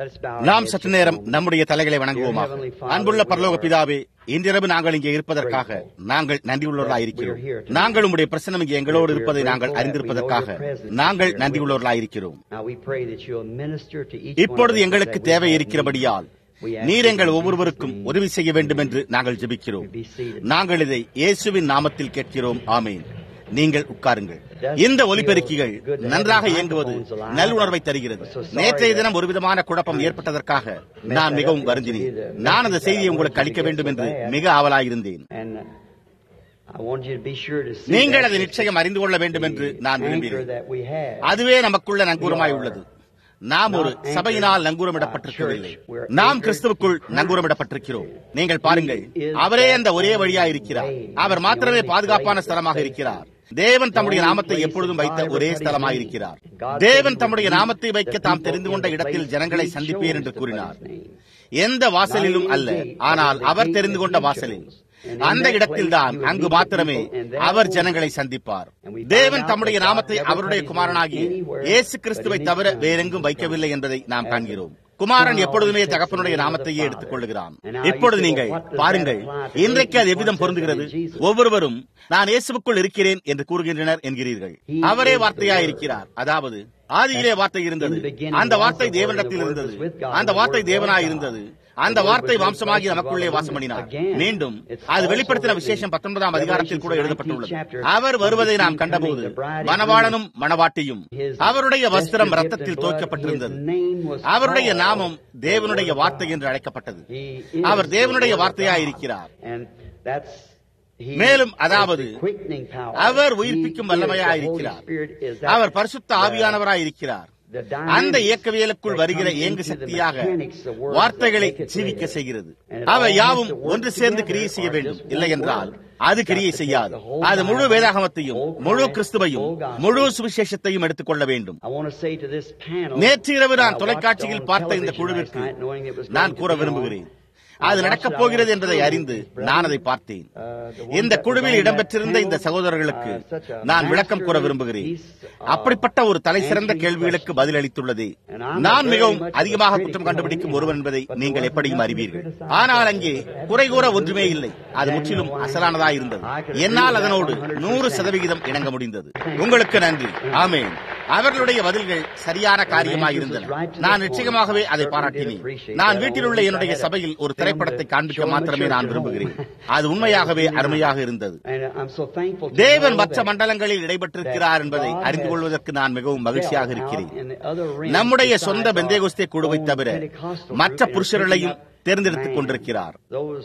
நாம் சற்று நேரம் நம்முடைய தலைகளை வணங்குவோமாக அன்புள்ள பரலோக பிதாவே இன்றிரவு நாங்கள் இங்கே இருப்பதற்காக நாங்கள் நன்றியுள்ளவர்களாக இருக்கிறோம் நாங்கள் உங்களுடைய பிரசனம் இங்கே எங்களோடு இருப்பதை நாங்கள் அறிந்திருப்பதற்காக நாங்கள் நன்றியுள்ளவர்களாக இருக்கிறோம் இப்பொழுது எங்களுக்கு தேவை இருக்கிறபடியால் நீர் எங்கள் ஒவ்வொருவருக்கும் உதவி செய்ய வேண்டும் என்று நாங்கள் ஜெபிக்கிறோம் நாங்கள் இதை இயேசுவின் நாமத்தில் கேட்கிறோம் ஆமேன் நீங்கள் உட்காருங்கள் இந்த ஒலிபெருக்கிகள் நன்றாக இயங்குவது நல்லுணர்வை தருகிறது நேற்றைய தினம் ஒரு விதமான குழப்பம் ஏற்பட்டதற்காக நான் மிகவும் வருந்தினேன் நான் அந்த செய்தியை உங்களுக்கு அளிக்க வேண்டும் என்று மிக ஆவலாயிருந்தேன் நீங்கள் அதை நிச்சயம் அறிந்து கொள்ள வேண்டும் என்று நான் விரும்புகிறேன் அதுவே நமக்குள்ள நங்கூரமாய் உள்ளது நாம் ஒரு சபையினால் நங்கூரமிடப்பட்டிருக்கவில்லை நாம் கிறிஸ்துவுக்குள் நங்கூரமிடப்பட்டிருக்கிறோம் நீங்கள் பாருங்கள் அவரே அந்த ஒரே வழியா இருக்கிறார் அவர் மாத்திரமே பாதுகாப்பான ஸ்தலமாக இருக்கிறார் தேவன் தம்முடைய நாமத்தை எப்பொழுதும் வைத்த ஒரே ஸ்தலமாக இருக்கிறார் தேவன் தம்முடைய நாமத்தை வைக்க தாம் தெரிந்து கொண்ட இடத்தில் ஜனங்களை சந்திப்பேன் என்று கூறினார் எந்த வாசலிலும் அல்ல ஆனால் அவர் தெரிந்து கொண்ட வாசலில் அந்த இடத்தில்தான் அங்கு மாத்திரமே அவர் ஜனங்களை சந்திப்பார் தேவன் தம்முடைய நாமத்தை அவருடைய குமாரனாகிய இயேசு கிறிஸ்துவை தவிர வேறெங்கும் வைக்கவில்லை என்பதை நாம் காண்கிறோம் குமாரன் எப்பொழுதுமே தகப்பனுடைய நாமத்தையே எடுத்துக் கொள்ளுகிறான் இப்பொழுது நீங்கள் பாருங்கள் இன்றைக்கு அது எவ்விதம் பொருந்துகிறது ஒவ்வொருவரும் நான் இயேசுக்குள் இருக்கிறேன் என்று கூறுகின்றனர் என்கிறீர்கள் அவரே வார்த்தையா இருக்கிறார் அதாவது ஆதியிலே வார்த்தை இருந்தது அந்த வார்த்தை தேவனிடத்தில் இருந்தது அந்த வார்த்தை தேவனாய் இருந்தது அந்த வார்த்தை வம்சமாகி நமக்குள்ளே வாசம் பண்ணினார் மீண்டும் அது வெளிப்படுத்தின விசேஷம் பத்தொன்பதாம் அதிகாரத்தில் கூட எழுதப்பட்டுள்ளது அவர் வருவதை நாம் கண்டபோது மணவாளனும் மணவாட்டியும் அவருடைய வஸ்திரம் ரத்தத்தில் துவைக்கப்பட்டிருந்தது அவருடைய நாமம் தேவனுடைய வார்த்தை என்று அழைக்கப்பட்டது அவர் தேவனுடைய வார்த்தையா இருக்கிறார் மேலும் அதாவது அவர் உயிர்ப்பிக்கும் வல்லமையா இருக்கிறார் அவர் பரிசுத்த ஆவியானவராய் இருக்கிறார் அந்த இயக்கவியலுக்குள் வருகிற இயங்கு சக்தியாக வார்த்தைகளை ஜீவிக்க செய்கிறது அவை யாவும் ஒன்று சேர்ந்து கிரியை செய்ய வேண்டும் இல்லை என்றால் அது கிரியை செய்யாது அது முழு வேதாகமத்தையும் முழு கிறிஸ்துவையும் முழு சுவிசேஷத்தையும் எடுத்துக் கொள்ள வேண்டும் நேற்று இரவு நான் தொலைக்காட்சியில் பார்த்த இந்த குழுவிற்கு நான் கூற விரும்புகிறேன் அது நடக்கப் போகிறது என்பதை அறிந்து நான் அதை பார்த்தேன் இந்த குழுவில் இடம்பெற்றிருந்த இந்த சகோதரர்களுக்கு நான் விளக்கம் கூற விரும்புகிறேன் அப்படிப்பட்ட ஒரு தலை சிறந்த கேள்விகளுக்கு பதில் அளித்துள்ளது நான் மிகவும் அதிகமாக குற்றம் கண்டுபிடிக்கும் ஒருவன் என்பதை நீங்கள் எப்படியும் அறிவீர்கள் ஆனால் அங்கே குறை கூற ஒன்றுமே இல்லை அது முற்றிலும் அசலானதாக இருந்தது என்னால் அதனோடு நூறு சதவிகிதம் இணங்க முடிந்தது உங்களுக்கு நன்றி ஆமேன் அவர்களுடைய பதில்கள் சரியான காரியமாக இருந்தன நான் நிச்சயமாகவே அதை பாராட்டினேன் நான் வீட்டில் உள்ள என்னுடைய சபையில் ஒரு திரைப்படத்தை காண்பிக்க மாத்திரமே நான் விரும்புகிறேன் அது உண்மையாகவே அருமையாக இருந்தது தேவன் மற்ற மண்டலங்களில் இடைபெற்றிருக்கிறார் என்பதை அறிந்து கொள்வதற்கு நான் மிகவும் மகிழ்ச்சியாக இருக்கிறேன் நம்முடைய சொந்த பெந்தேகுஸ்தே குழுவை தவிர மற்ற புருஷர்களையும் தேர்ந்தெடுத்துக் கொண்டிருக்கிறார்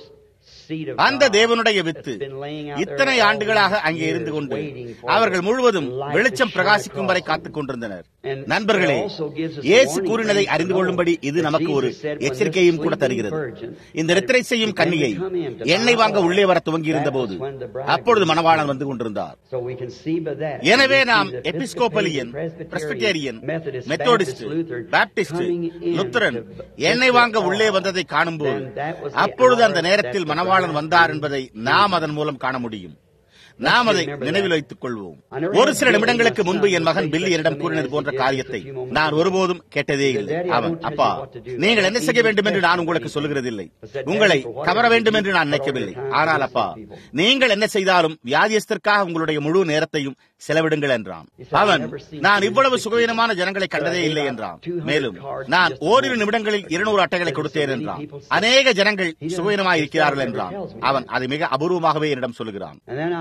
அந்த தேவனுடைய வித்து இத்தனை ஆண்டுகளாக அங்கே இருந்து கொண்டு அவர்கள் முழுவதும் வெளிச்சம் பிரகாசிக்கும் வரை காத்துக் கொண்டிருந்தனர் நண்பர்களே இயேசு கூறினதை அறிந்து கொள்ளும்படி இது நமக்கு ஒரு எச்சரிக்கையும் கூட தருகிறது இந்த நித்திரை செய்யும் கன்னியை எண்ணெய் வாங்க உள்ளே வர துவங்கி இருந்த போது அப்பொழுது மணவாளன் வந்து கொண்டிருந்தார் எனவே நாம் Episcopalian Presbyterian Methodist Baptist Lutheran எண்ணெய் வாங்க உள்ளே வந்ததை காணும்போது அப்பொழுது அந்த நேரத்தில் மணவாளன் வந்தார் என்பதை நாம் அதன் மூலம் காண முடியும் நாம் அதை நினைவில் வைத்துக் கொள்வோம் ஒரு சில நிமிடங்களுக்கு முன்பு என் மகன் பில்லி என்னிடம் கூறினது போன்ற காரியத்தை நான் ஒருபோதும் கேட்டதே இல்லை அவன் அப்பா நீங்கள் என்ன செய்ய வேண்டும் என்று நான் உங்களுக்கு சொல்லுகிறதில்லை உங்களை கவர வேண்டும் என்று நான் நினைக்கவில்லை ஆனால் அப்பா நீங்கள் என்ன செய்தாலும் வியாதியஸ்தற்காக உங்களுடைய முழு நேரத்தையும் செலவிடுங்கள் என்றான் அவன் நான் இவ்வளவு சுகவீனமான ஜனங்களை கண்டதே இல்லை என்றான் மேலும் நான் ஓரிரு நிமிடங்களில் இருநூறு அட்டைகளை கொடுத்தேன் என்றான் அநேக ஜனங்கள் சுகவீனமாக இருக்கிறார்கள் என்றான் அவன் அதை மிக அபூர்வமாகவே என்னிடம் சொல்லுகிறான்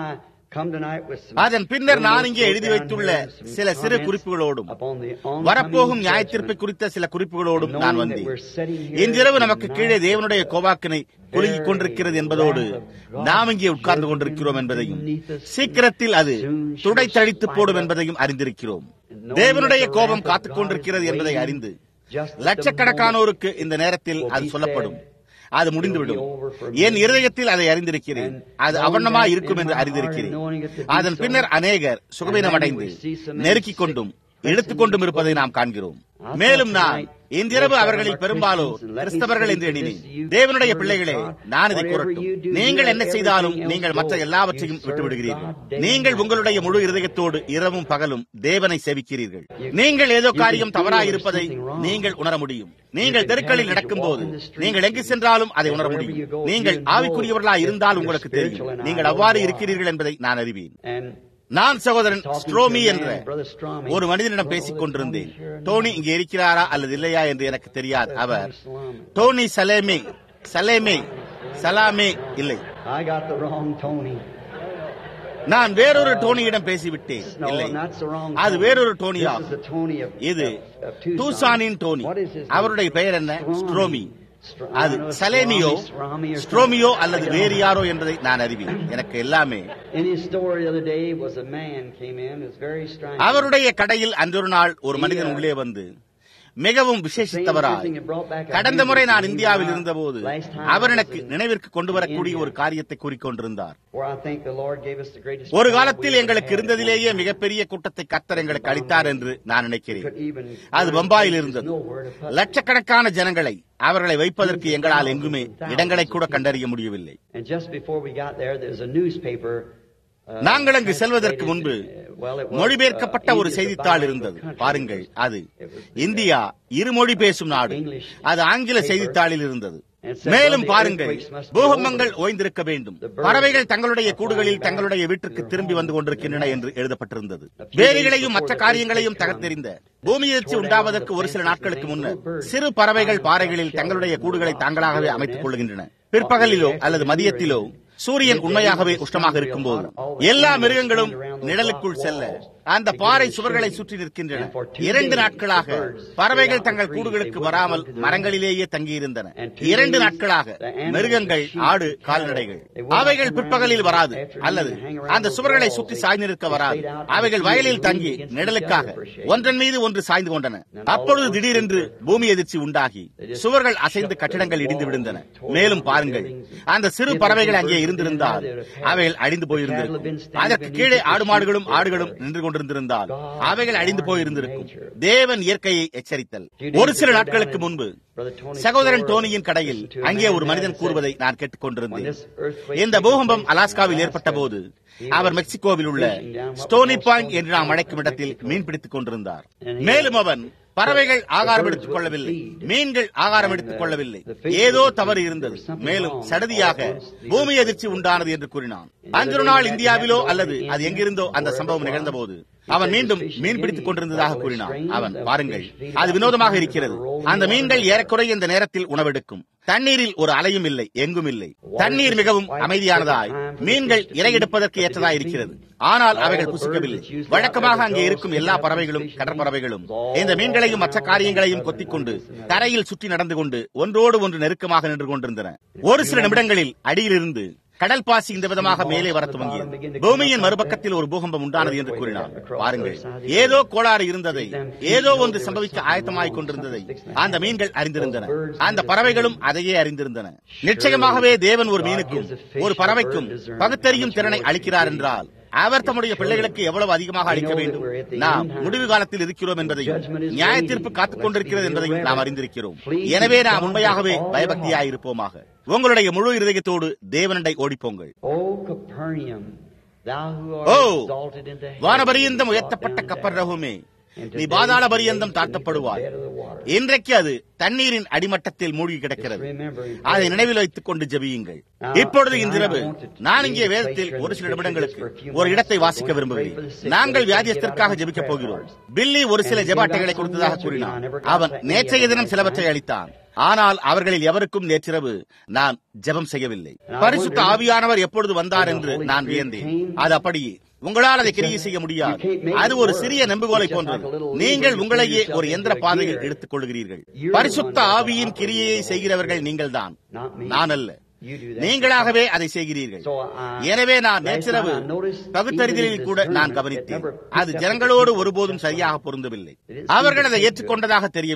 அதன் பின்னர் நான் இங்கே எழுதி வைத்துள்ள சில சிறு குறிப்புகளோடும் வரப்போகும் நியாயத்தீர்ப்பை குறித்த சில குறிப்புகளோடும் நான் வந்தேன் இன்றிரவு நமக்கு கீழே தேவனுடைய கோவாக்கினை குலுங்கிக் கொண்டிருக்கிறது என்பதோடு நாம் இங்கே உட்கார்ந்து கொண்டிருக்கிறோம் என்பதையும் சீக்கிரத்தில் அது துடை தழித்து போடும் என்பதையும் அறிந்திருக்கிறோம் தேவனுடைய கோபம் காத்துக் கொண்டிருக்கிறது என்பதை அறிந்து லட்சக்கணக்கானோருக்கு இந்த நேரத்தில் அது சொல்லப்படும் அது முடிந்துவிடும் என் இருதயத்தில் அதை அறிந்திருக்கிறேன் அது அவண்ணமா இருக்கும் என்று அறிந்திருக்கிறேன் அதன் பின்னர் அநேகர் சுகவீனம் அடைந்து நெருக்கிக் கொண்டும் இழுத்துக் கொண்டும் இருப்பதை நாம் காண்கிறோம் மேலும் நான் இன்றிரவு அவர்களில் பெரும்பாலோர் கிறிஸ்தவர்கள் என்று எண்ணினேன் தேவனுடைய பிள்ளைகளே நான் இதை கூறட்டும் நீங்கள் என்ன செய்தாலும் நீங்கள் மற்ற எல்லாவற்றையும் விட்டுவிடுகிறீர்கள் நீங்கள் உங்களுடைய முழு இருதயத்தோடு இரவும் பகலும் தேவனை சேவிக்கிறீர்கள் நீங்கள் ஏதோ காரியம் தவறாயிருப்பதை நீங்கள் உணர முடியும் நீங்கள் தெருக்களில் நடக்கும் போது நீங்கள் எங்கு சென்றாலும் அதை உணர முடியும் நீங்கள் ஆவிக்குரியவர்களா இருந்தால் உங்களுக்கு தெரியும் நீங்கள் அவ்வாறு இருக்கிறீர்கள் என்பதை நான் அறிவேன் நான் சகோதரன் ஸ்ட்ரோமி என்ற ஒரு மனிதனிடம் பேசிக் கொண்டிருந்தேன் டோனி இங்கே இருக்கிறாரா அல்லது இல்லையா என்று எனக்கு தெரியாது அவர் டோனி சலேமே சலேமே சலாமே இல்லை நான் வேறொரு டோனியிடம் பேசிவிட்டேன் இல்லை அது வேறொரு டோனியா இது டூசானின் டோனி அவருடைய பெயர் என்ன ஸ்ட்ரோமி அது சலேமியோ ஸ்ட்ரோமியோ அல்லது வேறு யாரோ என்பதை நான் அறிவேன் எனக்கு எல்லாமே அவருடைய கடையில் அன்றொரு நாள் ஒரு மனிதன் உள்ளே வந்து மிகவும் விசேஷித்தவராய் கடந்த முறை நான் இந்தியாவில் இருந்தபோது அவர் எனக்கு நினைவிற்கு கொண்டு வரக்கூடிய ஒரு காரியத்தை கூறிக்கொண்டிருந்தார் ஒரு காலத்தில் எங்களுக்கு இருந்ததிலேயே மிகப்பெரிய கூட்டத்தை கத்தர் எங்களுக்கு அளித்தார் என்று நான் நினைக்கிறேன் அது பம்பாயில் இருந்தது லட்சக்கணக்கான ஜனங்களை அவர்களை வைப்பதற்கு எங்களால் எங்குமே இடங்களை கூட கண்டறிய முடியவில்லை நாங்கள் அங்கு செல்வதற்கு முன்பு மொழிபெயர்க்கப்பட்ட ஒரு செய்தித்தாள் இருந்தது பாருங்கள் அது இந்தியா இருமொழி பேசும் நாடு அது ஆங்கில செய்தித்தாளில் இருந்தது மேலும் பாருங்கள் பூகம்பங்கள் ஓய்ந்திருக்க வேண்டும் பறவைகள் தங்களுடைய கூடுகளில் தங்களுடைய வீட்டிற்கு திரும்பி வந்து கொண்டிருக்கின்றன என்று எழுதப்பட்டிருந்தது வேலிகளையும் மற்ற காரியங்களையும் தகர்த்தெறிந்த பூமி எதிர்ச்சி உண்டாவதற்கு ஒரு சில நாட்களுக்கு முன்னர் சிறு பறவைகள் பாறைகளில் தங்களுடைய கூடுகளை தாங்களாகவே அமைத்துக் கொள்கின்றன பிற்பகலிலோ அல்லது மதியத்திலோ சூரியன் உண்மையாகவே உஷ்ணமாக இருக்கும்போது எல்லா மிருகங்களும் நிழலுக்குள் செல்ல அந்த பாறை சுவர்களை சுற்றி நிற்கின்றன இரண்டு நாட்களாக பறவைகள் தங்கள் கூடுகளுக்கு வராமல் மரங்களிலேயே தங்கியிருந்தன இரண்டு நாட்களாக மிருகங்கள் ஆடு கால்நடைகள் அவைகள் பிற்பகலில் வராது அல்லது அந்த சுவர்களை சுற்றி சாய்ந்து நிற்க வராது அவைகள் வயலில் தங்கி நிழலுக்காக ஒன்றன் மீது ஒன்று சாய்ந்து கொண்டன அப்பொழுது திடீரென்று பூமி எதிர்ச்சி உண்டாகி சுவர்கள் அசைந்து கட்டிடங்கள் இடிந்து விழுந்தன மேலும் பாருங்கள் அந்த சிறு பறவைகள் அங்கே இருந்திருந்தால் அவைகள் அழிந்து போயிருந்திருக்கும் அதற்கு கீழே ஆடு மாடுகளும் ஆடுகளும் நின்று கொண்டிருந்திருந்தால் அவைகள் அழிந்து போயிருந்திருக்கும் தேவன் இயற்கையை எச்சரித்தல் ஒரு சில நாட்களுக்கு முன்பு சகோதரன் டோனியின் கடையில் அங்கே ஒரு மனிதன் கூறுவதை நான் கேட்டுக் கொண்டிருந்தேன் இந்த பூகம்பம் அலாஸ்காவில் ஏற்பட்ட போது அவர் மெக்சிகோவில் உள்ள ஸ்டோனி பாயிண்ட் என்று நாம் அழைக்கும் இடத்தில் மீன் பிடித்துக் கொண்டிருந்தார் மேலும் அவன் பறவைகள் ஆகாரம் எடுத்துக் கொள்ளவில்லை மீன்கள் ஆகாரம் எடுத்துக் கொள்ளவில்லை ஏதோ தவறு இருந்தது மேலும் சடதியாக பூமி அதிர்ச்சி உண்டானது என்று கூறினான் அன்று நாள் இந்தியாவிலோ அல்லது அது எங்கிருந்தோ அந்த சம்பவம் நிகழ்ந்த போது அவன் மீண்டும் மீன் பிடித்துக் கொண்டிருந்ததாக கூறினான் அவன் பாருங்கள் அது வினோதமாக இருக்கிறது அந்த மீன்கள் ஏறக்குறைய இந்த நேரத்தில் உணவெடுக்கும் தண்ணீரில் ஒரு அலையும் இல்லை எங்கும் இல்லை தண்ணீர் மிகவும் அமைதியானதாய் மீன்கள் இரையெடுப்பதற்கு ஏற்றதாய் இருக்கிறது ஆனால் அவைகள் புசிக்கவில்லை வழக்கமாக அங்கே இருக்கும் எல்லா பறவைகளும் கடற்பறவைகளும் இந்த மீன்களையும் மற்ற காரியங்களையும் கொத்திக்கொண்டு தரையில் சுற்றி நடந்து கொண்டு ஒன்றோடு ஒன்று நெருக்கமாக நின்று கொண்டிருந்தன ஒரு சில நிமிடங்களில் அடியிலிருந்து கடல் பாசி இந்த விதமாக மேலே வர துவங்கியது பூமியின் மறுபக்கத்தில் ஒரு பூகம்பம் உண்டானது என்று கூறினார் பாருங்கள் ஏதோ கோளாறு இருந்ததை ஏதோ ஒன்று சம்பவிக்க ஆயத்தமாய் கொண்டிருந்ததை அந்த மீன்கள் அறிந்திருந்தன அந்த பறவைகளும் அதையே அறிந்திருந்தன நிச்சயமாகவே தேவன் ஒரு மீனுக்கும் ஒரு பறவைக்கும் பகுத்தறியும் திறனை அளிக்கிறார் என்றால் அவர் தம்முடைய பிள்ளைகளுக்கு எவ்வளவு அதிகமாக அளிக்க வேண்டும் நாம் முடிவு காலத்தில் இருக்கிறோம் என்பதையும் நியாய தீர்ப்பு காத்துக் கொண்டிருக்கிறது என்பதையும் நாம் அறிந்திருக்கிறோம் எனவே நாம் உண்மையாகவே பயபக்தியாயிருப்போமாக உங்களுடைய முழு இருதயத்தோடு தேவனண்டை ஓடிப்போங்கள் ஓ வானபரியந்தம் உயர்த்தப்பட்ட கப்பர் ரகுமே நீ பாதாள பரியந்தம் தாழ்த்தப்படுவாய் இன்றைக்கு அது தண்ணீரின் அடிமட்டத்தில் மூழ்கி கிடக்கிறது அதை நினைவில் வைத்துக் கொண்டு ஜபியுங்கள் இப்பொழுது இன்றிரவு நான் இங்கே வேதத்தில் ஒரு சில நிமிடங்களுக்கு ஒரு இடத்தை வாசிக்க விரும்புகிறேன் நாங்கள் வியாதியத்திற்காக ஜபிக்கப் போகிறோம் பில்லி ஒரு சில ஜபாட்டைகளை கொடுத்ததாக கூறினான் அவன் நேற்றைய தினம் சிலவற்றை அளித்தான் ஆனால் அவர்களில் எவருக்கும் நேற்றிரவு நான் ஜெபம் செய்யவில்லை பரிசுத்த ஆவியானவர் எப்பொழுது வந்தார் என்று நான் வியந்தேன் அது அப்படியே உங்களால் அதை கிரியை செய்ய முடியாது அது ஒரு சிறிய நம்புகோலை போன்றது நீங்கள் உங்களையே ஒரு எந்திர பாதையில் எடுத்துக் கொள்கிறீர்கள் பரிசுத்த ஆவியின் கிரியையை செய்கிறவர்கள் நீங்கள்தான் நான் அல்ல நீங்களாகவே அதை செய்கிறீர்கள் எனவே நான் நேற்றிரவு பகுத்தறிதலில் கூட நான் கவனித்தேன் அது ஜனங்களோடு ஒருபோதும் சரியாக பொருந்தவில்லை அவர்கள் அதை ஏற்றுக்கொண்டதாக தெரியவில்லை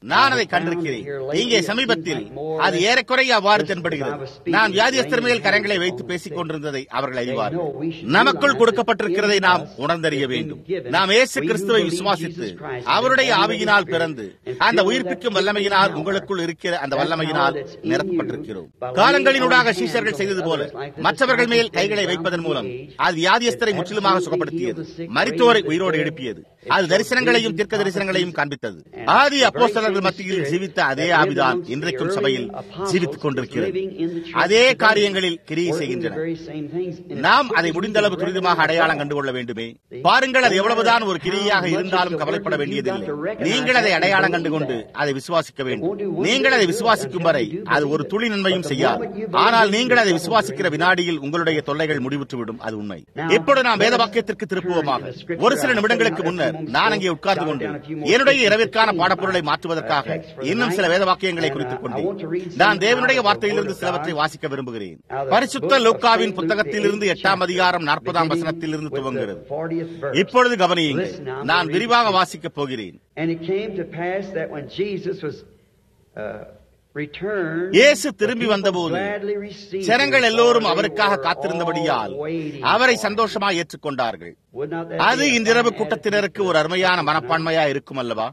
நான் அதை கண்டிருக்கிறேன் இங்கே சமீபத்தில் அது ஏறக்குறைய அவ்வாறு தென்படுகிறது நான் வியாதியஸ்தர் மேல் கரங்களை வைத்து பேசிக் கொண்டிருந்ததை அவர்கள் அறிவார்கள் நமக்குள் கொடுக்கப்பட்டிருக்கிறதை நாம் உணர்ந்தறிய வேண்டும் நாம் ஏசு கிறிஸ்துவை விசுவாசித்து அவருடைய ஆவியினால் பிறந்து அந்த உயிர்ப்பிக்கும் வல்லமையினால் உங்களுக்குள் இருக்கிற அந்த வல்லமையினால் நிரப்பப்பட்டிருக்கிறோம் காலங்களினூடாக சீஷர்கள் செய்தது போல மற்றவர்கள் மேல் கைகளை வைப்பதன் மூலம் அது வியாதியஸ்தரை முற்றிலுமாக சுகப்படுத்தியது மரித்தோரை உயிரோடு எழுப்பியது அது தரிசனங்களையும் தீர்க்க தரிசனங்களையும் காண்பித்தது ஆதி அப்போஸ்தலர்கள் மத்தியில் ஜீவித்த அதே ஆவிதான் இன்றைக்கும் சபையில் ஜீவித்துக் கொண்டிருக்கிறது அதே காரியங்களில் கிரியை செய்கின்றன நாம் அதை முடிந்த அளவு துரிதமாக அடையாளம் கண்டுகொள்ள வேண்டுமே பாருங்கள் அது எவ்வளவுதான் ஒரு கிரியாக இருந்தாலும் கவலைப்பட வேண்டியதில்லை நீங்கள் அதை அடையாளம் கண்டுகொண்டு அதை விசுவாசிக்க வேண்டும் நீங்கள் அதை விசுவாசிக்கும் வரை அது ஒரு துளி நன்மையும் செய்யாது ஆனால் நீங்கள் அதை விசுவாசிக்கிற வினாடியில் உங்களுடைய தொல்லைகள் முடிவுற்றுவிடும் அது உண்மை இப்பொழுது நாம் வேத வாக்கியத்திற்கு திருப்புவோமாக ஒரு சில நிமிடங்களுக்கு முன்னர் நான் அங்கே உட்கார்ந்து கொண்டு என்னுடைய இரவிற்கான பாடப்பொருளை மாற்றுவதற்காக இன்னும் சில வேத வாக்கியங்களை குறித்துக் கொண்டேன் நான் தேவனுடைய வார்த்தையிலிருந்து சிலவற்றை வாசிக்க விரும்புகிறேன் பரிசுத்த லோக்காவின் புத்தகத்திலிருந்து எட்டாம் அதிகாரம் நாற்பதாம் வசனத்திலிருந்து துவங்குகிறது இப்பொழுது கவனியுங்கள் நான் விரிவாக வாசிக்கப் போகிறேன் இயேசு திரும்பி வந்தபோது ஜனங்கள் எல்லோரும் அவருக்காக காத்திருந்தபடியால் அவரை சந்தோஷமாக ஏற்றுக்கொண்டார்கள் அது இன்றிரவு கூட்டத்தினருக்கு ஒரு அருமையான மனப்பான்மையா இருக்கும் அல்லவா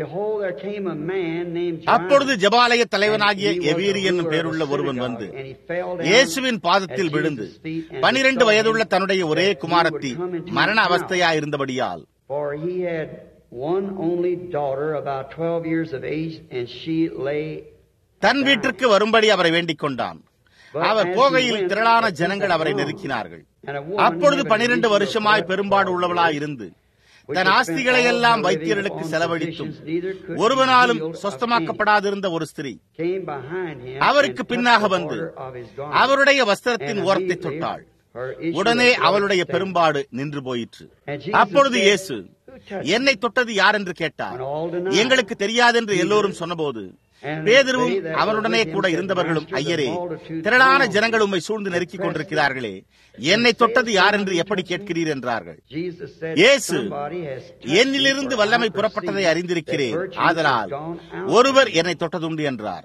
அப்பொழுது ஜபாலய தலைவனாகிய எவீரி என்னும் பேருள்ள ஒருவன் வந்து இயேசுவின் பாதத்தில் விழுந்து பனிரெண்டு வயதுள்ள தன்னுடைய ஒரே குமாரத்தி மரண அவஸ்தையா இருந்தபடியால் one only daughter about 12 years of age and she lay தன் வீட்டிற்கு வரும்படி அவரை வேண்டிக் கொண்டான் அவர் போகையில் திரளான ஜனங்கள் அவரை நெருக்கினார்கள் அப்பொழுது பனிரெண்டு வருஷமாய் பெரும்பாடு உள்ளவளாய் இருந்து தன் ஆஸ்திகளை எல்லாம் வைத்தியர்களுக்கு செலவழித்தும் ஒருவனாலும் சொஸ்தமாக்கப்படாதிருந்த ஒரு ஸ்திரீ அவருக்கு பின்னாக வந்து அவருடைய வஸ்திரத்தின் ஓரத்தை தொட்டாள் உடனே அவளுடைய பெரும்பாடு நின்று போயிற்று அப்பொழுது இயேசு என்னை தொட்டது யார் என்று கேட்டார் எங்களுக்கு தெரியாதென்று எல்லோரும் சொன்னபோது பேதருவும் அவனுடனே கூட இருந்தவர்களும் ஐயரே திரளான ஜனங்கள் உம்மை சூழ்ந்து நெருக்கிக் கொண்டிருக்கிறார்களே என்னை தொட்டது யார் என்று எப்படி கேட்கிறீர் என்றார்கள் இயேசு என்னிலிருந்து வல்லமை புறப்பட்டதை அறிந்திருக்கிறேன் ஆதலால் ஒருவர் என்னை தொட்டதுண்டு என்றார்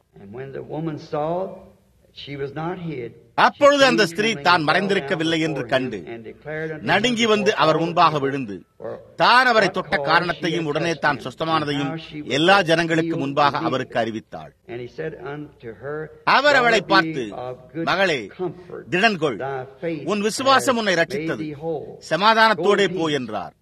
அப்பொழுது அந்த ஸ்திரீ தான் மறைந்திருக்கவில்லை என்று கண்டு நடுங்கி வந்து அவர் முன்பாக விழுந்து தான் அவரை தொட்ட காரணத்தையும் உடனே தான் சொஸ்தமானதையும் எல்லா ஜனங்களுக்கு முன்பாக அவருக்கு அறிவித்தாள் அவர் அவளை பார்த்து மகளே திடன்கொள் உன் விசுவாசம் உன்னை ரட்சித்தது சமாதானத்தோடே போ என்றார்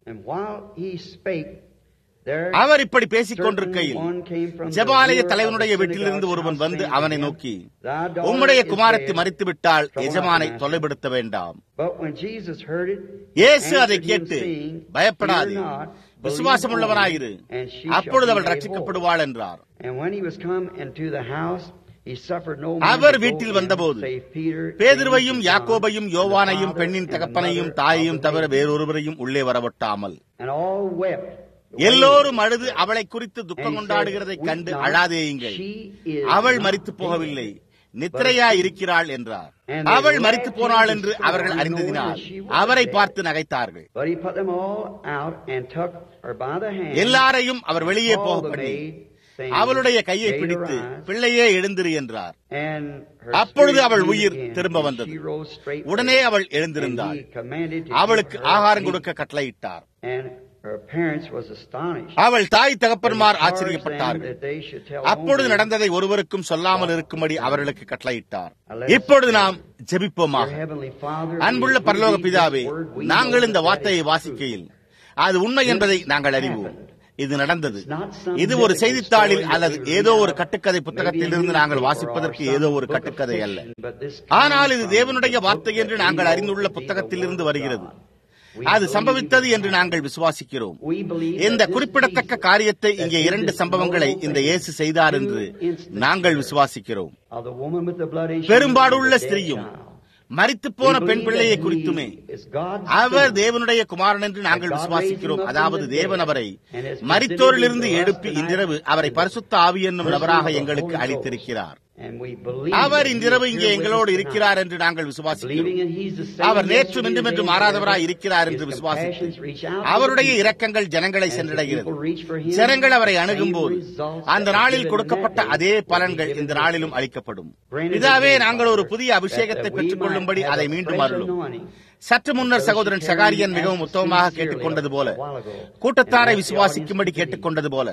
அவர் இப்படி பேசிக் கொண்டிருக்கையில் ஜபாலய தலைவனுடைய வீட்டிலிருந்து ஒருவன் வந்து அவனை நோக்கி உம்முடைய குமாரத்தை மறித்து விட்டால் எஜமானை தொலைப்படுத்த வேண்டாம் இயேசு அதை கேட்டு பயப்படாது விசுவாசம் உள்ளவனாயிரு அப்பொழுது அவள் ரட்சிக்கப்படுவாள் என்றார் அவர் வீட்டில் வந்தபோது பேதுருவையும் யாக்கோபையும் யோவானையும் பெண்ணின் தகப்பனையும் தாயையும் தவிர வேறொருவரையும் உள்ளே வரவட்டாமல் எல்லோரும் அழுது அவளை குறித்து துக்கம் கொண்டாடுகிறதை கண்டு அழாதேயுங்கள் அவள் மறித்து போகவில்லை நித்திரையா இருக்கிறாள் என்றார் அவள் மறித்து போனாள் என்று அவர்கள் அறிந்ததினால் அவரை பார்த்து நகைத்தார்கள் எல்லாரையும் அவர் வெளியே போகப்படி அவளுடைய கையை பிடித்து பிள்ளையே எழுந்திரு என்றார் அப்பொழுது அவள் உயிர் திரும்ப வந்தது உடனே அவள் எழுந்திருந்தாள் அவளுக்கு ஆகாரம் கொடுக்க கட்டளையிட்டார் அவள் தாய் தகப்பன்மார் ஆச்சரியப்பட்டார்கள் அப்பொழுது நடந்ததை ஒருவருக்கும் சொல்லாமல் இருக்கும்படி அவர்களுக்கு கட்டளையிட்டார் இப்பொழுது நாம் ஜெபிப்போமாக அன்புள்ள பரலோக பிதாவே நாங்கள் இந்த வார்த்தையை வாசிக்கையில் அது உண்மை என்பதை நாங்கள் அறிவோம் இது நடந்தது இது ஒரு செய்தித்தாளில் அல்லது ஏதோ ஒரு கட்டுக்கதை புத்தகத்திலிருந்து நாங்கள் வாசிப்பதற்கு ஏதோ ஒரு கட்டுக்கதை அல்ல ஆனால் இது தேவனுடைய வார்த்தை என்று நாங்கள் அறிந்துள்ள புத்தகத்திலிருந்து வருகிறது அது சம்பவித்தது என்று நாங்கள் விசுவாசிக்கிறோம் இந்த குறிப்பிடத்தக்க காரியத்தை இங்கே இரண்டு சம்பவங்களை இந்த இயேசு செய்தார் என்று நாங்கள் விசுவாசிக்கிறோம் பெரும்பாடுள்ள ஸ்திரீயும் மறித்து போன பெண் பிள்ளையை குறித்துமே அவர் தேவனுடைய குமாரன் என்று நாங்கள் விசுவாசிக்கிறோம் அதாவது தேவன் அவரை மறித்தோரிலிருந்து எழுப்பி இன்றிரவு அவரை பரிசுத்த ஆவி என்னும் நபராக எங்களுக்கு அளித்திருக்கிறார் அவர் இன்றிரவு இங்கே எங்களோடு இருக்கிறார் என்று நாங்கள் விசுவாசிக்கிறோம் அவர் நேற்று இன்றும் என்று மாறாதவராய் இருக்கிறார் என்று விசுவாசித்து அவருடைய இரக்கங்கள் ஜனங்களை சென்றடைகிறது ஜனங்கள் அவரை அணுகும் போது அந்த நாளில் கொடுக்கப்பட்ட அதே பலன்கள் இந்த நாளிலும் அளிக்கப்படும் இதாவே நாங்கள் ஒரு புதிய அபிஷேகத்தை பெற்றுக் கொள்ளும்படி அதை மீண்டும் அருளும் சற்று முன்னர் சகோதரன் சகாரியன் மிகவும் உத்தமமாக கேட்டுக்கொண்டது போல கூட்டத்தாரை விசுவாசிக்கும்படி கேட்டுக்கொண்டது போல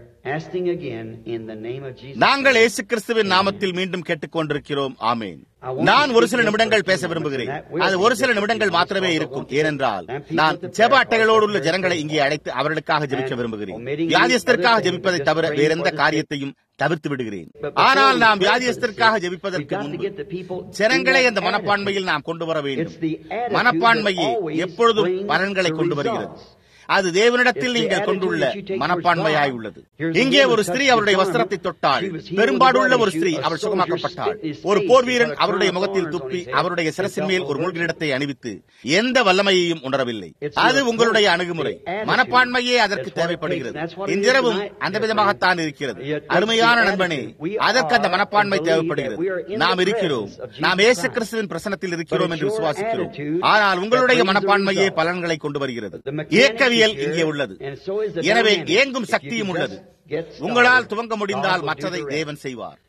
நாங்கள் இயேசு கிறிஸ்துவின் நாமத்தில் மீண்டும் கேட்டுக்கொண்டிருக்கிறோம் ஆமேன் நான் ஒரு சில நிமிடங்கள் பேச விரும்புகிறேன் அது ஒரு சில நிமிடங்கள் மாத்திரமே இருக்கும் ஏனென்றால் நான் ஜெப அட்டைகளோடு உள்ள ஜனங்களை இங்கே அழைத்து அவர்களுக்காக ஜெபிக்க விரும்புகிறேன் வியாதியஸ்தற்காக ஜெபிப்பதை தவிர வேறெந்த காரியத்தையும் தவிர்த்து விடுகிறேன் ஆனால் நாம் வியாதியஸ்தற்காக ஜெபிப்பதற்கு முன்பு ஜனங்களை அந்த மனப்பான்மையில் நாம் கொண்டு வர வேண்டும் மனப்பான்மையே எப்பொழுதும் பலன்களை கொண்டு வருகிறது அது தேவனிடத்தில் நீங்கள் கொண்டுள்ள மனப்பான்மையாய் உள்ளது இங்கே ஒரு ஸ்திரீ அவருடைய வஸ்திரத்தை தொட்டால் பெரும்பாடுள்ள ஒரு ஸ்திரீ அவள் சுகமாக்கப்பட்டாள் ஒரு போர் வீரன் அவருடைய முகத்தில் துப்பி அவருடைய சிரசின் மேல் ஒரு மூழ்கிடத்தை அணிவித்து எந்த வல்லமையையும் உணரவில்லை அது உங்களுடைய அணுகுமுறை மனப்பான்மையே அதற்கு தேவைப்படுகிறது இன்றிரவும் அந்த விதமாகத்தான் இருக்கிறது அருமையான நண்பனே அதற்கு அந்த மனப்பான்மை தேவைப்படுகிறது நாம் இருக்கிறோம் நாம் ஏசு கிறிஸ்துவின் பிரசனத்தில் இருக்கிறோம் என்று விசுவாசிக்கிறோம் ஆனால் உங்களுடைய மனப்பான்மையே பலன்களை கொண்டு வருகிறது இயக்கவியல் இங்கே உள்ளது எனவே ஏங்கும் சக்தியும் உள்ளது உங்களால் துவங்க முடிந்தால் மற்றதை தேவன் செய்வார்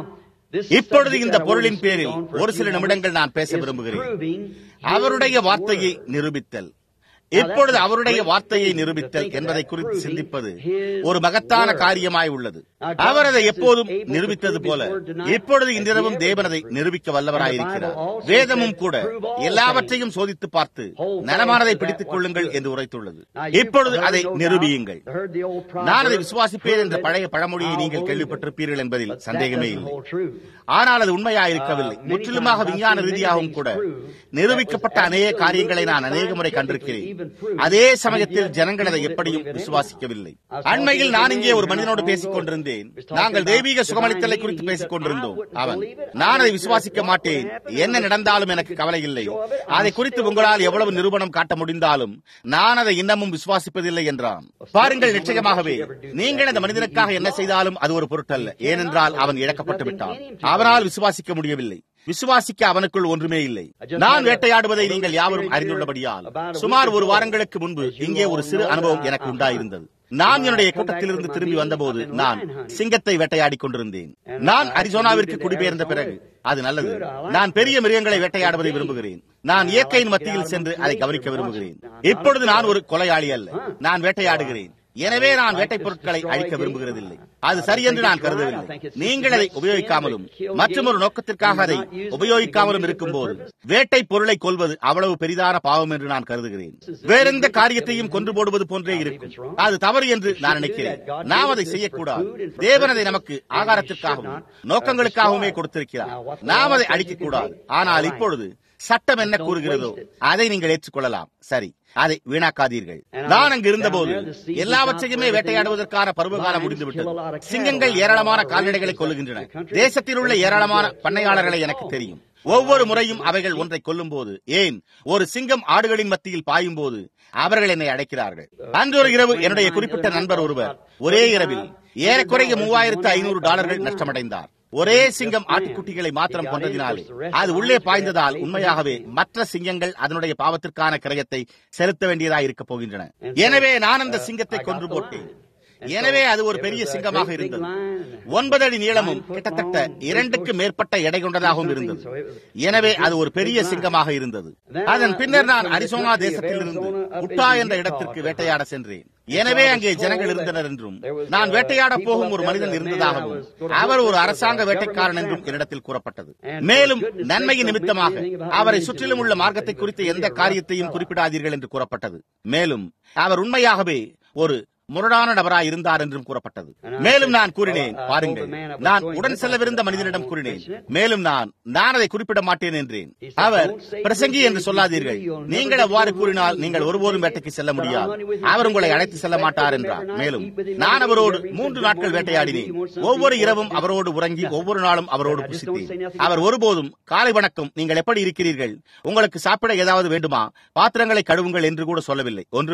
இப்பொழுது இந்த பொருளின் பேரில் ஒரு சில நிமிடங்கள் நான் பேச விரும்புகிறேன் அவருடைய வார்த்தையை நிரூபித்தல் இப்பொழுது அவருடைய வார்த்தையை நிரூபித்தல் என்பதை குறித்து சிந்திப்பது ஒரு மகத்தான காரியமாய் உள்ளது அவர் அதை எப்போதும் நிரூபித்தது போல இப்பொழுது இன்றிரவும் தேவனதை நிரூபிக்க வல்லவராயிருக்கிறார் வேதமும் கூட எல்லாவற்றையும் சோதித்து பார்த்து நலமானதை பிடித்துக் கொள்ளுங்கள் என்று உரைத்துள்ளது இப்பொழுது அதை நிரூபியுங்கள் நான் அதை விசுவாசிப்பேன் என்ற பழைய பழமொழியை நீங்கள் கேள்விப்பட்டிருப்பீர்கள் என்பதில் சந்தேகமே இல்லை ஆனால் அது உண்மையாயிருக்கவில்லை முற்றிலுமாக விஞ்ஞான ரீதியாகவும் கூட நிரூபிக்கப்பட்ட அநேக காரியங்களை நான் அநேக முறை கண்டிருக்கிறேன் அதே சமயத்தில் ஜனங்கள் அதை எப்படியும் விசுவாசிக்கவில்லை அண்மையில் நான் இங்கே ஒரு மனிதனோடு பேசிக் கொண்டிருந்தேன் நாங்கள் தெய்வீக சுகமளித்தலை குறித்து பேசிக் கொண்டிருந்தோம் அவன் நான் அதை விசுவாசிக்க மாட்டேன் என்ன நடந்தாலும் எனக்கு கவலை இல்லை அதை குறித்து உங்களால் எவ்வளவு நிரூபணம் காட்ட முடிந்தாலும் நான் அதை இன்னமும் விசுவாசிப்பதில்லை என்றான் பாருங்கள் நிச்சயமாகவே நீங்கள் அந்த மனிதனுக்காக என்ன செய்தாலும் அது ஒரு பொருட்டல்ல ஏனென்றால் அவன் இழக்கப்பட்டு விட்டான் அவனால் விசுவாசிக்க முடியவில்லை விசுவாசிக்க அவனுக்குள் ஒன்றுமே இல்லை நான் வேட்டையாடுவதை நீங்கள் யாவரும் அறிந்துள்ளபடியால் சுமார் ஒரு வாரங்களுக்கு முன்பு இங்கே ஒரு சிறு அனுபவம் எனக்கு உண்டாயிருந்தது நான் என்னுடைய கூட்டத்திலிருந்து திரும்பி வந்தபோது நான் சிங்கத்தை வேட்டையாடி கொண்டிருந்தேன் நான் அரிசோனாவிற்கு குடிபெயர்ந்த பிறகு அது நல்லது நான் பெரிய மிருகங்களை வேட்டையாடுவதை விரும்புகிறேன் நான் இயற்கையின் மத்தியில் சென்று அதை கவனிக்க விரும்புகிறேன் இப்பொழுது நான் ஒரு கொலையாளி அல்ல நான் வேட்டையாடுகிறேன் எனவே நான் வேட்டை பொருட்களை அழிக்க விரும்புகிறதில்லை அது சரியென்று நான் கருதவில்லை நீங்கள் அதை உபயோகிக்காமலும் மற்றும் ஒரு நோக்கத்திற்காக அதை உபயோகிக்காமலும் இருக்கும்போது வேட்டை பொருளை கொள்வது அவ்வளவு பெரிதான பாவம் என்று நான் கருதுகிறேன் வேறெந்த காரியத்தையும் கொன்று போடுவது போன்றே இருக்கும் அது தவறு என்று நான் நினைக்கிறேன் நாம் அதை செய்யக்கூடாது தேவன் அதை நமக்கு ஆகாரத்திற்காகவும் நோக்கங்களுக்காகவுமே கொடுத்திருக்கிறார் நாம் அதை அழிக்க கூடாது ஆனால் இப்பொழுது சட்டம் என்ன கூறுகிறதோ அதை நீங்கள் ஏற்றுக்கொள்ளலாம் சரி அதை வீணாக்காதீர்கள் நான் அங்கு இருந்தபோது எல்லாவற்றையுமே வேட்டையாடுவதற்கான பருவகாலம் முடிந்துவிட்டது சிங்கங்கள் ஏராளமான கால்நடைகளை கொள்ளுகின்றன தேசத்தில் உள்ள ஏராளமான பண்ணையாளர்களை எனக்கு தெரியும் ஒவ்வொரு முறையும் அவைகள் ஒன்றை கொல்லும் போது ஏன் ஒரு சிங்கம் ஆடுகளின் மத்தியில் பாயும் போது அவர்கள் என்னை அடைக்கிறார்கள் அன்று ஒரு இரவு என்னுடைய குறிப்பிட்ட நண்பர் ஒருவர் ஒரே இரவில் ஏறக்குறைய மூவாயிரத்து ஐநூறு டாலர்கள் நஷ்டமடைந்தார் ஒரே சிங்கம் ஆட்டுக்குட்டிகளை மாத்திரம் கொண்டதினாலே அது உள்ளே பாய்ந்ததால் உண்மையாகவே மற்ற சிங்கங்கள் அதனுடைய பாவத்திற்கான கிரயத்தை செலுத்த வேண்டியதாக இருக்க போகின்றன எனவே நான் அந்த சிங்கத்தை கொன்று போட்டேன் எனவே அது ஒரு பெரிய சிங்கமாக இருந்தது ஒன்பது அடி நீளமும் கிட்டத்தட்ட இரண்டுக்கு மேற்பட்ட எடை கொண்டதாகவும் இருந்தது எனவே அது ஒரு பெரிய சிங்கமாக இருந்தது அதன் பின்னர் நான் அரிசோனா தேசத்திலிருந்து உட்டா என்ற இடத்திற்கு வேட்டையாட சென்றேன் எனவே அங்கே ஜனங்கள் இருந்தனர் என்றும் நான் வேட்டையாட போகும் ஒரு மனிதன் இருந்ததாகவும் அவர் ஒரு அரசாங்க வேட்டைக்காரன் என்றும் என்னிடத்தில் கூறப்பட்டது மேலும் நன்மையின் நிமித்தமாக அவரை சுற்றிலும் உள்ள மார்க்கத்தை குறித்த எந்த காரியத்தையும் குறிப்பிடாதீர்கள் என்று கூறப்பட்டது மேலும் அவர் உண்மையாகவே ஒரு முரடான நபராய் இருந்தார் என்றும் கூறப்பட்டது மேலும் நான் கூறினேன் பாருங்கள் நான் உடன் செல்லவிருந்த மனிதனிடம் கூறினேன் மேலும் நான் நான் அதை குறிப்பிட மாட்டேன் என்றேன் அவர் பிரசங்கி என்று சொல்லாதீர்கள் நீங்கள் அவ்வாறு கூறினால் நீங்கள் ஒருபோதும் வேட்டைக்கு செல்ல முடியாது அவர் உங்களை அழைத்து செல்ல மாட்டார் என்றார் மேலும் நான் அவரோடு மூன்று நாட்கள் வேட்டையாடினேன் ஒவ்வொரு இரவும் அவரோடு உறங்கி ஒவ்வொரு நாளும் அவரோடு புசித்தேன் அவர் ஒருபோதும் காலை வணக்கம் நீங்கள் எப்படி இருக்கிறீர்கள் உங்களுக்கு சாப்பிட ஏதாவது வேண்டுமா பாத்திரங்களை கழுவுங்கள் என்று கூட சொல்லவில்லை ஒன்றுமில்லை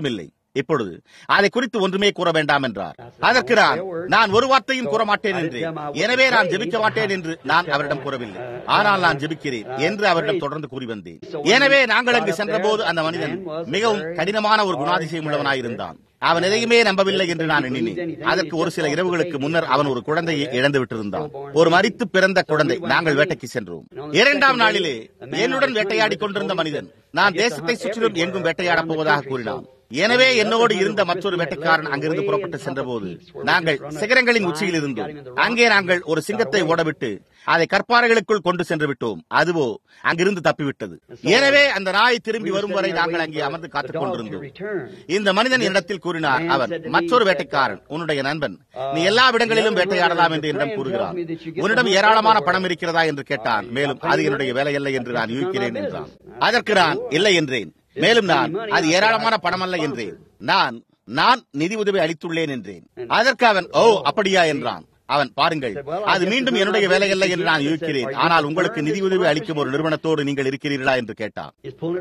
இப்பொழுது அதை குறித்து ஒன்றுமே கூற வேண்டாம் என்றார் அதற்கு நான் நான் ஒரு வார்த்தையும் கூற மாட்டேன் என்று எனவே நான் ஜெபிக்க மாட்டேன் என்று நான் அவரிடம் கூறவில்லை ஆனால் நான் ஜெபிக்கிறேன் என்று அவரிடம் தொடர்ந்து கூறி வந்தேன் எனவே நாங்கள் அங்கு சென்றபோது அந்த மனிதன் மிகவும் கடினமான ஒரு குணாதிசயம் உள்ளவனாயிருந்தான் அவன் எதையுமே நம்பவில்லை என்று நான் எண்ணினேன் அதற்கு ஒரு சில இரவுகளுக்கு முன்னர் அவன் ஒரு குழந்தையை இழந்து விட்டிருந்தான் ஒரு மறித்து பிறந்த குழந்தை நாங்கள் வேட்டைக்கு சென்றோம் இரண்டாம் நாளிலே என்னுடன் வேட்டையாடி கொண்டிருந்த மனிதன் நான் தேசத்தை சுற்றிலும் எங்கும் வேட்டையாடப் போவதாக கூறினான் எனவே என்னோடு இருந்த மற்றொரு வேட்டைக்காரன் அங்கிருந்து புறப்பட்டு சென்றபோது நாங்கள் சிகரங்களின் உச்சியில் இருந்தோம் அங்கே நாங்கள் ஒரு சிங்கத்தை ஓடவிட்டு அதை கற்பாறைகளுக்குள் கொண்டு சென்று விட்டோம் அதுவோ அங்கிருந்து தப்பிவிட்டது எனவே அந்த நாய் திரும்பி வரும் வரை நாங்கள் அங்கே அமர்ந்து காத்துக் கொண்டிருந்தோம் இந்த மனிதன் என்னிடத்தில் கூறினார் அவன் மற்றொரு வேட்டைக்காரன் உன்னுடைய நண்பன் நீ எல்லா இடங்களிலும் வேட்டையாடலாம் என்று என்னிடம் கூறுகிறான் உன்னிடம் ஏராளமான பணம் இருக்கிறதா என்று கேட்டான் மேலும் அது என்னுடைய வேலையல்ல என்று நான் யூகிக்கிறேன் என்றான் அதற்கு நான் இல்லை என்றேன் மேலும் நான் அது ஏராளமான பணம் அல்ல என்றேன் நான் நான் நிதி உதவி அளித்துள்ளேன் என்றேன் அதற்கு அவன் ஓ அப்படியா என்றான் அவன் பாருங்கள் அது மீண்டும் என்னுடைய வேலையல்ல என்று நான் யூகிக்கிறேன் ஆனால் உங்களுக்கு நிதி உதவி அளிக்கும் ஒரு நிறுவனத்தோடு நீங்கள் இருக்கிறீர்களா என்று கேட்டான்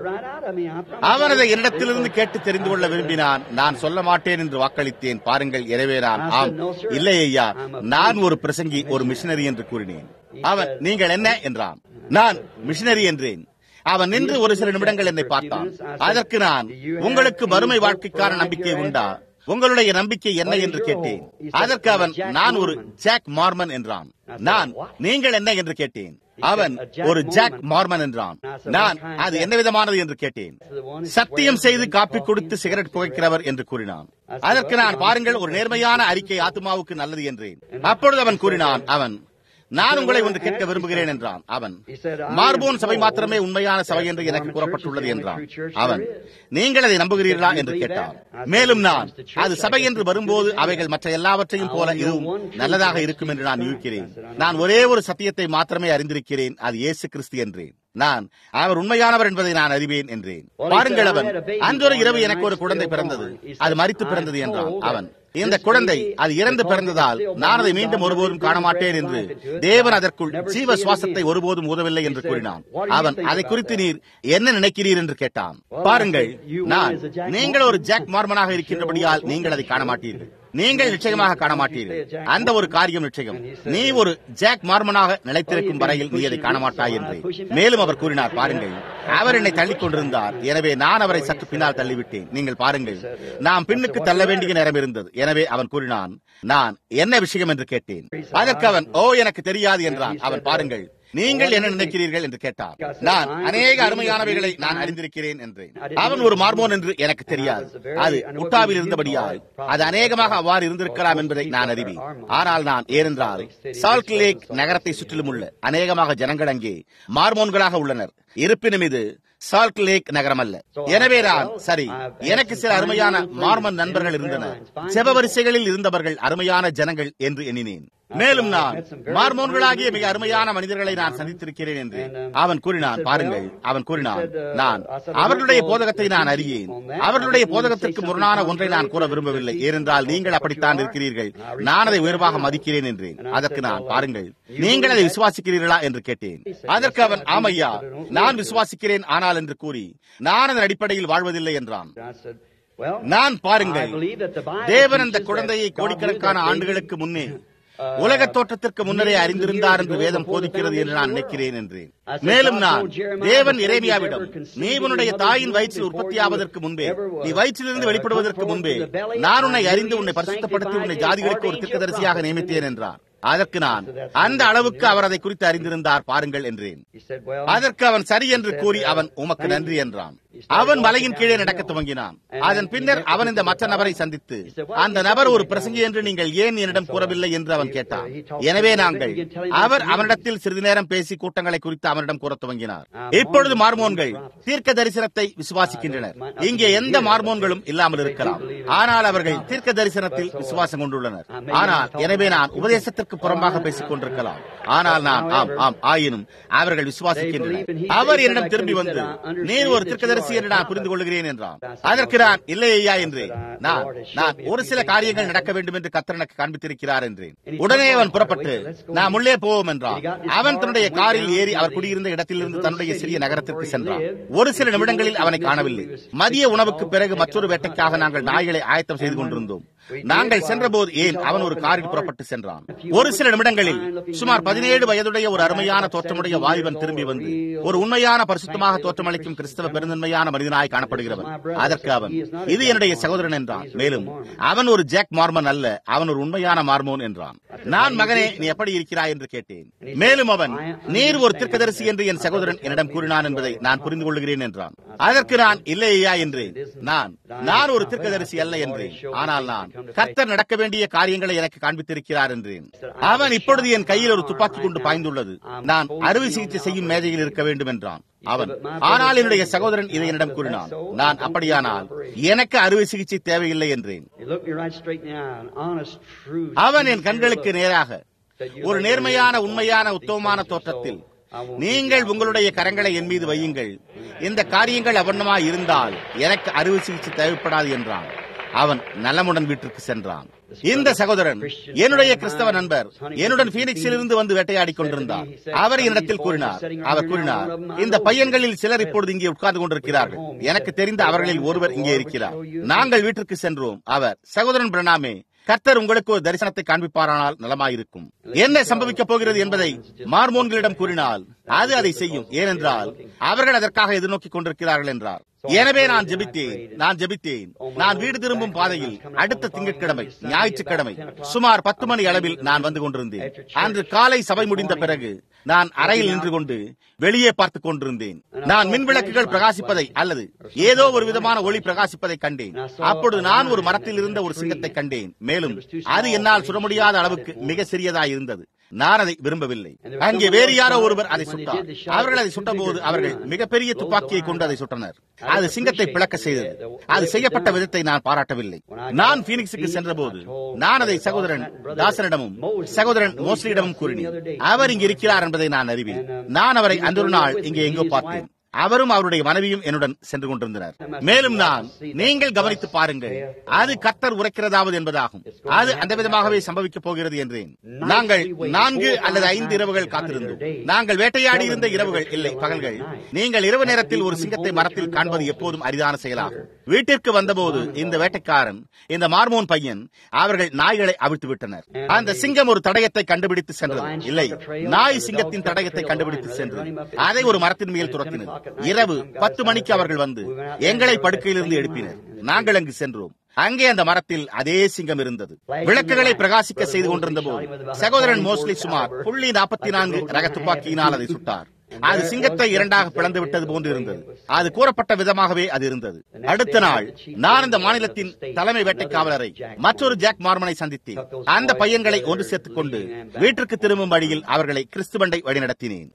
அவன் அதை என்னிடத்திலிருந்து கேட்டு தெரிந்து கொள்ள விரும்பினான் நான் சொல்ல மாட்டேன் என்று வாக்களித்தேன் பாருங்கள் எனவே நான் ஆம் இல்லை ஐயா நான் ஒரு பிரசங்கி ஒரு மிஷினரி என்று கூறினேன் அவன் நீங்கள் என்ன என்றான் நான் மிஷினரி என்றேன் அவன் நின்று ஒரு சில நிமிடங்கள் என்னை பார்த்தான் அதற்கு நான் உங்களுக்கு வறுமை வாழ்க்கைக்கான நம்பிக்கை உண்டா உங்களுடைய நம்பிக்கை என்ன என்று கேட்டேன் அதற்கு அவன் நான் ஒரு ஜாக் மார்மன் என்றான் நான் நீங்கள் என்ன என்று கேட்டேன் அவன் ஒரு ஜாக் மார்மன் என்றான் நான் அது என்ன விதமானது என்று கேட்டேன் சத்தியம் செய்து காப்பி கொடுத்து சிகரெட் புகைக்கிறவர் என்று கூறினான் அதற்கு நான் பாருங்கள் ஒரு நேர்மையான அறிக்கை ஆத்மாவுக்கு நல்லது என்றேன் அப்பொழுது அவன் கூறினான் அவன் நான் உங்களை ஒன்று கேட்க விரும்புகிறேன் என்றான் அவன் மார்போன் சபை மாத்திரமே உண்மையான சபை என்று எனக்கு கூறப்பட்டுள்ளது என்றான் அவன் நீங்கள் அதை நம்புகிறீர்களா என்று கேட்டான் மேலும் நான் அது சபை என்று வரும்போது அவைகள் மற்ற எல்லாவற்றையும் போல இதுவும் நல்லதாக இருக்கும் என்று நான் யூகிக்கிறேன் நான் ஒரே ஒரு சத்தியத்தை மாத்திரமே அறிந்திருக்கிறேன் அது இயேசு கிறிஸ்து என்றேன் நான் அவர் உண்மையானவர் என்பதை நான் அறிவேன் என்றேன் பாருங்கள் அவன் அன்றொரு இரவு எனக்கு ஒரு குழந்தை பிறந்தது அது மறித்து பிறந்தது என்றான் அவன் இந்த குழந்தை அது இறந்து பிறந்ததால் நான் அதை மீண்டும் ஒருபோதும் காண மாட்டேன் என்று தேவன் அதற்குள் ஜீவ சுவாசத்தை ஒருபோதும் உதவில்லை என்று கூறினான் அவன் அதை குறித்து நீர் என்ன நினைக்கிறீர் என்று கேட்டான் பாருங்கள் நான் நீங்கள் ஒரு ஜாக் மார்மனாக இருக்கின்றபடியால் நீங்கள் அதை காண மாட்டீர்கள் நீங்கள் நிச்சயமாக காண மாட்டீர்கள் அந்த ஒரு காரியம் நிச்சயம் நீ ஒரு ஜாக் மார்மனாக நிலைத்திருக்கும் வரையில் நீ அதை காண மாட்டாய் என்று மேலும் அவர் கூறினார் பாருங்கள் அவர் என்னை தள்ளிக் கொண்டிருந்தார் எனவே நான் அவரை சற்று பின்னால் தள்ளிவிட்டேன் நீங்கள் பாருங்கள் நாம் பின்னுக்கு தள்ள வேண்டிய நேரம் இருந்தது எனவே அவன் கூறினான் நான் என்ன விஷயம் என்று கேட்டேன் அதற்கு அவன் ஓ எனக்கு தெரியாது என்றான் அவன் பாருங்கள் நீங்கள் என்ன நினைக்கிறீர்கள் என்று கேட்டார் நான் அநேக அருமையானவைகளை நான் அறிந்திருக்கிறேன் என்றேன் அவன் ஒரு மார்மோன் என்று எனக்கு தெரியாது அது உட்டாவில் இருந்தபடியால் அது அநேகமாக அவ்வாறு இருந்திருக்கலாம் என்பதை நான் அறிவேன் ஆனால் நான் ஏனென்றால் சால்ட் லேக் நகரத்தை சுற்றிலும் உள்ள அநேகமாக ஜனங்கள் அங்கே மார்மோன்களாக உள்ளனர் இருப்பினும் இது சால்ட் லேக் நகரம் அல்ல எனவே நான் சரி எனக்கு சில அருமையான மார்மன் நண்பர்கள் இருந்தனர் செபவரிசைகளில் இருந்தவர்கள் அருமையான ஜனங்கள் என்று எண்ணினேன் மேலும் நான் மார்மோன்களாகிய மிக அருமையான மனிதர்களை நான் சந்தித்திருக்கிறேன் என்று அவன் கூறினான் பாருங்கள் அவன் கூறினான் நான் அவர்களுடைய போதகத்தை நான் அறியேன் அவர்களுடைய போதகத்திற்கு முரணான ஒன்றை நான் கூற விரும்பவில்லை ஏனென்றால் நீங்கள் அப்படித்தான் இருக்கிறீர்கள் நான் அதை உயர்வாக மதிக்கிறேன் என்றேன் அதற்கு நான் பாருங்கள் நீங்கள் அதை விசுவாசிக்கிறீர்களா என்று கேட்டேன் அதற்கு அவன் ஆமையா நான் விசுவாசிக்கிறேன் ஆனால் என்று கூறி நான் அதன் அடிப்படையில் வாழ்வதில்லை என்றான் நான் பாருங்கள் தேவன் அந்த குழந்தையை கோடிக்கணக்கான ஆண்டுகளுக்கு முன்னே உலக தோற்றத்திற்கு முன்னரே அறிந்திருந்தார் என்று வேதம் போதிக்கிறது என்று நான் நினைக்கிறேன் என்றேன் மேலும் நான் தேவன் இறைவியாவிடம் நீ உன்னுடைய தாயின் வயிற்றில் உற்பத்தியாவதற்கு முன்பே நீ வயிற்றிலிருந்து வெளிப்படுவதற்கு முன்பே நான் உன்னை அறிந்து உன்னை பரிசுத்தப்படுத்தி உன்னை ஜாதிகளுக்கு ஒரு திட்டதரிசியாக நியமித்தேன் என்றார் அதற்கு நான் அந்த அளவுக்கு அவர் அதை குறித்து அறிந்திருந்தார் பாருங்கள் என்றேன் அதற்கு அவன் சரி என்று கூறி அவன் உமக்கு நன்றி என்றான் அவன் மலையின் கீழே நடக்க துவங்கினான் அதன் பின்னர் அவன் இந்த மற்ற நபரை சந்தித்து அந்த நபர் ஒரு பிரசங்கி என்று நீங்கள் ஏன் என்னிடம் கூறவில்லை என்று அவன் கேட்டான் எனவே நாங்கள் அவர் அவனிடத்தில் சிறிது நேரம் பேசி கூட்டங்களை குறித்து அவனிடம் கூற துவங்கினார் இப்பொழுது மார்மோன்கள் தீர்க்க தரிசனத்தை விசுவாசிக்கின்றனர் இங்கே எந்த மார்மோன்களும் இல்லாமல் இருக்கலாம் ஆனால் அவர்கள் தீர்க்க தரிசனத்தில் விசுவாசம் கொண்டுள்ளனர் ஆனால் எனவே நான் உபதேசத்திற்கு புறம்பாக பேசிக் கொண்டிருக்கலாம் ஆனால் நான் ஆம் ஆம் ஆயினும் அவர்கள் விசுவாசிக்கின்றனர் அவர் என்னிடம் திரும்பி வந்து நீர் ஒரு தீர்க்கதரிசி தீர்க்கதரிசி என்று நான் புரிந்து கொள்கிறேன் என்றான் அதற்கு நான் இல்லை ஐயா என்றேன் நான் நான் ஒரு சில காரியங்கள் நடக்க வேண்டும் என்று கத்தர் எனக்கு காண்பித்திருக்கிறார் என்றேன் உடனே அவன் புறப்பட்டு நாம் உள்ளே போவோம் என்றான் அவன் தன்னுடைய காரில் ஏறி அவர் குடியிருந்த இடத்திலிருந்து தன்னுடைய சிறிய நகரத்திற்கு சென்றான் ஒரு சில நிமிடங்களில் அவனை காணவில்லை மதிய உணவுக்கு பிறகு மற்றொரு வேட்டைக்காக நாங்கள் நாய்களை ஆயத்தம் செய்து கொண்டிருந்தோம் நாங்கள் சென்றபோது ஏன் அவன் ஒரு காரில் புறப்பட்டு சென்றான் ஒரு சில நிமிடங்களில் சுமார் பதினேழு வயதுடைய ஒரு அருமையான தோற்றமுடைய வாலிபன் திரும்பி வந்து ஒரு உண்மையான பரிசுத்தமாக தோற்றமளிக்கும் கிறிஸ்தவ பெருந்தன்மையான மனிதனாய் காணப்படுகிறவன் அதற்கு அவன் இது என்னுடைய சகோதரன் என்றான் மேலும் அவன் ஒரு ஜாக் மார்மன் அல்ல அவன் ஒரு உண்மையான மார்மோன் என்றான் நான் மகனே நீ எப்படி இருக்கிறாய் என்று கேட்டேன் மேலும் அவன் நீர் ஒரு தீர்க்கதரிசி என்று என் சகோதரன் என்னிடம் கூறினான் என்பதை நான் புரிந்து கொள்கிறேன் என்றான் அதற்கு நான் இல்லை ஐயா என்றேன் நான் நான் ஒரு தீர்க்கதரிசி அல்ல என்றேன் ஆனால் நான் கர்த்தர் நடக்க வேண்டிய காரியங்களை எனக்கு காண்பித்திருக்கிறார் என்றேன் அவன் இப்பொழுது என் கையில் ஒரு துப்பாக்கி கொண்டு பாய்ந்துள்ளது நான் அறுவை சிகிச்சை செய்யும் மேதையில் இருக்க வேண்டும் என்றான் அவன் ஆனால் என்னுடைய சகோதரன் இதை என்னிடம் கூறினான் நான் அப்படியானால் எனக்கு அறுவை சிகிச்சை தேவையில்லை என்றேன் அவன் என் கண்களுக்கு நேராக ஒரு நேர்மையான உண்மையான உத்தமமான தோற்றத்தில் நீங்கள் உங்களுடைய கரங்களை என் மீது வையுங்கள் இந்த காரியங்கள் அவண்ணமாய் இருந்தால் எனக்கு அறுவை சிகிச்சை தேவைப்படாது என்றான் அவன் நலமுடன் வீட்டிற்கு சென்றான் இந்த சகோதரன் என்னுடைய கிறிஸ்தவ நண்பர் என்னுடன் பீனிக்ஸில் இருந்து வந்து வேட்டையாடி கொண்டிருந்தார் அவர் என்னிடத்தில் கூறினார் அவர் கூறினார் இந்த பையன்களில் சிலர் இப்பொழுது இங்கே உட்கார்ந்து கொண்டிருக்கிறார்கள் எனக்கு தெரிந்த அவர்களில் ஒருவர் இங்கே இருக்கிறார் நாங்கள் வீட்டிற்கு சென்றோம் அவர் சகோதரன் பிரணாமே கர்த்தர் உங்களுக்கு ஒரு தரிசனத்தை காண்பிப்பாரானால் நலமாயிருக்கும் என்ன சம்பவிக்கப் போகிறது என்பதை மார்மோன்களிடம் கூறினால் அது அதை செய்யும் ஏனென்றால் அவர்கள் அதற்காக எதிர்நோக்கிக் கொண்டிருக்கிறார்கள் என்றார் எனவே நான் ஜெபித்தேன் நான் ஜெபித்தேன் நான் வீடு திரும்பும் பாதையில் அடுத்த திங்கட்கிழமை ஞாயிற்றுக்கிழமை சுமார் பத்து மணி அளவில் நான் வந்து கொண்டிருந்தேன் அன்று காலை சபை முடிந்த பிறகு நான் அறையில் நின்று கொண்டு வெளியே பார்த்துக் கொண்டிருந்தேன் நான் மின் விளக்குகள் பிரகாசிப்பதை அல்லது ஏதோ ஒரு விதமான ஒளி பிரகாசிப்பதை கண்டேன் அப்பொழுது நான் ஒரு மரத்தில் இருந்த ஒரு சிங்கத்தை கண்டேன் மேலும் அது என்னால் சுட முடியாத அளவுக்கு மிக சிறியதாய் இருந்தது நான் அதை விரும்பவில்லை அங்கே வேறு யாரோ ஒருவர் அதை சுட்டார் அவர்கள் அதை சுட்டபோது அவர்கள் மிகப்பெரிய துப்பாக்கியை கொண்டு அதை சுட்டனர் அது சிங்கத்தை பிளக்க செய்தது அது செய்யப்பட்ட விதத்தை நான் பாராட்டவில்லை நான் பீனிக்ஸுக்கு சென்றபோது நான் அதை சகோதரன் தாசனிடமும் சகோதரன் மோஸ்லியிடமும் கூறினேன் அவர் இங்கு இருக்கிறார் என்பதை நான் அறிவேன் நான் அவரை அன்றொரு நாள் இங்கே எங்கோ பார்த்தேன் அவரும் அவருடைய மனைவியும் என்னுடன் சென்று கொண்டிருந்தனர் மேலும் நான் நீங்கள் கவனித்து பாருங்கள் அது கத்தர் உரைக்கிறதாவது என்பதாகும் அது அந்த விதமாகவே சம்பவிக்கப் போகிறது என்றேன் நாங்கள் நான்கு அல்லது ஐந்து இரவுகள் காத்திருந்தோம் நாங்கள் வேட்டையாடி இருந்த இரவுகள் இல்லை பகல்கள் நீங்கள் இரவு நேரத்தில் ஒரு சிங்கத்தை மரத்தில் காண்பது எப்போதும் அரிதான செயலாகும் வீட்டிற்கு வந்தபோது இந்த வேட்டைக்காரன் இந்த மார்மோன் பையன் அவர்கள் நாய்களை அவிழ்த்து விட்டனர் அந்த சிங்கம் ஒரு தடயத்தை கண்டுபிடித்து சென்றது இல்லை நாய் சிங்கத்தின் தடயத்தை கண்டுபிடித்து சென்றது அதை ஒரு மரத்தின் மேல் துரத்தினது இரவு பத்து மணிக்கு அவர்கள் வந்து எங்களை படுக்கையிலிருந்து எழுப்பினர் நாங்கள் அங்கு சென்றோம் அங்கே அந்த மரத்தில் அதே சிங்கம் இருந்தது விளக்குகளை பிரகாசிக்க செய்து கொண்டிருந்த போது சகோதரன் மோஸ்லி சுமார் புள்ளி நாற்பத்தி நான்கு ரக துப்பாக்கியினால் அதை சுட்டார் அது சிங்கத்தை இரண்டாக பிளந்து விட்டது போன்று இருந்தது அது கூறப்பட்ட விதமாகவே அது இருந்தது அடுத்த நாள் நான் இந்த மாநிலத்தின் தலைமை வேட்டை காவலரை மற்றொரு ஜாக் மார்மனை சந்தித்தேன் அந்த பையன்களை ஒன்று சேர்த்துக் கொண்டு வீட்டிற்கு திரும்பும் வழியில் அவர்களை கிறிஸ்துவண்டை வழிநடத்தினேன்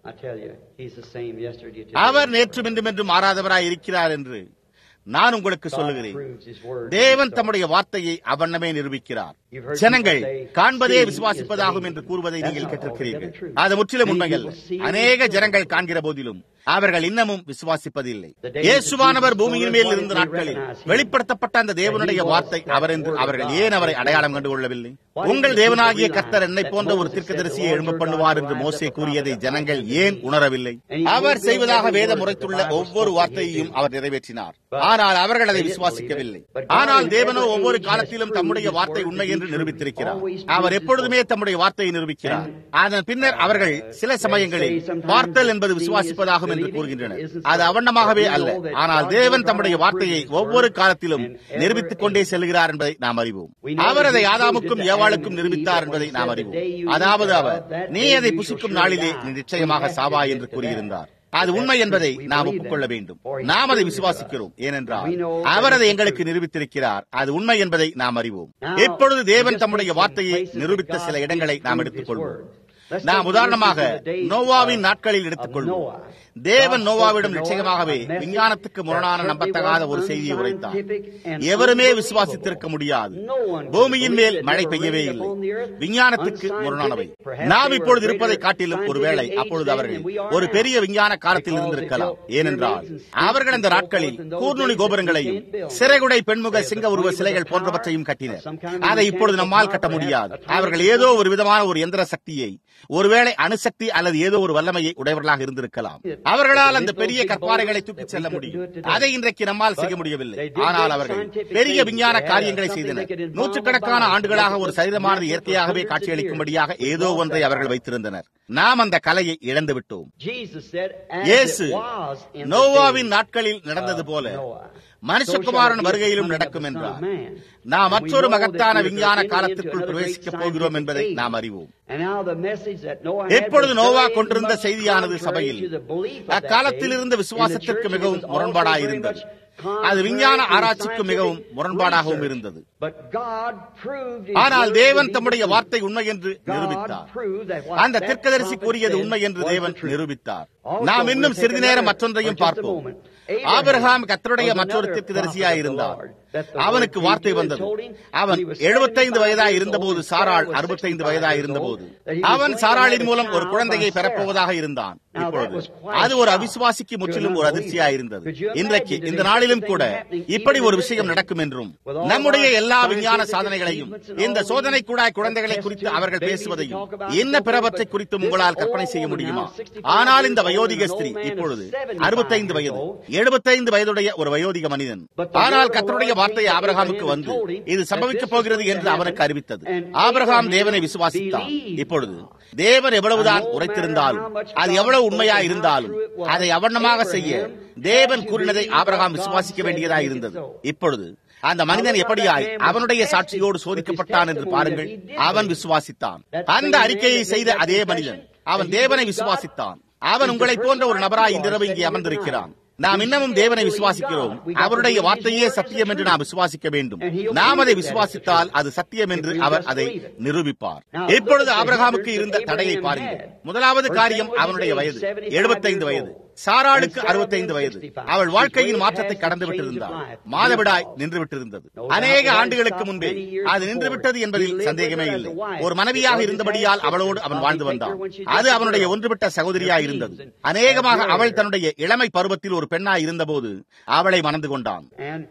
அவர் நேற்று மின்றும் என்று மாறாதவராய் இருக்கிறார் என்று நான் உங்களுக்கு சொல்லுகிறேன் தேவன் தம்முடைய வார்த்தையை அவ்வண்ணமே நிரூபிக்கிறார் ஜனங்கள் காண்பதே விசுவாசிப்பதாகும் என்று கூறுவதை நீங்கள் கேட்டிருக்கிறீர்கள் அது முற்றிலும் உண்மைகள் அநேக ஜனங்கள் காண்கிற போதிலும் அவர்கள் இன்னமும் விசுவாசிப்பதில்லை இயேசுவானவர் பூமியின் மேல் இருந்த நாட்களில் வெளிப்படுத்தப்பட்ட அந்த தேவனுடைய வார்த்தை அவர் என்று அவர்கள் ஏன் அவரை அடையாளம் கண்டு கொள்ளவில்லை உங்கள் தேவனாகிய கர்த்தர் என்னை போன்ற ஒரு தீர்க்கதரிசியை எழும்ப பண்ணுவார் என்று மோசே கூறியதை ஜனங்கள் ஏன் உணரவில்லை அவர் செய்வதாக வேத முறைத்துள்ள ஒவ்வொரு வார்த்தையையும் அவர் நிறைவேற்றினார் ஆனால் அவர்கள் அதை விசுவாசிக்கவில்லை ஆனால் தேவனோ ஒவ்வொரு காலத்திலும் தம்முடைய வார்த்தை உண்மை என்று நிரூபித்திருக்கிறார் அவர் எப்பொழுதுமே தம்முடைய வார்த்தையை நிரூபிக்கிறார் அதன் பின்னர் அவர்கள் சில சமயங்களில் பார்த்தல் என்பது விசுவாசிப்பதாகும் என்று கூறுகின்றனர் அது அவண்ணமாகவே அல்ல ஆனால் தேவன் தம்முடைய வார்த்தையை ஒவ்வொரு காலத்திலும் நிரூபித்துக் கொண்டே செல்கிறார் என்பதை நாம் அறிவோம் அவர் அதை ஆதாமுக்கும் ஏவாளுக்கும் நிரூபித்தார் என்பதை நாம் அறிவோம் அதாவது அவர் நீ அதை புசிக்கும் நாளிலே நீ நிச்சயமாக சாவா என்று கூறியிருந்தார் அது உண்மை என்பதை நாம் ஒப்புக்கொள்ள வேண்டும் நாம் அதை விசுவாசிக்கிறோம் ஏனென்றால் அவர் அதை எங்களுக்கு நிரூபித்திருக்கிறார் அது உண்மை என்பதை நாம் அறிவோம் இப்பொழுது தேவன் தம்முடைய வார்த்தையை நிரூபித்த சில இடங்களை நாம் எடுத்துக்கொள்வோம் நாம் உதாரணமாக நோவாவின் நாட்களில் எடுத்துக்கொள்வோம் தேவன் நோவாவிடம் நிச்சயமாகவே விஞ்ஞானத்துக்கு முரணான நம்பத்தகாத ஒரு செய்தியை உரைத்தார் எவருமே விசுவாசித்திருக்க முடியாது பூமியின் மேல் மழை பெய்யவே இல்லை விஞ்ஞானத்துக்கு முரணானவை நாம் இப்பொழுது இருப்பதை காட்டிலும் ஒருவேளை அப்பொழுது அவர்கள் ஒரு பெரிய விஞ்ஞான காலத்தில் இருந்திருக்கலாம் ஏனென்றால் அவர்கள் அந்த நாட்களில் கூர்நுனி கோபுரங்களையும் சிறைகுடை பெண்முக சிங்க உருவ சிலைகள் போன்றவற்றையும் கட்டினர் அதை இப்பொழுது நம்மால் கட்ட முடியாது அவர்கள் ஏதோ ஒரு விதமான ஒரு எந்திர சக்தியை ஒருவேளை அணுசக்தி அல்லது ஏதோ ஒரு வல்லமையை உடையவர்களாக இருந்திருக்கலாம் அவர்களால் அந்த பெரிய கற்பாறைகளை தூக்கிச் செல்ல முடியும் அதை இன்றைக்கு நம்மால் செய்ய முடியவில்லை ஆனால் அவர்கள் பெரிய விஞ்ஞான காரியங்களை செய்தனர் நூற்றுக்கணக்கான ஆண்டுகளாக ஒரு சரீரமானது இயற்கையாகவே காட்சியளிக்கும்படியாக ஏதோ ஒன்றை அவர்கள் வைத்திருந்தனர் நாம் அந்த கலையை இழந்து விட்டோம் இயேசு நோவாவின் நாட்களில் நடந்தது போல மனுஷகுமாரன் வருகையிலும் நடக்கும் என்றார் நாம் மற்றொரு மகத்தான விஞ்ஞான காலத்திற்குள் பிரவேசிக்கப் போகிறோம் என்பதை நாம் அறிவோம் எப்பொழுது நோவா கொண்டிருந்த செய்தியானது சபையில் அக்காலத்தில் இருந்த விசுவாசத்திற்கு மிகவும் முரண்பாடாயிருந்தது அது விஞ்ஞான ஆராய்ச்சிக்கு மிகவும் முரண்பாடாகவும் இருந்தது ஆனால் தேவன் தம்முடைய வார்த்தை உண்மை என்று நிரூபித்தார் அந்த திர்க்கதரிசி கூறியது உண்மை என்று தேவன் நிரூபித்தார் நாம் இன்னும் சிறிது நேரம் மற்றொன்றையும் பார்ப்போம் ஆபிரகாம் கத்தருடைய மற்றொரு தீர்க்கதரிசியாய் இருந்தார் அவனுக்கு வார்த்தை வந்தது அவன் எழுபத்தைந்து வயதாய் இருந்தபோது சாராள் அறுபத்தைந்து வயதாய் இருந்தபோது அவன் சாராளின் மூலம் ஒரு குழந்தையை பெறப்போவதாக இருந்தான் இப்பொழுது அது ஒரு அவிசுவாசிக்கு முற்றிலும் ஒரு அதிர்ச்சியாய் இருந்தது இன்றைக்கு இந்த நாளிலும் கூட இப்படி ஒரு விஷயம் நடக்கும் என்றும் நம்முடைய எல்லா விஞ்ஞான சாதனைகளையும் இந்த சோதனை கூட குழந்தைகளை குறித்து அவர்கள் பேசுவதையும் என்ன பிறவற்றை குறித்தும் உங்களால் கற்பனை செய்ய முடியுமா ஆனால் இந்த வயோதிக ஸ்திரீ இப்பொழுது அறுபத்தைந்து வயது எழுபத்தைந்து வயதுடைய ஒரு வயோதிக மனிதன் ஆனால் கத்தருடைய வார்த்தை ஆபிரகாமுக்கு வந்து இது சம்பவிக்கப் போகிறது என்று அவனுக்கு அறிவித்தது ஆபிரகாம் தேவனை விசுவாசித்தான் இப்பொழுது தேவன் எவ்வளவுதான் உரைத்திருந்தாலும் அது எவ்வளவு உண்மையா இருந்தாலும் அதை அவண்ணமாக செய்ய தேவன் கூறினதை ஆபிரகாம் விசுவாசிக்க வேண்டியதா இருந்தது இப்பொழுது அந்த மனிதன் எப்படியாய் அவனுடைய சாட்சியோடு சோதிக்கப்பட்டான் என்று பாருங்கள் அவன் விசுவாசித்தான் அந்த அறிக்கையை செய்த அதே மனிதன் அவன் தேவனை விசுவாசித்தான் அவன் உங்களை போன்ற ஒரு நபராய் இன்றிரவு இங்கே அமர்ந்திருக்கிறான் நாம் இன்னமும் தேவனை விசுவாசிக்கிறோம் அவருடைய வார்த்தையே சத்தியம் என்று நாம் விசுவாசிக்க வேண்டும் நாம் அதை விசுவாசித்தால் அது சத்தியம் என்று அவர் அதை நிரூபிப்பார் இப்பொழுது ஆபிரகாமுக்கு இருந்த தடையை பாருங்கள் முதலாவது காரியம் அவனுடைய வயது எழுபத்தைந்து வயது சாராளுக்கு அறுபத்தைந்து வயது அவள் வாழ்க்கையின் மாற்றத்தை கடந்து விட்டிருந்தார் மாதவிடாய் நின்று விட்டிருந்தது அநேக ஆண்டுகளுக்கு முன்பே அது நின்று விட்டது என்பதில் சந்தேகமே இல்லை ஒரு மனைவியாக இருந்தபடியால் அவளோடு அவன் வாழ்ந்து வந்தான் அது அவனுடைய ஒன்றுவிட்ட சகோதரியா இருந்தது அநேகமாக அவள் தன்னுடைய இளமை பருவத்தில் ஒரு பெண்ணாய் இருந்தபோது அவளை மணந்து கொண்டான்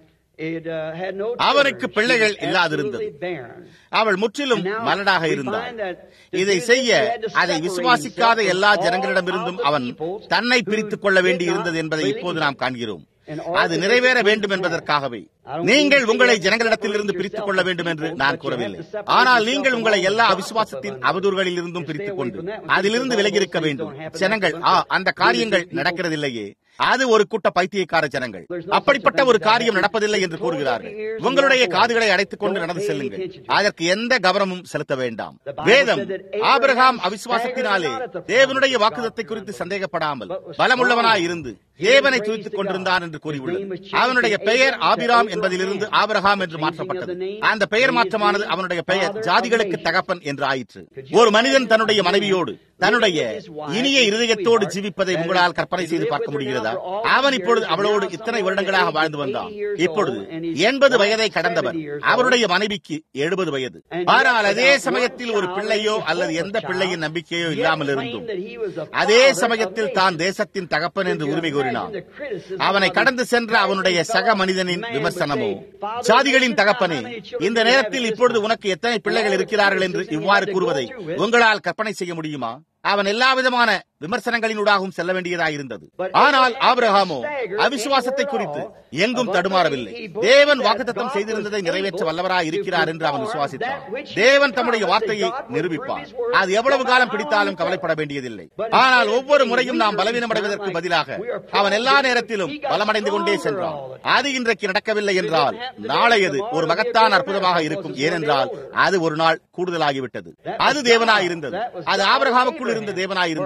அவனுக்கு பிள்ளைகள் இல்லாதிருந்தது அவள் முற்றிலும் மலடாக இருந்தாள் இதை செய்ய அதை விசுவாசிக்காத எல்லா ஜனங்களிடமிருந்தும் அவன் தன்னை பிரித்துக் கொள்ள வேண்டி இருந்தது என்பதை இப்போது நாம் காண்கிறோம் அது நிறைவேற வேண்டும் என்பதற்காகவே நீங்கள் உங்களை ஜனங்களிடத்தில் இருந்து பிரித்துக் கொள்ள வேண்டும் என்று நான் கூறவில்லை ஆனால் நீங்கள் உங்களை எல்லா அவிசுவாசத்தின் அவதூறுகளில் இருந்தும் பிரித்துக் கொண்டு அதிலிருந்து விலகியிருக்க வேண்டும் ஜனங்கள் ஆ அந்த காரியங்கள் நடக்கிறதில்லையே அது ஒரு கூட்ட பைத்தியக்கார ஜனங்கள் அப்படிப்பட்ட ஒரு காரியம் நடப்பதில்லை என்று கூறுகிறார்கள் உங்களுடைய காதுகளை அடைத்துக் கொண்டு நடந்து செல்லுங்கள் அதற்கு எந்த கவனமும் செலுத்த வேண்டாம் வேதம் ஆபிரகாம் அவிசுவாசத்தினாலே தேவனுடைய வாக்குதத்தை குறித்து சந்தேகப்படாமல் பலமுள்ளவனாய் இருந்து தேவனை துதித்துக் கொண்டிருந்தான் என்று கூறியுள்ளது அவனுடைய பெயர் ஆபிராம் என்பதிலிருந்து ஆபிரகாம் என்று மாற்றப்பட்டது அந்த பெயர் மாற்றமானது அவனுடைய பெயர் ஜாதிகளுக்கு தகப்பன் என்று ஆயிற்று ஒரு மனிதன் தன்னுடைய மனைவியோடு தன்னுடைய இனிய இருதயத்தோடு ஜீவிப்பதை உங்களால் கற்பனை செய்து பார்க்க முடிகிறதா அவன் இப்பொழுது அவளோடு இத்தனை வருடங்களாக வாழ்ந்து வந்தான் இப்பொழுது எண்பது வயதை கடந்தவர் அவருடைய மனைவிக்கு எழுபது வயது ஆனால் அதே சமயத்தில் ஒரு பிள்ளையோ அல்லது எந்த பிள்ளையின் நம்பிக்கையோ இல்லாமல் இருந்தும் அதே சமயத்தில் தான் தேசத்தின் தகப்பன் என்று உரிமை கூறினான் அவனை கடந்து சென்ற அவனுடைய சக மனிதனின் விமர்சனமோ சாதிகளின் தகப்பனே இந்த நேரத்தில் இப்பொழுது உனக்கு எத்தனை பிள்ளைகள் இருக்கிறார்கள் என்று இவ்வாறு கூறுவதை உங்களால் கற்பனை செய்ய முடியுமா அவன் எல்லா விதமான விமர்சனங்களினூடாகவும் செல்ல வேண்டியதாயிருந்தது ஆனால் ஆபிரகாமோ அவிசுவாசத்தை குறித்து எங்கும் தடுமாறவில்லை தேவன் வாக்குத்தத்தம் செய்திருந்ததை நிறைவேற்ற வல்லவராய் இருக்கிறார் என்று அவன் விசுவாசித்தான் தேவன் தம்முடைய வார்த்தையை நிரூபிப்பார் அது எவ்வளவு காலம் பிடித்தாலும் கவலைப்பட வேண்டியதில்லை ஆனால் ஒவ்வொரு முறையும் நாம் பலவீனமடைவதற்கு பதிலாக அவன் எல்லா நேரத்திலும் பலமடைந்து கொண்டே சென்றான் அது இன்றைக்கு நடக்கவில்லை என்றால் நாளையது ஒரு மகத்தான் அற்புதமாக இருக்கும் ஏனென்றால் அது ஒரு நாள் கூடுதலாகிவிட்டது அது தேவனாய் இருந்தது அது ஆபிரகாமுக்குள் இருந்த தேவனாய் இருந்தது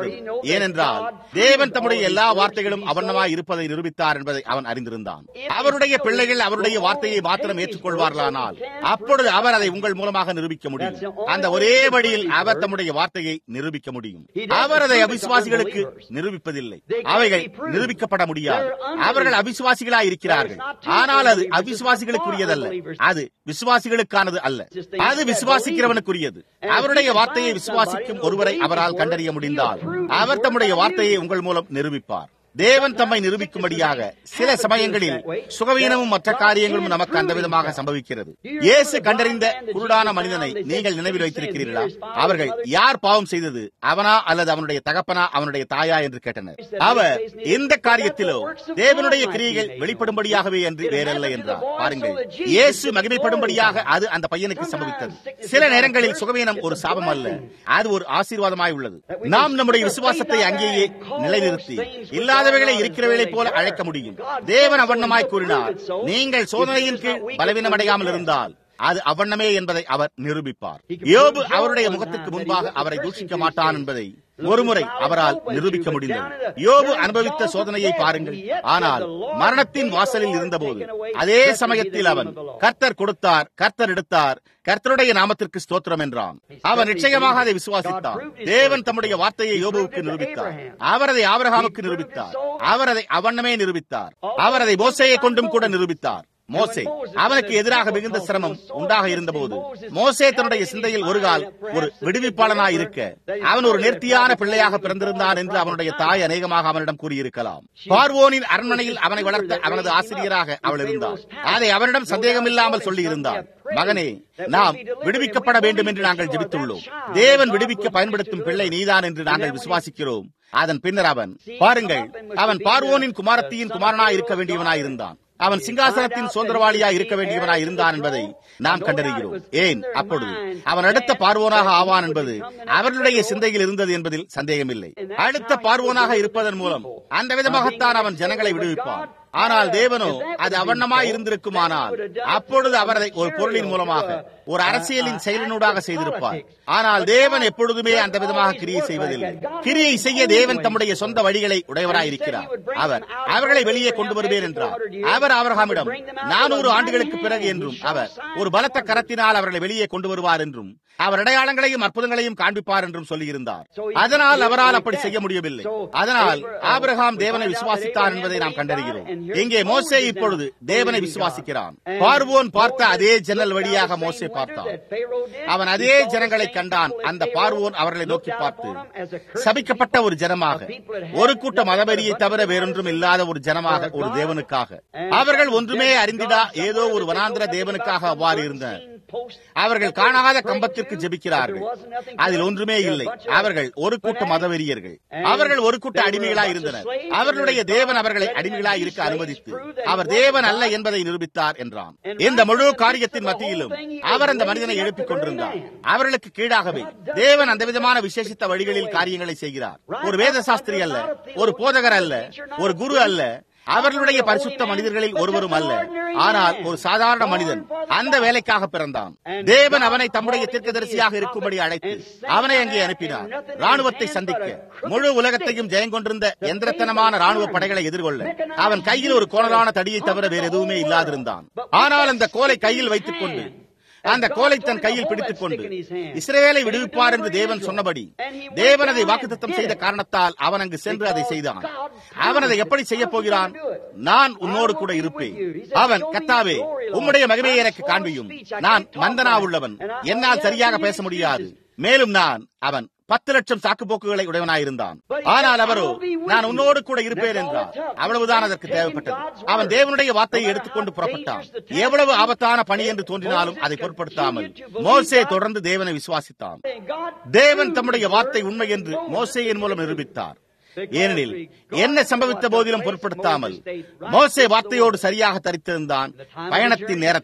ஏனென்றால் தேவன் தம்முடைய எல்லா வார்த்தைகளும் அவர்ணமாய் இருப்பதை நிரூபித்தார் என்பதை அவன் அறிந்திருந்தான் அவருடைய பிள்ளைகள் அவருடைய வார்த்தையை மாத்திரம் ஏற்றுக்கொள்வார்களானால் அப்பொழுது அவர் அதை உங்கள் மூலமாக நிரூபிக்க முடியும் அந்த ஒரே வழியில் அவர் தம்முடைய வார்த்தையை நிரூபிக்க முடியும் அவர் அதை அவிசுவாசிகளுக்கு நிரூபிப்பதில்லை அவைகள் நிரூபிக்கப்பட முடியாது அவர்கள் அவிசுவாசிகளாய் இருக்கிறார்கள் ஆனால் அது அவிசுவாசிகளுக்குரியதல்ல அது விசுவாசிகளுக்கானது அல்ல அது விசுவாசிக்கிறவனுக்குரியது அவருடைய வார்த்தையை விசுவாசிக்கும் ஒருவரை அவரால் கண்டறிய முடிந்தால் அவர் தம்முடைய வார்த்தையை உங்கள் மூலம் நிரூபிப்பார் தேவன் தம்மை நிரூபிக்கும்படியாக சில சமயங்களில் சுகவீனமும் மற்ற காரியங்களும் நமக்கு அந்த விதமாக சம்பவிக்கிறது இயேசு கண்டறிந்த குருடான மனிதனை நீங்கள் நினைவில் வைத்திருக்கிறீர்களா அவர்கள் யார் பாவம் செய்தது அவனா அல்லது அவனுடைய தகப்பனா அவனுடைய தாயா என்று கேட்டனர் அவர் இந்த காரியத்திலோ தேவனுடைய கிரியைகள் வெளிப்படும்படியாகவே என்று வேறல்ல என்றார் பாருங்கள் இயேசு மகிமைப்படும்படியாக அது அந்த பையனுக்கு சம்பவித்தது சில நேரங்களில் சுகவீனம் ஒரு சாபம் அல்ல அது ஒரு ஆசீர்வாதமாய் உள்ளது நாம் நம்முடைய விசுவாசத்தை அங்கேயே நிலைநிறுத்தி இல்லாத இல்லாதவைகளை இருக்கிறவைகளை போல அழைக்க முடியும் தேவன் அவண்ணமாய் கூறினார் நீங்கள் சோதனையின் கீழ் பலவீனம் அடையாமல் இருந்தால் அது அவண்ணமே என்பதை அவர் நிரூபிப்பார் யோபு அவருடைய முகத்துக்கு முன்பாக அவரை தூஷிக்க மாட்டான் என்பதை ஒருமுறை அவரால் நிரூபிக்க முடிந்தது யோபு அனுபவித்த சோதனையை பாருங்கள் ஆனால் மரணத்தின் வாசலில் இருந்தபோது அதே சமயத்தில் அவன் கர்த்தர் கொடுத்தார் கர்த்தர் எடுத்தார் கர்த்தருடைய நாமத்திற்கு ஸ்தோத்திரம் என்றான் அவன் நிச்சயமாக அதை விசுவாசித்தான் தேவன் தம்முடைய வார்த்தையை யோபுவுக்கு நிரூபித்தார் அவர் அதை ஆவரகாமுக்கு நிரூபித்தார் அவர் அதை அவண்ணமே நிரூபித்தார் அவர் அதை மோசையை கொண்டும் கூட நிரூபித்தார் மோசே அவனுக்கு எதிராக மிகுந்த சிரமம் உண்டாக இருந்தபோது மோசே தன்னுடைய சிந்தையில் ஒரு கால் ஒரு விடுவிப்பாளனாய் இருக்க அவன் ஒரு நேர்த்தியான பிள்ளையாக பிறந்திருந்தான் என்று அவனுடைய தாய் அநேகமாக அவனிடம் கூறியிருக்கலாம் பார்வோனின் அரண்மனையில் அவனை வளர்த்த அவனது ஆசிரியராக அவள் இருந்தார் அதை அவனிடம் சந்தேகமில்லாமல் சொல்லி இருந்தார் மகனே நாம் விடுவிக்கப்பட வேண்டும் என்று நாங்கள் ஜெபித்துள்ளோம் தேவன் விடுவிக்க பயன்படுத்தும் பிள்ளை நீதான் என்று நாங்கள் விசுவாசிக்கிறோம் அதன் பின்னர் அவன் பாருங்கள் அவன் பார்வோனின் குமாரத்தியின் குமாரனாய் இருக்க வேண்டியவனாய் இருந்தான் அவன் சிங்காசனத்தின் சுதந்திரவாளியா இருக்க வேண்டியவனாய் இருந்தான் என்பதை நாம் கண்டறிகிறோம் ஏன் அப்பொழுது அவன் அடுத்த பார்வோனாக ஆவான் என்பது அவர்களுடைய சிந்தையில் இருந்தது என்பதில் சந்தேகமில்லை அடுத்த பார்வோனாக இருப்பதன் மூலம் அந்த விதமாகத்தான் அவன் ஜனங்களை விடுவிப்பான் ஆனால் தேவனோ அது அவண்ணமாய் இருந்திருக்குமானால் அப்பொழுது அவர் அதை ஒரு பொருளின் மூலமாக ஒரு அரசியலின் செயலினூடாக செய்திருப்பார் ஆனால் தேவன் எப்பொழுதுமே அந்த விதமாக கிரியை செய்வதில்லை கிரியை செய்ய தேவன் தம்முடைய சொந்த வழிகளை உடையவராயிருக்கிறார் அவர் அவர்களை வெளியே கொண்டு வருவேன் என்றார் அவர் அவர்களிடம் நானூறு ஆண்டுகளுக்கு பிறகு என்றும் அவர் ஒரு பலத்த கரத்தினால் அவர்களை வெளியே கொண்டு வருவார் என்றும் அவர் அடையாளங்களையும் அற்புதங்களையும் காண்பிப்பார் என்றும் சொல்லியிருந்தார் அதனால் அவரால் அப்படி செய்ய முடியவில்லை அதனால் ஆபிரகாம் தேவனை விசுவாசித்தார் என்பதை நாம் கண்டறிகிறோம் இங்கே மோசே இப்பொழுது தேவனை விசுவாசிக்கிறான் பார்வோன் பார்த்த அதே ஜன்னல் வழியாக மோசே பார்த்தான் அவன் அதே ஜனங்களை கண்டான் அந்த பார்வோன் அவர்களை நோக்கி பார்த்து சபிக்கப்பட்ட ஒரு ஜனமாக ஒரு கூட்ட மதவெறியை தவிர வேறொன்றும் இல்லாத ஒரு ஜனமாக ஒரு தேவனுக்காக அவர்கள் ஒன்றுமே அறிந்திடா ஏதோ ஒரு வனாந்திர தேவனுக்காக அவ்வாறு இருந்தனர் அவர்கள் காணாத கம்பத்திற்கு ஜெபிக்கிறார்கள் அதில் ஒன்றுமே இல்லை அவர்கள் ஒரு கூட்ட மதவெறியர்கள் அவர்கள் ஒரு கூட்ட அடிமைகளாய் இருந்தனர் அவர்களுடைய தேவன் அவர்களை அடிமைகளாய் இருக்க அனுமதித்து அவர் தேவன் அல்ல என்பதை நிரூபித்தார் என்றான் இந்த முழு காரியத்தின் மத்தியிலும் அவர் அந்த மனிதனை எழுப்பிக் கொண்டிருந்தார் அவர்களுக்கு கீழாகவே தேவன் அந்த விதமான விசேஷித்த வழிகளில் காரியங்களை செய்கிறார் ஒரு வேத சாஸ்திரி அல்ல ஒரு போதகர் அல்ல ஒரு குரு அல்ல அவர்களுடைய பரிசுத்த மனிதர்களில் ஒருவரும் அல்ல ஆனால் ஒரு சாதாரண மனிதன் அந்த வேலைக்காக பிறந்தான் தேவன் அவனை தம்முடைய தீர்க்கதரிசியாக இருக்கும்படி அழைத்து அவனை அங்கே அனுப்பினார் ராணுவத்தை சந்திக்க முழு உலகத்தையும் ஜெயங்கொண்டிருந்த எந்திரத்தனமான ராணுவ படைகளை எதிர்கொள்ள அவன் கையில் ஒரு கோணலான தடியை தவிர வேறு எதுவுமே இல்லாதிருந்தான் ஆனால் அந்த கோலை கையில் வைத்துக் கொண்டு அந்த கோலை தன் கையில் பிடித்துக் கொண்டு இஸ்ரேலை விடுவிப்பார் என்று தேவன் சொன்னபடி தேவன் அதை வாக்குத்தத்தம் செய்த காரணத்தால் அவன் அங்கு சென்று அதை செய்தான் அவன் அதை எப்படி செய்ய போகிறான் நான் உன்னோடு கூட இருப்பேன் அவன் கத்தாவே உம்முடைய மகிமையை எனக்கு காண்பியும் நான் மந்தனா உள்ளவன் என்னால் சரியாக பேச முடியாது மேலும் நான் அவன் பத்து லட்சம் சாக்குப்போக்குகளை உடையவனாயிருந்தான் ஆனால் அவரோ நான் உன்னோடு கூட இருப்பேன் என்றார் அவ்வளவுதான் அதற்கு தேவைப்பட்டது அவன் தேவனுடைய வார்த்தையை எடுத்துக்கொண்டு புறப்பட்டான் எவ்வளவு ஆபத்தான பணி என்று தோன்றினாலும் அதை பொருட்படுத்தாமல் மோசே தொடர்ந்து தேவனை விசுவாசித்தான் தேவன் தம்முடைய வார்த்தை உண்மை என்று மோசேயின் மூலம் நிரூபித்தார் ஏனெனில் என்ன சம்பவித்த போதிலும் பொருட்படுத்தாமல் மோசே வார்த்தையோடு சரியாக தரித்திருந்தான் பயணத்தின் நேரத்தில்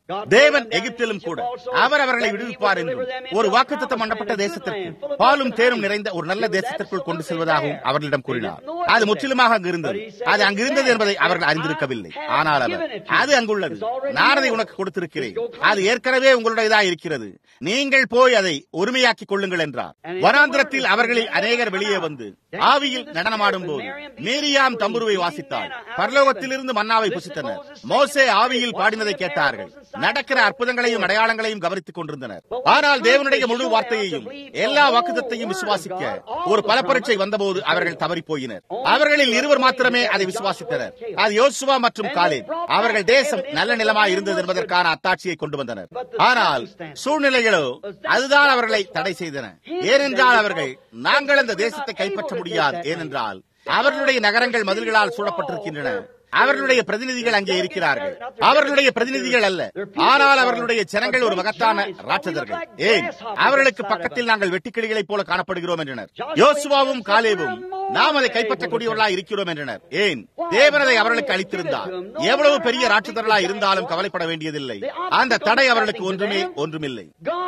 தேவன் எகிப்திலும் கூட அவர் அவர்களை விடுவிப்பார் என்றும் ஒரு வாக்குத்தத்தம் பண்ணப்பட்ட தேசத்திற்கு பாலும் தேரும் நிறைந்த ஒரு நல்ல தேசத்திற்குள் கொண்டு செல்வதாகவும் அவர்களிடம் கூறினார் அது முற்றிலுமாக அங்கு இருந்தது அது அங்கு இருந்தது என்பதை அவர்கள் அறிந்திருக்கவில்லை ஆனால் அவர் அது அங்குள்ளது நான் அதை உனக்கு கொடுத்திருக்கிறேன் அது ஏற்கனவே உங்களுடையதாக இருக்கிறது நீங்கள் போய் அதை உரிமையாக்கிக் கொள்ளுங்கள் என்றார் வனாந்திரத்தில் அவர்களில் அநேகர் வெளியே வந்து ஆவியில் நடனமாடும் போது மேரியாம் தம்புருவை வாசித்தார் பரலோகத்திலிருந்து மன்னாவை புசித்தனர் மோசே ஆவியில் பாடினதை கேட்டார்கள் நடக்கிற அற்புதங்களையும் அடையாளங்களையும் கவனித்துக் கொண்டிருந்தனர் ஆனால் தேவனுடைய முழு வார்த்தையையும் எல்லா வாக்குதத்தையும் விசுவாசிக்க ஒரு பலப்பரீட்சை வந்தபோது அவர்கள் தவறி போயினர் அவர்களில் இருவர் மாத்திரமே அதை விசுவாசித்தனர் அது யோசுவா மற்றும் காலேப் அவர்கள் தேசம் நல்ல நிலமாய் இருந்தது என்பதற்கான அத்தாட்சியை கொண்டு வந்தனர் ஆனால் சூழ்நிலைகளோ அதுதான் அவர்களை தடை செய்தன ஏனென்றால் அவர்கள் நாங்கள் அந்த தேசத்தை கைப்பற்ற முடியாது ஏனென்றால் அவர்களுடைய நகரங்கள் மதில்களால் சூழப்பட்டிருக்கின்றன அவர்களுடைய பிரதிநிதிகள் அங்கே இருக்கிறார்கள் அவர்களுடைய பிரதிநிதிகள் அல்ல ஆனால் அவர்களுடைய ஜனங்கள் ஒரு மகத்தான ராட்சதர்கள் ஏன் அவர்களுக்கு பக்கத்தில் நாங்கள் வெட்டுக்கிளிகளைப் போல காணப்படுகிறோம் என்றனர் யோசுவாவும் காலேவும் நாம் அதை கைப்பற்றக்கூடியவர்களா இருக்கிறோம் என்றனர் ஏன் தேவனதை அவர்களுக்கு அளித்திருந்தார் எவ்வளவு பெரிய ராட்சதர்களா இருந்தாலும் கவலைப்பட வேண்டியதில்லை அந்த தடை அவர்களுக்கு ஒன்றுமே ஒன்றுமில்லை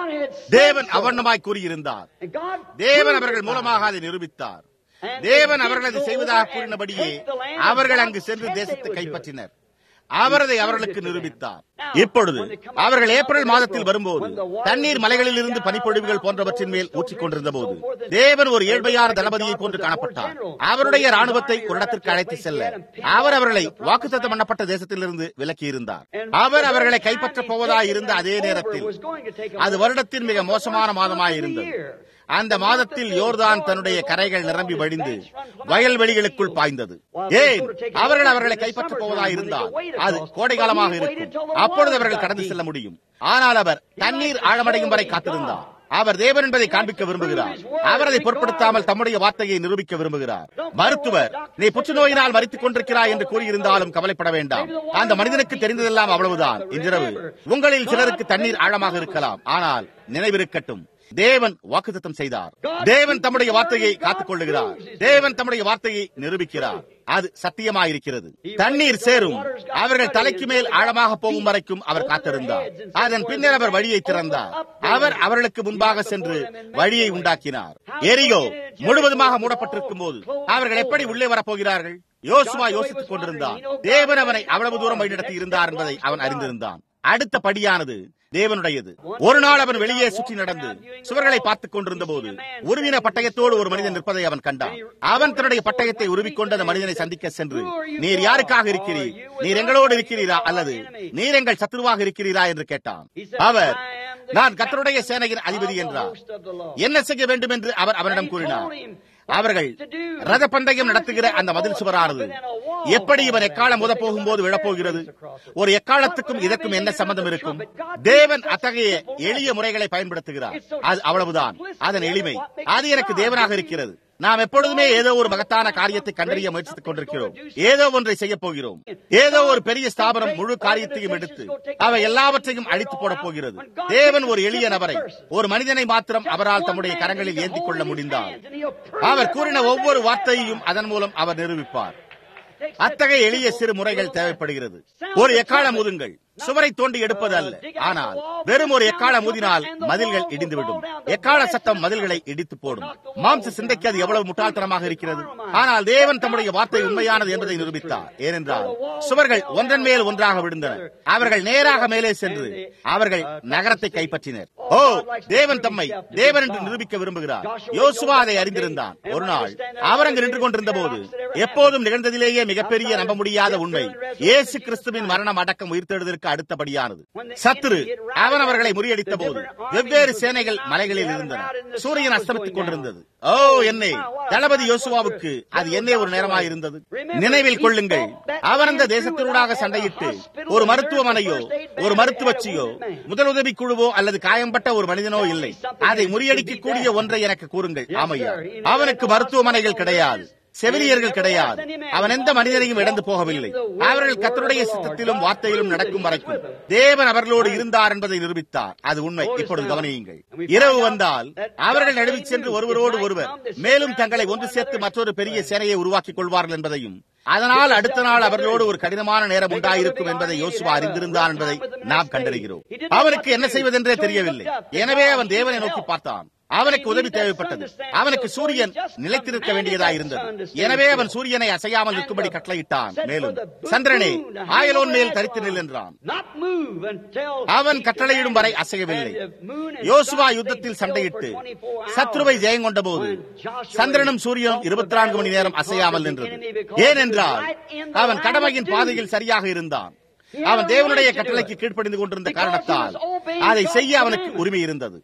தேவன் அவர்ணமாய் கூறியிருந்தார் தேவன் அவர்கள் மூலமாக அதை நிரூபித்தார் தேவன் அவர்கள் அதை செய்வதாக கூறினபடியே அவர்கள் அங்கு சென்று தேசத்தை கைப்பற்றினர் அவர் அதை அவர்களுக்கு நிரூபித்தார் இப்பொழுது அவர்கள் ஏப்ரல் மாதத்தில் வரும்போது தண்ணீர் மலைகளில் இருந்து பனிப்பொழிவுகள் போன்றவற்றின் மேல் ஊற்றிக் கொண்டிருந்த போது தேவன் ஒரு ஏழ்மையான தளபதியை போன்று காணப்பட்டார் அவருடைய ராணுவத்தை ஒரு இடத்திற்கு அழைத்து செல்ல அவர் அவர்களை வாக்குத்தத்தம் பண்ணப்பட்ட தேசத்திலிருந்து விலக்கி இருந்தார் அவர் அவர்களை கைப்பற்றப் போவதாய் இருந்த அதே நேரத்தில் அது வருடத்தின் மிக மோசமான மாதமாய் இருந்தது அந்த மாதத்தில் யோர்தான் தன்னுடைய கரைகள் நிரம்பி வழிந்து வயல்வெளிகளுக்குள் பாய்ந்தது ஏன் அவர்கள் அவர்களை கைப்பற்றப் போவதா இருந்தால் அது கோடை காலமாக இருக்கும் அப்பொழுது அவர்கள் கடந்து செல்ல முடியும் ஆனால் அவர் தண்ணீர் ஆழமடையும் வரை காத்திருந்தார் அவர் தேவன் என்பதை காண்பிக்க விரும்புகிறார் அவர் அதை பொருட்படுத்தாமல் தம்முடைய வார்த்தையை நிரூபிக்க விரும்புகிறார் மருத்துவர் நீ புற்றுநோயினால் மறித்துக் கொண்டிருக்கிறாய் என்று கூறியிருந்தாலும் கவலைப்பட வேண்டாம் அந்த மனிதனுக்கு தெரிந்ததெல்லாம் அவ்வளவுதான் இன்றிரவு உங்களில் சிலருக்கு தண்ணீர் ஆழமாக இருக்கலாம் ஆனால் நினைவிருக்கட்டும் தேவன் வாக்குத்தத்தம் செய்தார் தேவன் தம்முடைய வார்த்தையை காத்துக் கொள்ளுகிறார் தேவன் தம்முடைய வார்த்தையை நிரூபிக்கிறார் அது சத்தியமாயிருக்கிறது தண்ணீர் சேரும் அவர்கள் தலைக்கு மேல் ஆழமாக போகும் வரைக்கும் அவர் காத்திருந்தார் அதன் பின்னர் அவர் வழியை திறந்தார் அவர் அவர்களுக்கு முன்பாக சென்று வழியை உண்டாக்கினார் எரியோ முழுவதுமாக மூடப்பட்டிருக்கும் போது அவர்கள் எப்படி உள்ளே வரப்போகிறார்கள் யோசுவா யோசித்துக் கொண்டிருந்தார் தேவன் அவனை அவ்வளவு தூரம் வழிநடத்தி இருந்தார் என்பதை அவன் அறிந்திருந்தான் அடுத்த படியானது தேவனுடையது ஒரு நாள் அவன் வெளியே சுற்றி நடந்து சுவர்களை பார்த்துக் கொண்டிருந்த போது உருவின பட்டயத்தோடு ஒரு மனிதன் நிற்பதை அவன் கண்டான் அவன் தன்னுடைய பட்டயத்தை உருவிக்கொண்டு அந்த மனிதனை சந்திக்க சென்று நீர் யாருக்காக இருக்கிறீர் நீர் எங்களோடு இருக்கிறீரா அல்லது நீர் எங்கள் சத்துருவாக இருக்கிறீரா என்று கேட்டான் அவர் நான் கத்தருடைய சேனையின் அதிபதி என்றார் என்ன செய்ய வேண்டும் என்று அவர் அவனிடம் கூறினார் அவர்கள் ரத பந்தயம் நடத்துகிற அந்த மதில் சுவரானது எப்படி இவன் எக்காலம் முத போகும்போது விழப்போகிறது ஒரு எக்காலத்துக்கும் இதற்கும் என்ன சம்பந்தம் இருக்கும் தேவன் அத்தகைய எளிய முறைகளை பயன்படுத்துகிறார் அது அவ்வளவுதான் அதன் எளிமை அது எனக்கு தேவனாக இருக்கிறது நாம் எப்பொழுதுமே ஏதோ ஒரு மகத்தான காரியத்தை கண்டறிய முயற்சித்துக் கொண்டிருக்கிறோம் ஏதோ ஒன்றை செய்ய போகிறோம் ஏதோ ஒரு பெரிய ஸ்தாபனம் முழு காரியத்தையும் எடுத்து அவை எல்லாவற்றையும் அழித்து போட போகிறது தேவன் ஒரு எளிய நபரை ஒரு மனிதனை மாத்திரம் அவரால் தம்முடைய கரங்களில் ஏந்திக் கொள்ள முடிந்தால் அவர் கூறின ஒவ்வொரு வார்த்தையையும் அதன் மூலம் அவர் நிரூபிப்பார் அத்தகைய எளிய சிறு முறைகள் தேவைப்படுகிறது ஒரு எக்காலம் ஊதுங்கள் சுவரை தோண்டி எடுப்பது அல்ல ஆனால் வெறும் ஒரு எக்காலம் ஊதினால் மதில்கள் இடிந்துவிடும் எக்கால சத்தம் மதில்களை இடித்து போடும் மாம்ச சிந்தைக்கு அது எவ்வளவு முட்டாள்தனமாக இருக்கிறது ஆனால் தேவன் தம்முடைய வார்த்தை உண்மையானது என்பதை நிரூபித்தார் ஏனென்றால் சுவர்கள் ஒன்றன் மேல் ஒன்றாக விழுந்தன அவர்கள் நேராக மேலே சென்று அவர்கள் நகரத்தை கைப்பற்றினர் ஓ தேவன் தம்மை தேவன் என்று நிரூபிக்க விரும்புகிறார் யோசுவா அதை அறிந்திருந்தான் ஒரு நாள் அவர் அங்கு நின்று கொண்டிருந்த போது எப்போதும் நிகழ்ந்ததிலேயே மிகப்பெரிய நம்ப முடியாத உண்மை இயேசு கிறிஸ்துவின் மரணம் அடக்கம் உயிர்த்தெழுதற்கு அடுத்தபடியானது சத்துரு அவன் அவர்களை முறியடித்த போது வெவ்வேறு சேனைகள் மலைகளில் இருந்தன சூரியன் அஸ்தமித்துக் கொண்டிருந்தது ஓ என்னே தளபதி யோசுவாவுக்கு அது என்னே ஒரு நேரமாக இருந்தது நினைவில் கொள்ளுங்கள் அவர் அந்த தேசத்தினூடாக சண்டையிட்டு ஒரு மருத்துவமனையோ ஒரு மருத்துவச்சியோ முதலுதவி குழுவோ அல்லது காயம்பட்ட ஒரு மனிதனோ இல்லை அதை முறியடிக்கக்கூடிய ஒன்றை எனக்கு கூறுங்கள் ஆமையா அவனுக்கு மருத்துவமனைகள் கிடையாது செவிலியர்கள் கிடையாது அவன் எந்த மனிதனையும் இழந்து போகவில்லை அவர்கள் கத்தருடைய சித்தத்திலும் வார்த்தையிலும் நடக்கும் வரைக்கும் தேவன் அவர்களோடு இருந்தார் என்பதை நிரூபித்தார் அது உண்மை இப்பொழுது கவனியுங்கள் இரவு வந்தால் அவர்கள் நடுவில் சென்று ஒருவரோடு ஒருவர் மேலும் தங்களை ஒன்று சேர்த்து மற்றொரு பெரிய சேனையை உருவாக்கிக் கொள்வார்கள் என்பதையும் அதனால் அடுத்த நாள் அவர்களோடு ஒரு கடினமான நேரம் உண்டாயிருக்கும் என்பதை யோசுவா அறிந்திருந்தான் என்பதை நாம் கண்டறிகிறோம் அவனுக்கு என்ன செய்வதென்றே தெரியவில்லை எனவே அவன் தேவனை நோக்கி பார்த்தான் அவனுக்கு உதவி தேவைப்பட்டது அவனுக்கு சூரியன் நிலைத்திருக்க வேண்டியதா இருந்தது எனவே அவன் சூரியனை அசையாமல் இருக்கும்படி கட்டளையிட்டான் மேலும் சந்திரனே ஆயலோன் மேல் தரித்து நில் என்றான் அவன் கட்டளையிடும் வரை அசையவில்லை யோசுவா யுத்தத்தில் சண்டையிட்டு சத்ருவை ஜெயங்கொண்ட போது சந்திரனும் சூரியனும் இருபத்தி நான்கு மணி நேரம் அசையாமல் நின்றது ஏனென்றால் அவன் கடமையின் பாதையில் சரியாக இருந்தான் அவன் தேவனுடைய கட்டளைக்கு கீழ்ப்படிந்து கொண்டிருந்த காரணத்தால் அதை செய்ய அவனுக்கு உரிமை இருந்தது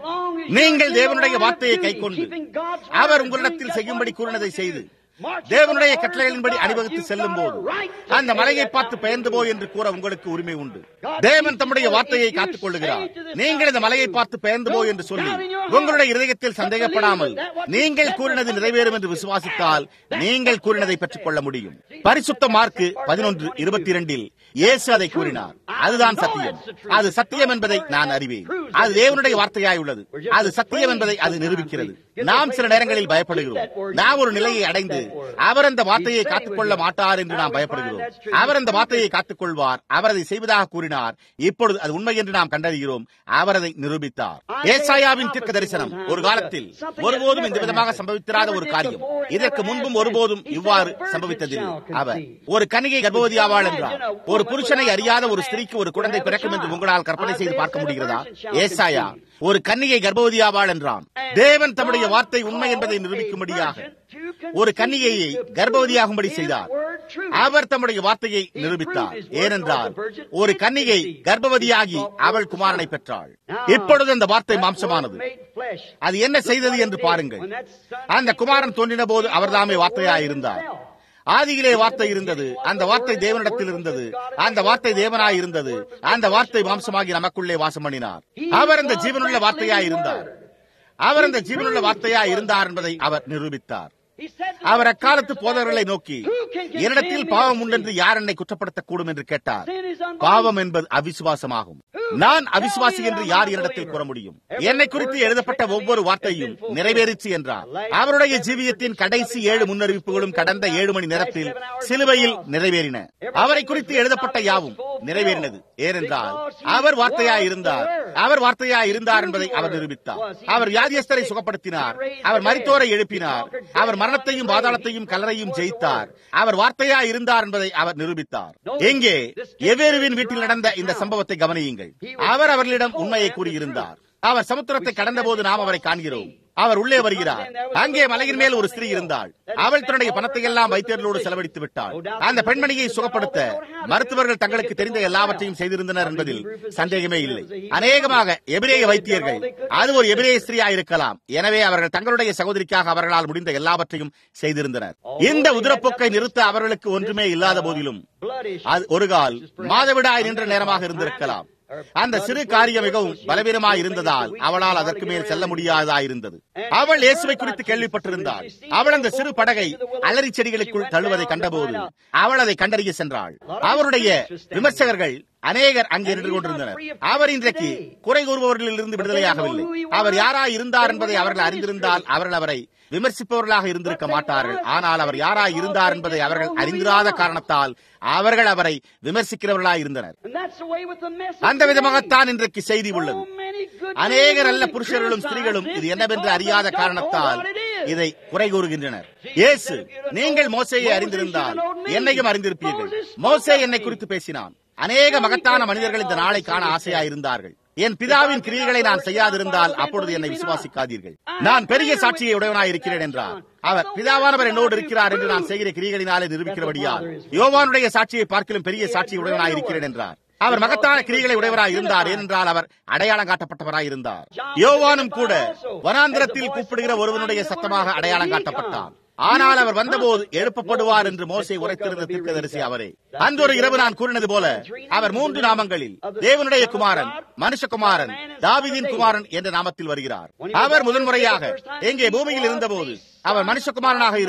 நீங்கள் தேவனுடைய வார்த்தையை கைக்கொண்டு அவர் உங்களிடத்தில் செய்யும்படி கூறினதை செய்து தேவனுடைய கட்டளைகளின்படி அணிவகுத்து செல்லும் போது அந்த மலையை பார்த்து பெயர்ந்து போய் என்று கூற உங்களுக்கு உரிமை உண்டு தேவன் தம்முடைய வார்த்தையை காத்துக் கொள்ளுகிறார் நீங்கள் இந்த மலையை பார்த்து பெயர்ந்து போய் என்று சொல்லி உங்களுடைய இதயத்தில் சந்தேகப்படாமல் நீங்கள் கூறினது நிறைவேறும் என்று விசுவாசித்தால் நீங்கள் கூறினதை பெற்றுக் கொள்ள முடியும் பரிசுத்த மார்க்கு பதினொன்று இருபத்தி இரண்டில் இயேசு அதை கூறினார் அதுதான் சத்தியம் அது சத்தியம் என்பதை நான் அறிவேன் அது தேவனுடைய வார்த்தையாய் உள்ளது அது சத்தியம் என்பதை அது நிரூபிக்கிறது நாம் சில நேரங்களில் பயப்படுகிறோம் நாம் ஒரு நிலையை அடைந்து அவர் அந்த வார்த்தையை காத்துக்கொள்ள மாட்டார் என்று நாம் பயப்படுகிறோம் அவர் அந்த வார்த்தையை காத்துக்கொள்வார் அவர் அதை செய்வதாக கூறினார் இப்பொழுது அது உண்மை என்று நாம் கண்டறிகிறோம் அவர் அதை நிரூபித்தார் ஏசாயாவின் தீர்க்க தரிசனம் ஒரு காலத்தில் ஒருபோதும் இந்த விதமாக சம்பவித்திராத ஒரு காரியம் இதற்கு முன்பும் ஒருபோதும் இவ்வாறு சம்பவித்ததில்லை அவர் ஒரு கனிகை கர்ப்பவதி ஆவாள் என்றார் ஒரு புருஷனை அறியாத ஒரு ஸ்திரீக்கு ஒரு குழந்தை பிறக்கும் என்று உங்களால் கற்பனை செய்து பார்க்க முடிகிறதா ஏசாயா ஒரு கன்னிகை கர்ப்பவதி ஆவாள் என்றான் தேவன் தம்முடைய வார்த்தை உண்மை என்பதை நிரூபிக்கும்படியாக ஒரு கன்னிகையை கர்ப்பவதியாகும்படி செய்தார் அவர் தம்முடைய வார்த்தையை நிரூபித்தார் ஏனென்றால் ஒரு கன்னிகை கர்ப்பவதியாகி அவள் குமாரனை பெற்றாள் இப்பொழுது அந்த வார்த்தை மாம்சமானது அது என்ன செய்தது என்று பாருங்கள் அந்த குமாரன் தோன்றின போது அவர்தாமே வார்த்தையாயிருந்தார் ஆதியிலே வார்த்தை இருந்தது அந்த வார்த்தை தேவனிடத்தில் இருந்தது அந்த வார்த்தை தேவனாய் இருந்தது அந்த வார்த்தை மாம்சமாகி நமக்குள்ளே வாசம் பண்ணினார் அவர் அந்த ஜீவனுள்ள வார்த்தையாய் இருந்தார் அவர் அந்த ஜீவனுள்ள வார்த்தையாய் இருந்தார் என்பதை அவர் நிரூபித்தார் அவர் அக்காலத்து போதவர்களை நோக்கி என்னிடத்தில் பாவம் உண்டென்று யார் என்னை குற்றப்படுத்தக்கூடும் என்று கேட்டார் பாவம் என்பது அவிசுவாசமாகும் நான் அவிசுவாசி என்று யார் என்னிடத்தில் கூற முடியும் என்னை குறித்து எழுதப்பட்ட ஒவ்வொரு வார்த்தையும் நிறைவேறிச்சு என்றார் அவருடைய ஜீவியத்தின் கடைசி ஏழு முன்னறிவிப்புகளும் கடந்த ஏழு மணி நேரத்தில் சிலுவையில் நிறைவேறின அவரை குறித்து எழுதப்பட்ட யாவும் நிறைவேறினது ஏனென்றால் அவர் வார்த்தையாய் இருந்தார் அவர் வார்த்தையாய் இருந்தார் என்பதை அவர் நிரூபித்தார் அவர் வியாதியஸ்தரை சுகப்படுத்தினார் அவர் மரித்தோரை எழுப்பினார் அவர் மரணத்தையும் பாதாளத்தையும் கலரையும் ஜெயித்தார் அவர் வார்த்தையா இருந்தார் என்பதை அவர் நிரூபித்தார் எங்கே எவேருவின் வீட்டில் நடந்த இந்த சம்பவத்தை கவனியுங்கள் அவர் அவர்களிடம் உண்மையை கூறியிருந்தார் அவர் சமுத்திரத்தை கடந்த போது நாம் அவரை காண்கிறோம் அவர் உள்ளே வருகிறார் அங்கே மலையின் மேல் ஒரு ஸ்திரீ இருந்தாள் அவள் தன்னுடைய பணத்தை எல்லாம் வைத்தியர்களோடு செலவழித்து விட்டாள் அந்த பெண்மணியை சுகப்படுத்த மருத்துவர்கள் தங்களுக்கு தெரிந்த எல்லாவற்றையும் செய்திருந்தனர் என்பதில் சந்தேகமே இல்லை அநேகமாக எபிரேய வைத்தியர்கள் அது ஒரு எபிரேய ஸ்திரீயா இருக்கலாம் எனவே அவர்கள் தங்களுடைய சகோதரிக்காக அவர்களால் முடிந்த எல்லாவற்றையும் செய்திருந்தனர் இந்த உதிரப்போக்கை நிறுத்த அவர்களுக்கு ஒன்றுமே இல்லாத போதிலும் அது ஒரு கால் மாதவிடாய் நின்ற நேரமாக இருந்திருக்கலாம் அந்த சிறு காரியம் மிகவும் பலவீனமாய் இருந்ததால் அவளால் அதற்கு மேல் செல்ல முடியாததா இருந்தது அவள் இயேசுவை குறித்து கேள்விப்பட்டிருந்தாள் அவள் அந்த சிறு படகை அலரி செடிகளுக்குள் தள்ளுவதை கண்டபோது அவள் அதை கண்டறிய சென்றாள் அவருடைய விமர்சகர்கள் அநேகர் அங்கே நின்று கொண்டிருந்தனர் அவர் இன்றைக்கு குறை கூறுபவர்களில் இருந்து விடுதலையாகவில்லை அவர் யாராய் இருந்தார் என்பதை அவர்கள் அறிந்திருந்தால் அவர்கள் அவரை விமர்சிப்பவர்களாக இருந்திருக்க மாட்டார்கள் ஆனால் அவர் யாராய் இருந்தார் என்பதை அவர்கள் அறிந்திராத காரணத்தால் அவர்கள் அவரை விமர்சிக்கிறவர்களாய் இருந்தனர் அந்த விதமாகத்தான் இன்றைக்கு செய்தி உள்ளது அநேகர் அல்ல புருஷர்களும் ஸ்திரீகளும் இது என்னவென்று அறியாத காரணத்தால் இதை குறை கூறுகின்றனர் இயேசு நீங்கள் மோசையை அறிந்திருந்தால் என்னையும் அறிந்திருப்பீர்கள் மோசே என்னை குறித்து பேசினான் அநேக மகத்தான மனிதர்கள் இந்த நாளை காண ஆசையா இருந்தார்கள் என் பிதாவின் கிரியைகளை நான் செய்யாதிருந்தால் அப்பொழுது என்னை விசுவாசிக்காதீர்கள் நான் பெரிய சாட்சியை உடையவனாய் இருக்கிறேன் என்றார் அவர் பிதாவானவர் என்னோடு இருக்கிறார் என்று நான் செய்கிற கிரிகளினாலே நிரூபிக்கிறபடியால் யோவானுடைய சாட்சியை பார்க்கிலும் பெரிய சாட்சியை உடையவனாய் இருக்கிறேன் என்றார் அவர் மகத்தான கிரிகளை உடையவராய் இருந்தார் ஏனென்றால் அவர் அடையாளம் காட்டப்பட்டவராய் இருந்தார் யோவானும் கூட வனாந்திரத்தில் கூப்பிடுகிற ஒருவனுடைய சத்தமாக அடையாளம் காட்டப்பட்டார் ஆனால் அவர் வந்தபோது எழுப்பப்படுவார் என்று மோசை உரைத்திருந்த தீர்க்கதரிசி அவரே அன்றொரு இரவு நான் கூறினது போல அவர் மூன்று நாமங்களில் தேவனுடைய குமாரன் மனுஷகுமாரன் தாவிதின் குமாரன் என்ற நாமத்தில் வருகிறார் அவர் முதன்முறையாக எங்கே பூமியில் இருந்தபோது அவர் மனுஷகுமாரனாக இருந்தார்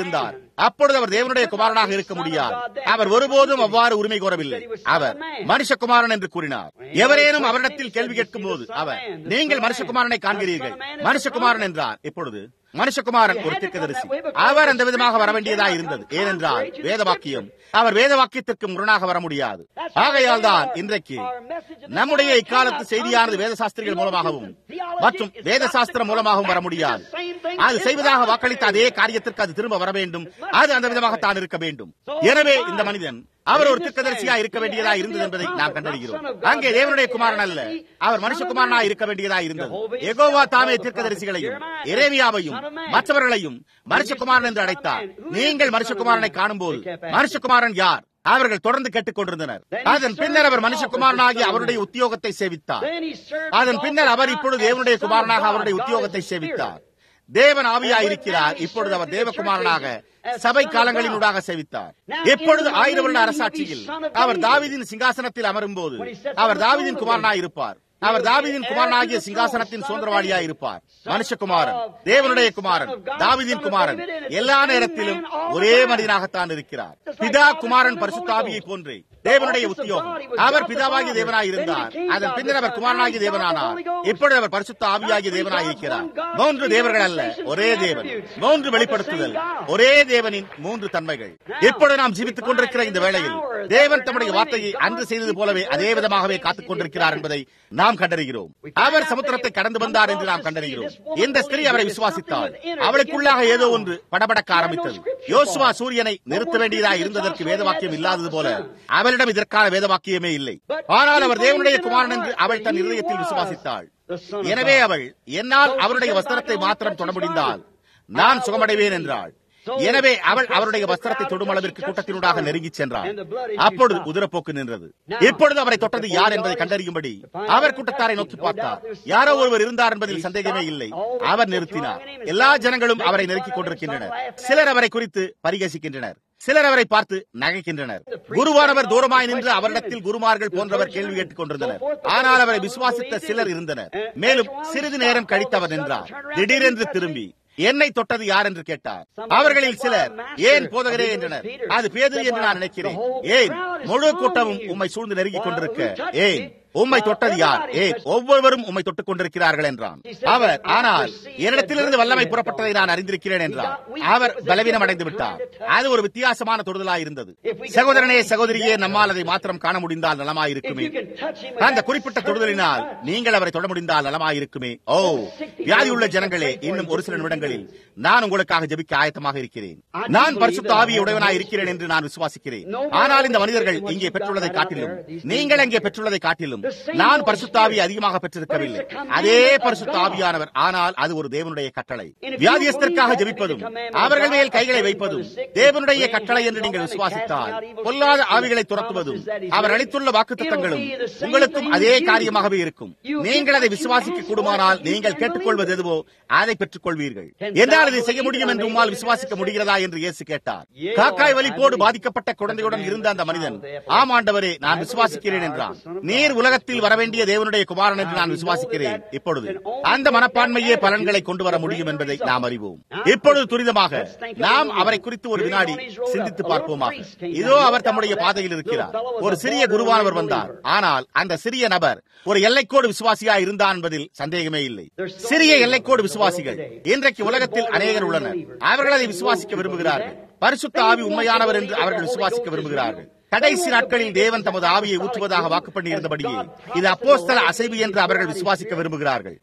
அப்பொழுது அவர் தேவனுடைய குமாரனாக இருக்க முடியாது அவர் ஒருபோதும் அவ்வாறு உரிமை கோரவில்லை அவர் மனுஷகுமாரன் என்று கூறினார் எவரேனும் அவரிடத்தில் கேள்வி கேட்கும் போது அவர் நீங்கள் மனுஷகுமாரனை காண்கிறீர்கள் மனுஷகுமாரன் என்றார் இப்பொழுது மனுஷகுமாரன் ஒரு தீர்க்கதரிசி அவர் அந்த விதமாக வர வேண்டியதா இருந்தது ஏனென்றால் வேத வாக்கியம் அவர் வேத வாக்கியத்திற்கு முரணாக வர முடியாது ஆகையால் தான் இன்றைக்கு நம்முடைய இக்காலத்து செய்தியானது வேத சாஸ்திரிகள் மூலமாகவும் மற்றும் வேத சாஸ்திரம் மூலமாகவும் வர முடியாது அது செய்வதாக வாக்களித்த அதே காரியத்திற்கு அது திரும்ப வர வேண்டும் அது அந்த விதமாகத்தான் இருக்க வேண்டும் எனவே இந்த மனிதன் அவர் ஒரு திக்கதரிசியா இருக்க வேண்டியதா இருந்தது என்பதை நாம் கண்டறிகிறோம் அங்கே தேவனுடைய குமாரன் அல்ல அவர் மனுஷகுமாரனா இருக்க வேண்டியதா இருந்தது எகோவா தாமே தீர்க்கதரிசிகளையும் எரேமியாவையும் மற்றவர்களையும் மனுஷகுமாரன் என்று அழைத்தார் நீங்கள் மனுஷகுமாரனை காணும்போது மனுஷகுமாரன் யார் அவர்கள் தொடர்ந்து கேட்டுக் கொண்டிருந்தனர் அதன் பின்னர் அவர் மனுஷகுமாரனாகி அவருடைய உத்தியோகத்தை சேவித்தார் அதன் பின்னர் அவர் இப்பொழுது தேவனுடைய குமாரனாக அவருடைய உத்தியோகத்தை சேவித்தார் தேவன் ஆவியாயிருக்கிறார் இப்பொழுது அவர் தேவகுமாரனாக சபை காலங்களினூடாக சேவித்தார் எப்பொழுது ஆயிரம் வருட அரசாட்சியில் அவர் தாவிதின் சிங்காசனத்தில் அமரும் போது அவர் தாவிதின் குமாரனாய் இருப்பார் அவர் தாவிதின் குமாரனாகிய சிங்காசனத்தின் சுதந்திரவாளியாய் இருப்பார் மனுஷகுமாரன் தேவனுடைய குமாரன் தாவிதின் குமாரன் எல்லா நேரத்திலும் ஒரே மனிதனாகத்தான் இருக்கிறார் பிதா குமாரன் பரிசுத்தாவியை போன்றே தேவனுடைய உத்தியோகம் அவர் பிதாவாகிய தேவனாய் இருந்தார் அதன் பின்னர் அவர் குமாரனாகிய தேவனானார் இப்பொழுது அவர் பரிசுத்த ஆவியாகிய தேவனாய் இருக்கிறார் மூன்று தேவர்கள் அல்ல ஒரே தேவன் மூன்று வெளிப்படுத்துதல் ஒரே தேவனின் மூன்று தன்மைகள் இப்பொழுது நாம் ஜீவித்துக் கொண்டிருக்கிற இந்த வேளையில் தேவன் தம்முடைய வார்த்தையை அன்று செய்தது போலவே அதே விதமாகவே காத்துக் கொண்டிருக்கிறார் என்பதை நாம் கண்டறிகிறோம் அவர் சமுத்திரத்தை கடந்து வந்தார் என்று நாம் கண்டறிகிறோம் இந்த ஸ்திரீ அவரை விசுவாசித்தாள் அவளுக்குள்ளாக ஏதோ ஒன்று படபடக்க ஆரம்பித்தது யோசுவா சூரியனை நிறுத்த வேண்டியதா இருந்ததற்கு வேதவாக்கியம் இல்லாதது போல அவளிடம் இதற்கான வேதவாக்கியமே இல்லை ஆனால் அவர் தேவனுடைய குமாரன் என்று அவள் தன் இருதயத்தில் விசுவாசித்தாள் எனவே அவள் என்னால் அவருடைய வஸ்திரத்தை மாத்திரம் தொட முடிந்தால் நான் சுகமடைவேன் என்றாள் எனவே அவள் அவருடைய வஸ்திரத்தை தொடும் அளவிற்கு கூட்டத்தினூடாக நெருங்கிச் சென்றார் அப்பொழுது குதிரப்போக்கு நின்றது இப்பொழுது அவரை தொட்டது யார் என்பதை கண்டறியும்படி அவர் கூட்டத்தாரை நோக்கி பார்த்தார் யாரோ ஒருவர் இருந்தார் என்பதில் சந்தேகமே இல்லை அவர் நிறுத்தினார் எல்லா ஜனங்களும் அவரை நெருக்கிக் கொண்டிருக்கின்றனர் சிலர் அவரை குறித்து பரிகசிக்கின்றனர் சிலர் அவரை பார்த்து நகைக்கின்றனர் குருவானவர் தூரமாய் நின்று அவரிடத்தில் குருமார்கள் போன்றவர் கேள்வி கேட்டுக் கொண்டிருந்தனர் ஆனால் அவரை விசுவாசித்த சிலர் இருந்தனர் மேலும் சிறிது நேரம் கழித்து அவர் நின்றார் திடீரென்று திரும்பி என்னை தொட்டது யார் என்று கேட்டார் அவர்களில் சிலர் ஏன் போதகரே என்றனர் அது பேது என்று நான் நினைக்கிறேன் ஏன் முழு கூட்டமும் உம்மை சூழ்ந்து நெருங்கிக் கொண்டிருக்க ஏன் உம்மை தொட்டது யார் ஏன் ஒவ்வொருவரும் உம்மை தொட்டுக் கொண்டிருக்கிறார்கள் என்றான் அவர் ஆனால் என்னிடத்திலிருந்து வல்லமை புறப்பட்டதை நான் அறிந்திருக்கிறேன் என்றார் அவர் பலவீனம் அடைந்து விட்டார் அது ஒரு வித்தியாசமான தொடுதலாய் இருந்தது சகோதரனே சகோதரியே நம்மால் அதை மாத்திரம் காண முடிந்தால் நலமாயிருக்குமே அந்த குறிப்பிட்ட தொடுதலினால் நீங்கள் அவரை தொட முடிந்தால் நலமாயிருக்குமே ஓ வியாதி உள்ள ஜனங்களே இன்னும் ஒரு சில நிமிடங்களில் நான் உங்களுக்காக ஜபிக்க ஆயத்தமாக இருக்கிறேன் நான் பரிசுத்த ஆவிய உடையவனாய் இருக்கிறேன் என்று நான் விசுவாசிக்கிறேன் ஆனால் இந்த மனிதர்கள் இங்கே பெற்றுள்ளதை காட்டிலும் நீங்கள் அங்கே பெற்றுள்ளதை காட்டிலும் நான் பரிசுத்தாவி அதிகமாக பெற்றிருக்கவில்லை அதே பரிசுத்த ஆவியானவர் ஆனால் அது ஒரு தேவனுடைய கட்டளை வியாதியஸ்தற்காக ஜெபிப்பதும் அவர்கள் மேல் கைகளை வைப்பதும் தேவனுடைய கட்டளை என்று நீங்கள் விசுவாசித்தால் பொல்லாத ஆவிகளை துரத்துவதும் அவர் அளித்துள்ள வாக்குத்தத்தங்களும் உங்களுக்கும் அதே காரியமாகவே இருக்கும் நீங்கள் அதை விசுவாசிக்க கூடுமானால் நீங்கள் கேட்டுக்கொள்வது எதுவோ அதை பெற்றுக் கொள்வீர்கள் என்னால் இதை செய்ய முடியும் என்று உம்மால் விசுவாசிக்க முடிகிறதா என்று இயேசு கேட்டார் காக்காய் வலிப்போடு பாதிக்கப்பட்ட குழந்தையுடன் இருந்த அந்த மனிதன் ஆமாண்டவரே நான் விசுவாசிக்கிறேன் என்றான் நீர் உலகத்தில் வரவேண்டிய தேவனுடைய குமாரன் என்று நான் விசுவாசிக்கிறேன் இப்பொழுது அந்த மனப்பான்மையே பலன்களை கொண்டு வர முடியும் என்பதை நாம் அறிவோம் இப்பொழுது துரிதமாக நாம் அவரை குறித்து ஒரு வினாடி சிந்தித்து பார்ப்போமாக இதோ அவர் தம்முடைய பாதையில் இருக்கிறார் ஒரு சிறிய குருவானவர் வந்தார் ஆனால் அந்த சிறிய நபர் ஒரு எல்லைக்கோடு விசுவாசியா இருந்தான் என்பதில் சந்தேகமே இல்லை சிறிய எல்லைக்கோடு விசுவாசிகள் இன்றைக்கு உலகத்தில் அநேகர் உள்ளனர் அவர்கள் அதை விசுவாசிக்க விரும்புகிறார்கள் பரிசுத்த ஆவி உண்மையானவர் என்று அவர்கள் விசுவாசிக்க விரும்புகிறார்கள் கடைசி நாட்களில் தேவன் தமது ஆவியை ஊற்றுவதாக வாக்கு பண்ணி இருந்தபடியே இது அப்போஸ்தல அசைவு என்று அவர்கள் விசுவாசிக்க விரும்புகிறார்கள்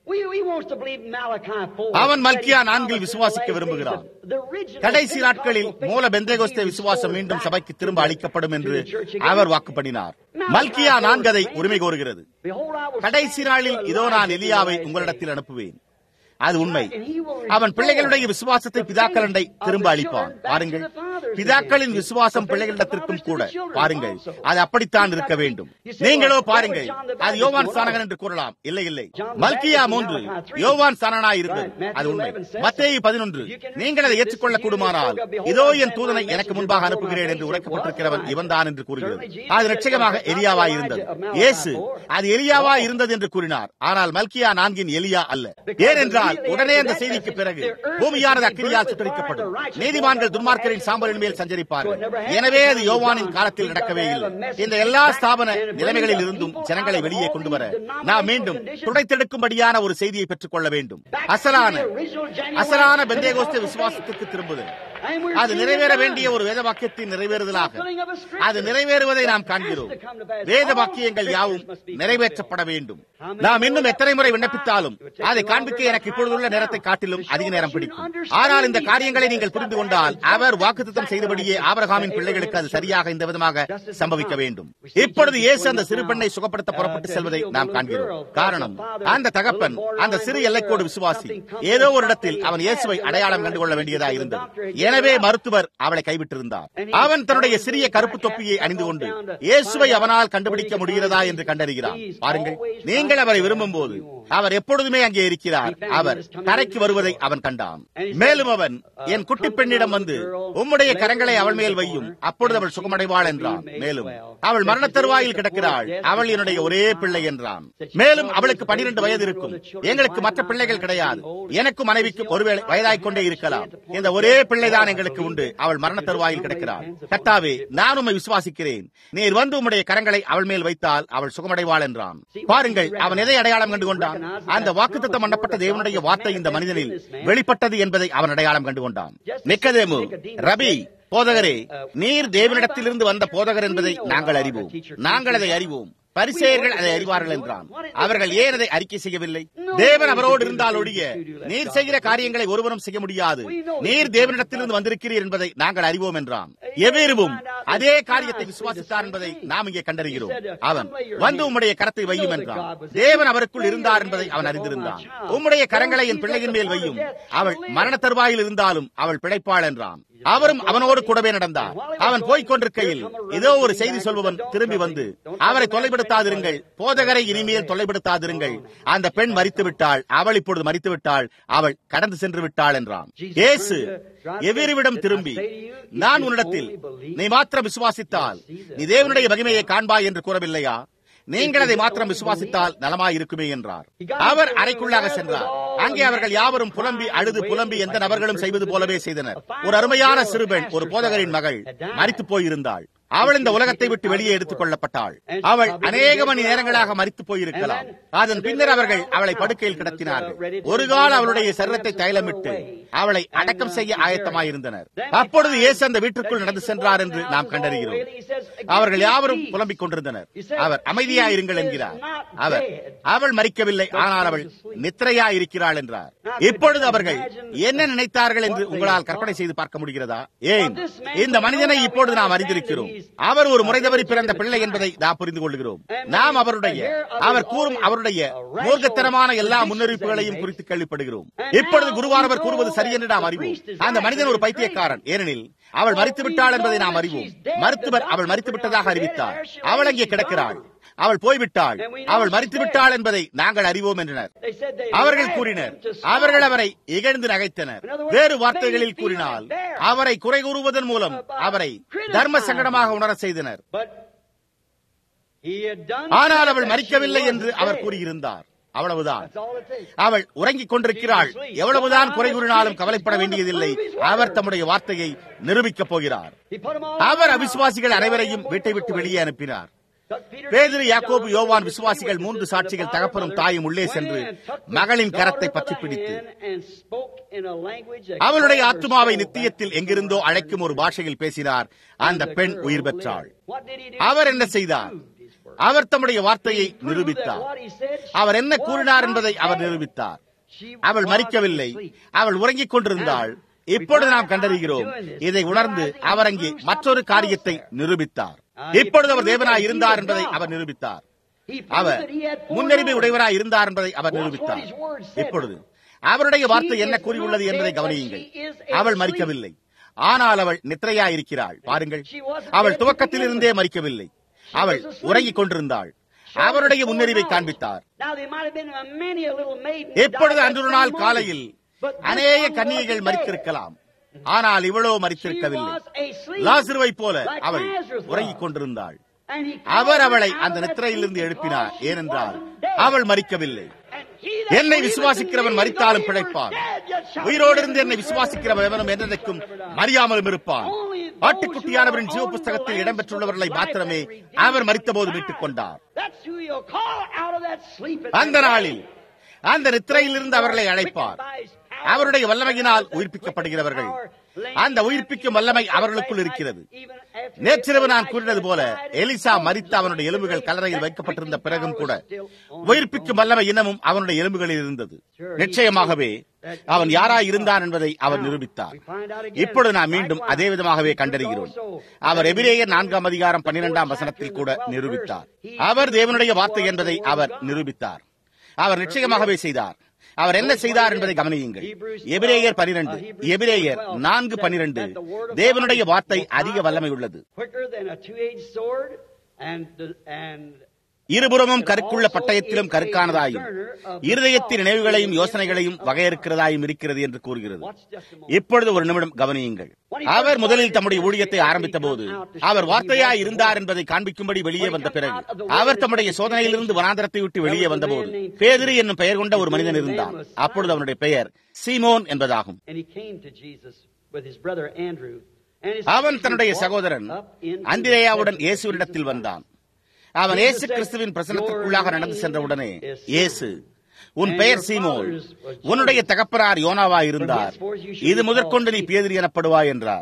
அவன் மல்கியா நான்கில் விசுவாசிக்க விரும்புகிறான் கடைசி நாட்களில் மூல பெந்தேகோஸ்தே விசுவாசம் மீண்டும் சபைக்கு திரும்ப அளிக்கப்படும் என்று அவர் வாக்கு பண்ணினார் மல்கியா நான்கு அதை உரிமை கோருகிறது கடைசி நாளில் இதோ நான் எலியாவை உங்களிடத்தில் அனுப்புவேன் அது உண்மை அவன் பிள்ளைகளுடைய விசுவாசத்தை பிதாக்களண்டை திரும்ப அளிப்பான் பாருங்கள் பிதாக்களின் விசுவாசம் பிள்ளைகளிடத்திற்கும் கூட பாருங்கள் அது அப்படித்தான் இருக்க வேண்டும் நீங்களோ பாருங்கள் அது யோவான் சானகன் என்று கூறலாம் இல்லை இல்லை மல்கியா மூன்று யோவான் சானனா இருந்தது அது உண்மை மத்தேயு பதினொன்று நீங்கள் அதை ஏற்றுக்கொள்ள கூடுமானால் இதோ என் தூதனை எனக்கு முன்பாக அனுப்புகிறேன் என்று உரைக்கப்பட்டிருக்கிறவன் இவன் தான் என்று கூறுகிறது அது நிச்சயமாக எலியாவா இருந்தது இயேசு அது எலியாவா இருந்தது என்று கூறினார் ஆனால் மல்கியா நான்கின் எலியா அல்ல ஏனென்றால் ஆனால் உடனே அந்த செய்திக்கு பிறகு பூமியானது அக்கிரியால் சுட்டரிக்கப்படும் நீதிமான்கள் துன்மார்க்கரின் சாம்பலின் மேல் சஞ்சரிப்பார்கள் எனவே அது யோவானின் காலத்தில் நடக்கவே இல்லை இந்த எல்லா ஸ்தாபன நிலைமைகளில் இருந்தும் ஜனங்களை வெளியே கொண்டு வர நாம் மீண்டும் துடைத்தெடுக்கும்படியான ஒரு செய்தியை பெற்றுக் கொள்ள வேண்டும் அசலான அசலான பெந்தேகோஸ்த விசுவாசத்துக்கு திரும்புதல் அது நிறைவேற வேண்டிய ஒரு வேத வாக்கியத்தின் நிறைவேறுதலாக அது நிறைவேறுவதை நாம் காண்கிறோம் வேத வாக்கியங்கள் யாவும் நிறைவேற்றப்பட வேண்டும் நாம் இன்னும் எத்தனை முறை விண்ணப்பித்தாலும் அதை காண்பிக்க எனக்கு இப்பொழுதுள்ள நேரத்தை காட்டிலும் அதிக நேரம் பிடிக்கும் ஆனால் இந்த காரியங்களை நீங்கள் புரிந்து கொண்டால் அவர் வாக்குத்தம் செய்தபடியே ஆபரகாமின் பிள்ளைகளுக்கு அது சரியாக இந்த விதமாக சம்பவிக்க வேண்டும் இப்பொழுது இயேசு அந்த சிறு பெண்ணை சுகப்படுத்த புறப்பட்டு செல்வதை நாம் காண்கிறோம் காரணம் அந்த தகப்பன் அந்த சிறு எல்லைக்கோடு விசுவாசி ஏதோ ஒரு இடத்தில் அவன் இயேசுவை அடையாளம் கண்டுகொள்ள வேண்டியதா இருந்தது எனவே மருத்துவர் அவளை கைவிட்டிருந்தார் அவன் தன்னுடைய சிறிய கருப்பு தொப்பியை அணிந்து கொண்டு இயேசுவை அவனால் கண்டுபிடிக்க முடிகிறதா என்று கண்டறிகிறான் பாருங்கள் நீங்கள் அவரை விரும்பும் போது அவர் எப்பொழுதுமே அங்கே இருக்கிறார் அவர் கரைக்கு வருவதை அவன் கண்டான் மேலும் அவன் என் குட்டி பெண்ணிடம் வந்து உம்முடைய கரங்களை அவள் மேல் வையும் அப்பொழுது அவள் சுகமடைவாள் என்றான் மேலும் அவள் மரண தருவாயில் கிடக்கிறாள் அவள் என்னுடைய ஒரே பிள்ளை என்றான் மேலும் அவளுக்கு பனிரெண்டு வயது இருக்கும் எங்களுக்கு மற்ற பிள்ளைகள் கிடையாது எனக்கும் மனைவிக்கும் ஒருவேளை வயதாய்க் கொண்டே இருக்கலாம் இந்த ஒரே பிள்ளைதான் எங்களுக்கு உண்டு அவள் மரண தருவாயில் கிடக்கிறாள் கத்தாவே நான் உண்மை விசுவாசிக்கிறேன் நீர் வந்து உம்முடைய கரங்களை அவள் மேல் வைத்தால் அவள் சுகமடைவாள் என்றான் பாருங்கள் அவன் எதை அடையாளம் கண்டு கொண்டான் அந்த வாக்குத்தத்தம் பண்ணப்பட்ட தேவனுடைய வார்த்தை இந்த மனிதனில் வெளிப்பட்டது என்பதை அவன் அடையாளம் கண்டு கொண்டான் நிக்கதேமு ரபி போதகரே நீர் தேவனிடத்திலிருந்து வந்த போதகர் என்பதை நாங்கள் அறிவோம் நாங்கள் அதை அறிவோம் பரிசெயர்கள் அதை அறிவார்கள் என்றான் அவர்கள் ஏன் அதை அறிக்கை செய்யவில்லை தேவன் அவரோடு இருந்தால் ஒழிய நீர் செய்கிற காரியங்களை ஒருவரும் செய்ய முடியாது நீர் தேவனிடத்திலிருந்து வந்திருக்கிறீர் என்பதை நாங்கள் அறிவோம் என்றான் எவ்வேறுவும் அதே காரியத்தை விசுவாசித்தார் என்பதை நாம் இங்கே கண்டறிகிறோம் அவன் வந்து உம்முடைய கரத்தை வையும் என்றான் தேவன் அவருக்குள் இருந்தார் என்பதை அவன் அறிந்திருந்தான் உம்முடைய கரங்களை என் பிள்ளையின் மேல் வையும் அவள் மரண தருவாயில் இருந்தாலும் அவள் பிழைப்பாள் என்றான் அவரும் அவனோடு கூடவே நடந்தார் அவன் போய்க் கொண்டிருக்கையில் ஏதோ ஒரு செய்தி சொல்பவன் திரும்பி வந்து அவரை தொலைபடுத்தாதிருங்கள் போதகரை இனிமேல் தொலைபடுத்தாதிருங்கள் அந்த பெண் மறித்து விட்டாள் அவள் இப்பொழுது மறித்து விட்டாள் அவள் கடந்து சென்று விட்டாள் என்றான் இயேசு எவ்விருவிடம் திரும்பி நான் உன்னிடத்தில் நீ மாத்திரம் விசுவாசித்தால் நீ தேவனுடைய மகிமையை காண்பாய் என்று கூறவில்லையா நீங்கள் அதை மாத்திரம் விசுவாசித்தால் நலமாய் இருக்குமே என்றார் அவர் அறைக்குள்ளாக சென்றார் அங்கே அவர்கள் யாவரும் புலம்பி அழுது புலம்பி எந்த நபர்களும் செய்வது போலவே செய்தனர் ஒரு அருமையான சிறுபெண் ஒரு போதகரின் மகள் மறித்து போயிருந்தாள் அவள் இந்த உலகத்தை விட்டு வெளியே எடுத்துக் கொள்ளப்பட்டாள் அவள் அநேக மணி நேரங்களாக மறித்து போயிருக்கலாம் அதன் பின்னர் அவர்கள் அவளை படுக்கையில் கிடத்தினார்கள் ஒரு கால அவளுடைய சரீரத்தை தைலமிட்டு அவளை அடக்கம் செய்ய ஆயத்தமாயிருந்தனர் அப்பொழுது இயேசு அந்த வீட்டிற்குள் நடந்து சென்றார் என்று நாம் கண்டறிகிறோம் அவர்கள் யாவரும் புலம்பிக் கொண்டிருந்தனர் அவர் அமைதியாயிருங்கள் என்கிறார் அவர் அவள் மறிக்கவில்லை ஆனால் அவள் நித்திரையா இருக்கிறாள் என்றார் இப்பொழுது அவர்கள் என்ன நினைத்தார்கள் என்று உங்களால் கற்பனை செய்து பார்க்க முடிகிறதா ஏன் இந்த மனிதனை இப்பொழுது நாம் அறிந்திருக்கிறோம் அவர் ஒரு முறை தவறி பிறந்த பிள்ளை என்பதை நாம் புரிந்து கொள்கிறோம் நாம் அவருடைய அவர் கூறும் அவருடைய மூர்க்கத்தனமான எல்லா முன்னறிவிப்புகளையும் குறித்து கேள்விப்படுகிறோம் இப்பொழுது குருவானவர் கூறுவது சரி என்று நாம் அறிவோம் அந்த மனிதன் ஒரு பைத்தியக்காரன் ஏனெனில் அவள் மறித்து விட்டாள் என்பதை நாம் அறிவோம் மருத்துவர் அவள் மறித்து விட்டதாக அறிவித்தார் அவள் அங்கே கிடக்கிறாள் அவள் போய்விட்டாள் அவள் மறித்து விட்டாள் என்பதை நாங்கள் அறிவோம் என்றனர் அவர்கள் கூறினர் அவர்கள் அவரை இகழ்ந்து நகைத்தனர் வேறு வார்த்தைகளில் கூறினால் அவரை குறை கூறுவதன் மூலம் அவரை தர்ம சங்கடமாக உணர செய்தனர் ஆனால் அவள் மறிக்கவில்லை என்று அவர் கூறியிருந்தார் அவ்வளவுதான் அவள் உறங்கிக் கொண்டிருக்கிறாள் எவ்வளவுதான் குறை கூறினாலும் கவலைப்பட வேண்டியதில்லை அவர் தம்முடைய வார்த்தையை நிரூபிக்கப் போகிறார் அவர் அவிசுவாசிகள் அனைவரையும் வீட்டை விட்டு வெளியே அனுப்பினார் பேதிரு யாக்கோபு யோவான் விசுவாசிகள் மூன்று சாட்சிகள் தகப்பனும் தாயும் உள்ளே சென்று மகளின் கரத்தை பற்றி பிடித்து அவளுடைய ஆத்மாவை நித்தியத்தில் எங்கிருந்தோ அழைக்கும் ஒரு பாஷையில் பேசினார் அந்த பெண் உயிர் பெற்றாள் அவர் என்ன செய்தார் அவர் தம்முடைய வார்த்தையை நிரூபித்தார் அவர் என்ன கூறினார் என்பதை அவர் நிரூபித்தார் அவள் மறிக்கவில்லை அவள் உறங்கிக் கொண்டிருந்தாள் இப்பொழுது நாம் கண்டறிகிறோம் இதை உணர்ந்து அவர் அங்கே மற்றொரு காரியத்தை நிரூபித்தார் இப்பொழுது அவர் தேவனாய் இருந்தார் என்பதை அவர் நிரூபித்தார் அவர் முன்னறிவை உடையவராய் இருந்தார் என்பதை அவர் நிரூபித்தார் இப்பொழுது அவருடைய வார்த்தை என்ன கூறியுள்ளது என்பதை கவனியுங்கள் அவள் மறிக்கவில்லை ஆனால் அவள் நித்திரையா இருக்கிறாள் பாருங்கள் அவள் துவக்கத்தில் இருந்தே மறிக்கவில்லை அவள் உறங்கிக் கொண்டிருந்தாள் அவருடைய முன்னறிவை காண்பித்தார் எப்பொழுது அன்று நாள் காலையில் அநேக கன்னிகைகள் மறித்திருக்கலாம் ஆனால் இவளோ மறித்திருக்கவில்லை லாசிருவை போல அவள் உறங்கிக் கொண்டிருந்தாள் அவர் அவளை அந்த நித்திரையிலிருந்து எழுப்பினார் ஏனென்றால் அவள் மறிக்கவில்லை என்னை விசுவாசிக்கிறவன் மறித்தாலும் பிழைப்பான் உயிரோடு இருந்து என்னை விசுவாசிக்கிறவன் எவனும் என்னதைக்கும் மறியாமலும் இருப்பான் ஆட்டுக்குட்டியானவரின் ஜீவ புஸ்தகத்தில் இடம்பெற்றுள்ளவர்களை மாத்திரமே அவர் மறித்தபோது மீட்டுக் கொண்டார் அந்த நாளில் அந்த நித்திரையிலிருந்து அவர்களை அழைப்பார் அவருடைய வல்லமையினால் உயிர்ப்பிக்கப்படுகிறவர்கள் அந்த உயிர்ப்பிக்கும் வல்லமை அவர்களுக்குள் இருக்கிறது நேற்றிரவு நான் கூறினது போல எலிசா மறித்த அவனுடைய எலும்புகள் கல்லறையில் வைக்கப்பட்டிருந்த பிறகும் கூட உயிர்ப்பிக்கும் வல்லமை இன்னமும் அவனுடைய எலும்புகளில் இருந்தது நிச்சயமாகவே அவன் யாராய் இருந்தான் என்பதை அவர் நிரூபித்தார் இப்பொழுது நாம் மீண்டும் அதே விதமாகவே கண்டறிகிறோம் அவர் எபிரேயர் நான்காம் அதிகாரம் பன்னிரெண்டாம் வசனத்தில் கூட நிரூபித்தார் அவர் தேவனுடைய வார்த்தை என்பதை அவர் நிரூபித்தார் அவர் நிச்சயமாகவே செய்தார் அவர் என்ன செய்தார் என்பதை கவனியுங்கள் எபிரேயர் பனிரெண்டு எபிரேயர் நான்கு பனிரெண்டு தேவனுடைய வார்த்தை அதிக வல்லமை உள்ளது இருபுறமும் கருக்குள்ள பட்டயத்திலும் கருக்கானதாயும் இருதயத்தின் நினைவுகளையும் யோசனைகளையும் வகையறுக்கிறதாயும் இருக்கிறது என்று கூறுகிறது இப்பொழுது ஒரு நிமிடம் கவனியுங்கள் அவர் முதலில் தம்முடைய ஊழியத்தை ஆரம்பித்த போது அவர் வார்த்தையாய் இருந்தார் என்பதை காண்பிக்கும்படி வெளியே வந்த பிறகு அவர் தம்முடைய சோதனையிலிருந்து வனாந்தரத்தை விட்டு வெளியே வந்தபோது பேதிரி என்னும் பெயர் கொண்ட ஒரு மனிதன் இருந்தான் அப்பொழுது அவனுடைய பெயர் சீமோன் என்பதாகும் அவன் தன்னுடைய சகோதரன் அந்திரேயாவுடன் இயேசுவினிடத்தில் வந்தான் அவன் இயேசு கிறிஸ்துவின் பிரசனத்திற்குள்ளாக நடந்து சென்றவுடனே இயேசு உன் பெயர் சீமோன் உன்னுடைய தகப்பனார் யோனாவா இருந்தார் இது முதற்கொண்டு நீ பேதிரி எனப்படுவாய் என்றார்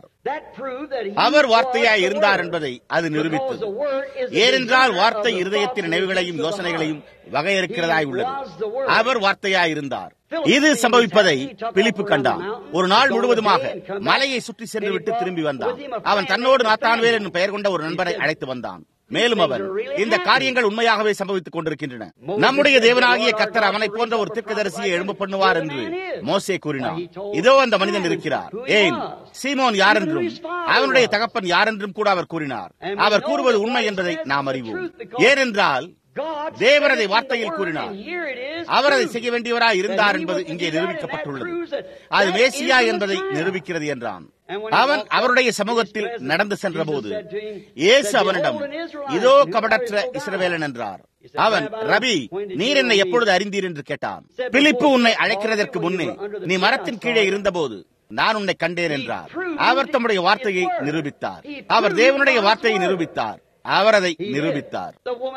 அவர் வார்த்தையாய் இருந்தார் என்பதை அது நிரூபித்தது ஏனென்றால் வார்த்தை இருதயத்தின் நினைவுகளையும் யோசனைகளையும் வகையறுக்கிறதாய் உள்ளது அவர் வார்த்தையாய் இருந்தார் இது சம்பவிப்பதை பிலிப்பு கண்டான் ஒரு நாள் முழுவதுமாக மலையை சுற்றி சென்று விட்டு திரும்பி வந்தான் அவன் தன்னோடு நாத்தான்வேல் என்னும் பெயர் கொண்ட ஒரு நண்பரை அழைத்து வந்தான் மேலும் அவர் இந்த காரியங்கள் உண்மையாகவே சம்பவித்துக் கொண்டிருக்கின்றன நம்முடைய தேவனாகிய கத்தர் அவனை போன்ற ஒரு தீர்க்கதரிசியை எழும்ப பண்ணுவார் என்று மோசே கூறினார் இதோ அந்த மனிதன் இருக்கிறார் ஏன் சீமோன் யார் என்றும் அவனுடைய தகப்பன் யார் என்றும் கூட அவர் கூறினார் அவர் கூறுவது உண்மை என்பதை நாம் அறிவோம் ஏனென்றால் தேவன் அதை வார்த்தையில் கூறினார் அவர் அதை செய்ய வேண்டியவராய் இருந்தார் என்பது இங்கே நிரூபிக்கப்பட்டுள்ளது அது மேசியா என்பதை நிரூபிக்கிறது என்றான் அவன் அவருடைய சமூகத்தில் நடந்து சென்ற போது இயேசு அவனிடம் இதோ கபடற்ற இஸ்ரவேலன் என்றார் அவன் ரவி நீர் என்னை எப்பொழுது அறிந்தீர் என்று கேட்டான் பிலிப்பு உன்னை அழைக்கிறதற்கு முன்னே நீ மரத்தின் கீழே இருந்தபோது நான் உன்னை கண்டேன் என்றார் அவர் தம்முடைய வார்த்தையை நிரூபித்தார் அவர் தேவனுடைய வார்த்தையை நிரூபித்தார் அவர் அதை நிரூபித்தார்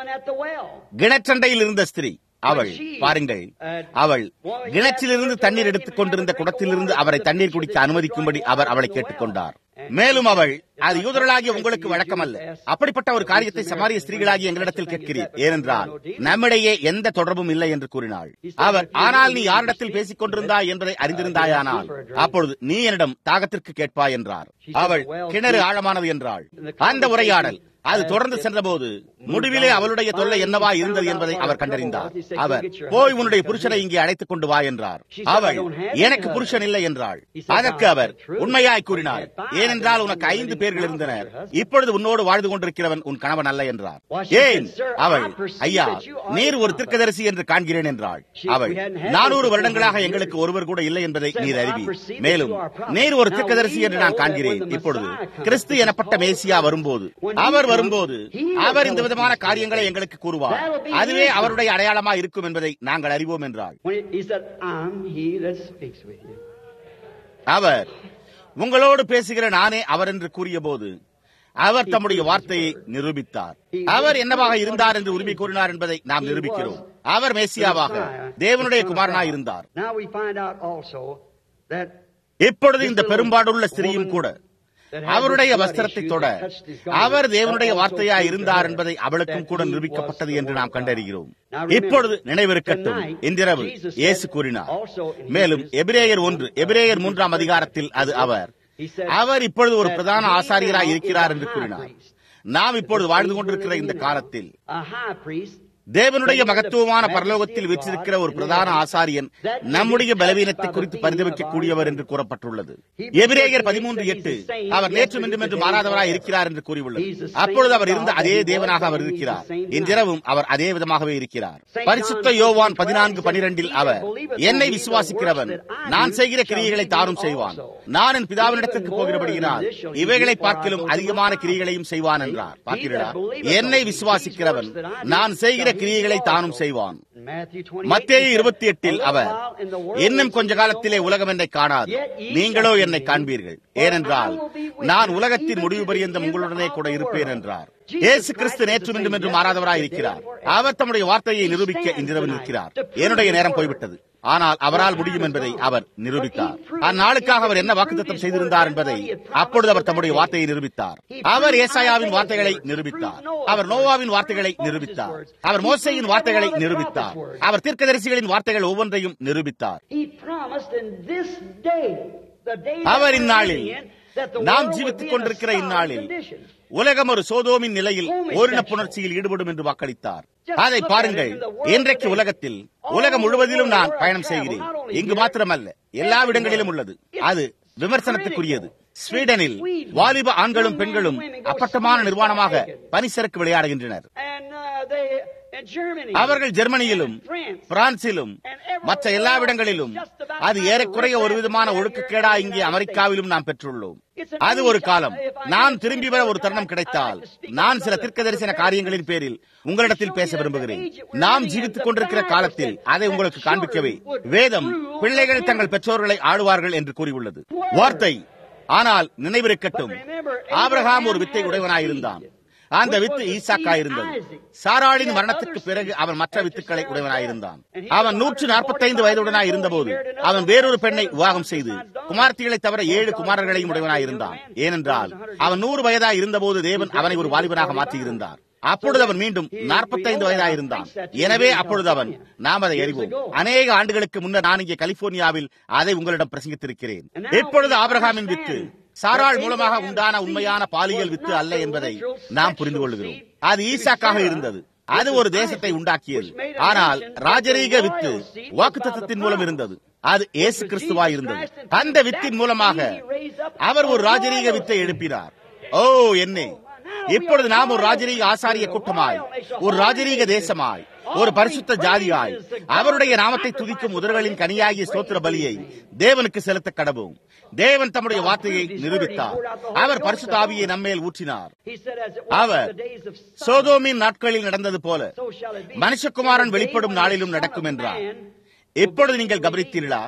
கிணற்றண்டையில் இருந்த ஸ்திரீ அவள் பாருங்கள் அவள் கிணற்றிலிருந்து தண்ணீர் எடுத்துக் கொண்டிருந்த குடத்திலிருந்து அவரை தண்ணீர் குடிக்க அனுமதிக்கும்படி அவர் அவளை கேட்டுக்கொண்டார் மேலும் அவள் அது யூதர்களாகிய உங்களுக்கு வழக்கமல்ல அப்படிப்பட்ட ஒரு காரியத்தை சமாரிய ஸ்திரீகளாகி எங்களிடத்தில் கேட்கிறீர் ஏனென்றால் நம்மிடையே எந்த தொடர்பும் இல்லை என்று கூறினாள் அவர் ஆனால் நீ யாரிடத்தில் பேசிக் கொண்டிருந்தாய் என்பதை அறிந்திருந்தாயானால் அப்பொழுது நீ என்னிடம் தாகத்திற்கு கேட்பாய் என்றார் அவள் கிணறு ஆழமானது என்றாள் அந்த உரையாடல் அது தொடர்ந்து சென்றபோது முடிவிலே அவளுடைய தொல்லை என்னவா இருந்தது என்பதை அவர் கண்டறிந்தார் அவர் போய் உன்னுடைய புருஷனை இங்கே அழைத்துக் கொண்டு வா என்றார் அவள் எனக்கு புருஷன் இல்லை என்றாள் அதற்கு அவர் உண்மையாய் கூறினார் ஏனென்றால் உனக்கு ஐந்து பேர்கள் இருந்தனர் இப்பொழுது உன்னோடு வாழ்ந்து கொண்டிருக்கிறவன் உன் கணவன் அல்ல என்றார் ஏன் அவள் ஐயா நீர் ஒரு திருக்கதரிசி என்று காண்கிறேன் என்றாள் அவள் நானூறு வருடங்களாக எங்களுக்கு ஒருவர் கூட இல்லை என்பதை நீர் அறிவி மேலும் நீர் ஒரு திருக்கதரிசி என்று நான் காண்கிறேன் இப்பொழுது கிறிஸ்து எனப்பட்ட மேசியா வரும்போது அவர் வரும்போது அவர் இந்த விதமான காரியங்களை எங்களுக்கு கூறுவார் அதுவே அவருடைய அடையாளமா இருக்கும் என்பதை நாங்கள் அறிவோம் என்றாள் அவர் உங்களோடு பேசுகிற நானே அவர் என்று கூறிய போது அவர் தம்முடைய வார்த்தையை நிரூபித்தார் அவர் என்னவாக இருந்தார் என்று உரிமை கூறினார் என்பதை நாம் நிரூபிக்கிறோம் அவர் மேசியாவாக தேவனுடைய குமாரனாய் இருந்தார் இப்பொழுது இந்த பெரும்பாடுள்ள ஸ்திரீயும் கூட அவருடைய வஸ்திரத்தை தொட அவர் தேவனுடைய வார்த்தையா இருந்தார் என்பதை அவளுக்கும் கூட நிரூபிக்கப்பட்டது என்று நாம் கண்டறிகிறோம் இப்பொழுது நினைவிருக்கட்டும் இன்றிரவு இயேசு கூறினார் மேலும் எபிரேயர் ஒன்று எபிரேயர் மூன்றாம் அதிகாரத்தில் அது அவர் அவர் இப்பொழுது ஒரு பிரதான ஆசாரியராய் இருக்கிறார் என்று கூறினார் நாம் இப்பொழுது வாழ்ந்து கொண்டிருக்கிற இந்த காலத்தில் தேவனுடைய மகத்துவமான பரலோகத்தில் வீற்றிருக்கிற ஒரு பிரதான ஆசாரியன் நம்முடைய பலவீனத்தை குறித்து பரிதவிக்க கூடியவர் என்று கூறப்பட்டுள்ளது எபிரேயர் பதிமூன்று எட்டு அவர் நேற்றும் இன்றும் என்று மாறாதவராய் இருக்கிறார் என்று கூறியுள்ளது அப்பொழுது அவர் இருந்த அதே தேவனாக அவர் இருக்கிறார் இன்றிரவும் அவர் அதே விதமாகவே இருக்கிறார் பரிசுத்த யோவான் பதினான்கு பனிரெண்டில் அவர் என்னை விசுவாசிக்கிறவன் நான் செய்கிற கிரியைகளை தானும் செய்வான் நான் என் பிதாவினிடத்திற்கு போகிறபடியினால் இவைகளை பார்க்கிலும் அதிகமான கிரியைகளையும் செய்வான் என்றார் பார்க்கிறா என்னை விசுவாசிக்கிறவன் நான் செய்கிற கிரியைகளை தானும் செய்வான் மத்தேயு இருபத்தி எட்டில் அவர் இன்னும் கொஞ்ச காலத்திலே உலகம் என்னை காணாது நீங்களோ என்னை காண்பீர்கள் ஏனென்றால் நான் உலகத்தின் முடிவு பரியந்தம் உங்களுடனே கூட இருப்பேன் என்றார் இயேசு கிறிஸ்து நேற்று மீண்டும் என்று மாறாதவராய் இருக்கிறார் அவர் தம்முடைய வார்த்தையை நிரூபிக்க இன்றிரவு நிற்கிறார் என்னுடைய நேரம் போய்விட்டது ஆனால் அவரால் முடியும் என்பதை அவர் நிரூபித்தார் அந்நாளுக்காக அவர் என்ன வாக்குத்தத்தம் செய்திருந்தார் என்பதை அப்பொழுது அவர் தம்முடைய வார்த்தையை நிரூபித்தார் அவர் ஏசாயாவின் வார்த்தைகளை நிரூபித்தார் அவர் நோவாவின் வார்த்தைகளை நிரூபித்தார் அவர் மோசையின் வார்த்தைகளை நிரூபித்தார் அவர் தீர்க்கதரிசிகளின் வார்த்தைகள் ஒவ்வொன்றையும் நிரூபித்தார் அவர் இந்நாளில் நாம் ஜீவித்துக் கொண்டிருக்கிற இந்நாளில் உலகம் ஒரு சோதோமின் நிலையில் ஓரின புணர்ச்சியில் ஈடுபடும் என்று வாக்களித்தார் அதை பாருங்கள் இன்றைக்கு உலகத்தில் உலகம் முழுவதிலும் நான் பயணம் செய்கிறேன் இங்கு மாத்திரமல்ல எல்லா இடங்களிலும் உள்ளது அது விமர்சனத்துக்குரியது ஸ்வீடனில் வாலிப ஆண்களும் பெண்களும் அப்பட்டமான நிர்வாணமாக பனிசரக்கு விளையாடுகின்றனர் அவர்கள் ஜெர்மனியிலும் பிரான்சிலும் மற்ற எல்லா இடங்களிலும் அது ஏறக்குறைய ஒரு விதமான ஒழுக்கக்கேடா இங்கே அமெரிக்காவிலும் நாம் பெற்றுள்ளோம் அது ஒரு காலம் நான் திரும்பி வர ஒரு தருணம் கிடைத்தால் நான் சில திர்க்க தரிசன காரியங்களின் பேரில் உங்களிடத்தில் பேச விரும்புகிறேன் நாம் ஜீவித்துக் கொண்டிருக்கிற காலத்தில் அதை உங்களுக்கு காண்பிக்கவே வேதம் பிள்ளைகள் தங்கள் பெற்றோர்களை ஆளுவார்கள் என்று கூறியுள்ளது வார்த்தை ஆனால் நினைவிருக்கட்டும் ஆபிரகாம் ஒரு வித்தை உடையவனாயிருந்தான் அந்த வித்து ஈசாக்காயிருந்தது சாராளின் மரணத்துக்கு பிறகு அவன் மற்ற வித்துக்களை உடையவனாயிருந்தான் அவன் நூற்று நாற்பத்தைந்து வயதுடனாய் இருந்தபோது அவன் வேறொரு பெண்ணை விவாகம் செய்து குமார்த்திகளை தவிர ஏழு குமாரர்களையும் உடையவனாயிருந்தான் ஏனென்றால் அவன் நூறு வயதாய் இருந்தபோது தேவன் அவனை ஒரு வாலிபனாக மாற்றியிருந்தார் அப்பொழுது அவன் மீண்டும் நாற்பத்தைந்து வயதாயிருந்தான் எனவே அப்பொழுது அவன் நாம் அதை அறிவோம் அநேக ஆண்டுகளுக்கு முன்னர் நான் இங்கே கலிபோர்னியாவில் அதை உங்களிடம் பிரசங்கித்திருக்கிறேன் இப்பொழுது ஆபிரகாமின் வித்து சாராள் மூலமாக உண்டான உண்மையான பாலியல் வித்து அல்ல என்பதை நாம் புரிந்து கொள்கிறோம் அது ஈசாக்காக இருந்தது அது ஒரு தேசத்தை உண்டாக்கியது ஆனால் ராஜரீக வித்து வாக்குத்தத்தின் மூலம் இருந்தது அது இயேசு கிறிஸ்துவாய் இருந்தது அந்த வித்தின் மூலமாக அவர் ஒரு ராஜரீக வித்தை எழுப்பினார் ஓ என்னே இப்பொழுது நாம் ஒரு ராஜரீக ஆசாரிய கூட்டமாய் ஒரு ராஜரீக தேசமாய் ஒரு பரிசுத்த ஜாதியாய் அவருடைய நாமத்தை துதிக்கும் உதர்களின் கனியாகிய ஸ்தோத்திர பலியை தேவனுக்கு செலுத்த கடவும் தேவன் தம்முடைய வார்த்தையை நிரூபித்தார் அவர் பரிசுத்த ஆவியை நம்மேல் ஊற்றினார் அவர் சோதோமின் நாட்களில் நடந்தது போல மனுஷகுமாரன் வெளிப்படும் நாளிலும் நடக்கும் என்றார் இப்பொழுது நீங்கள் கவனித்தீர்களா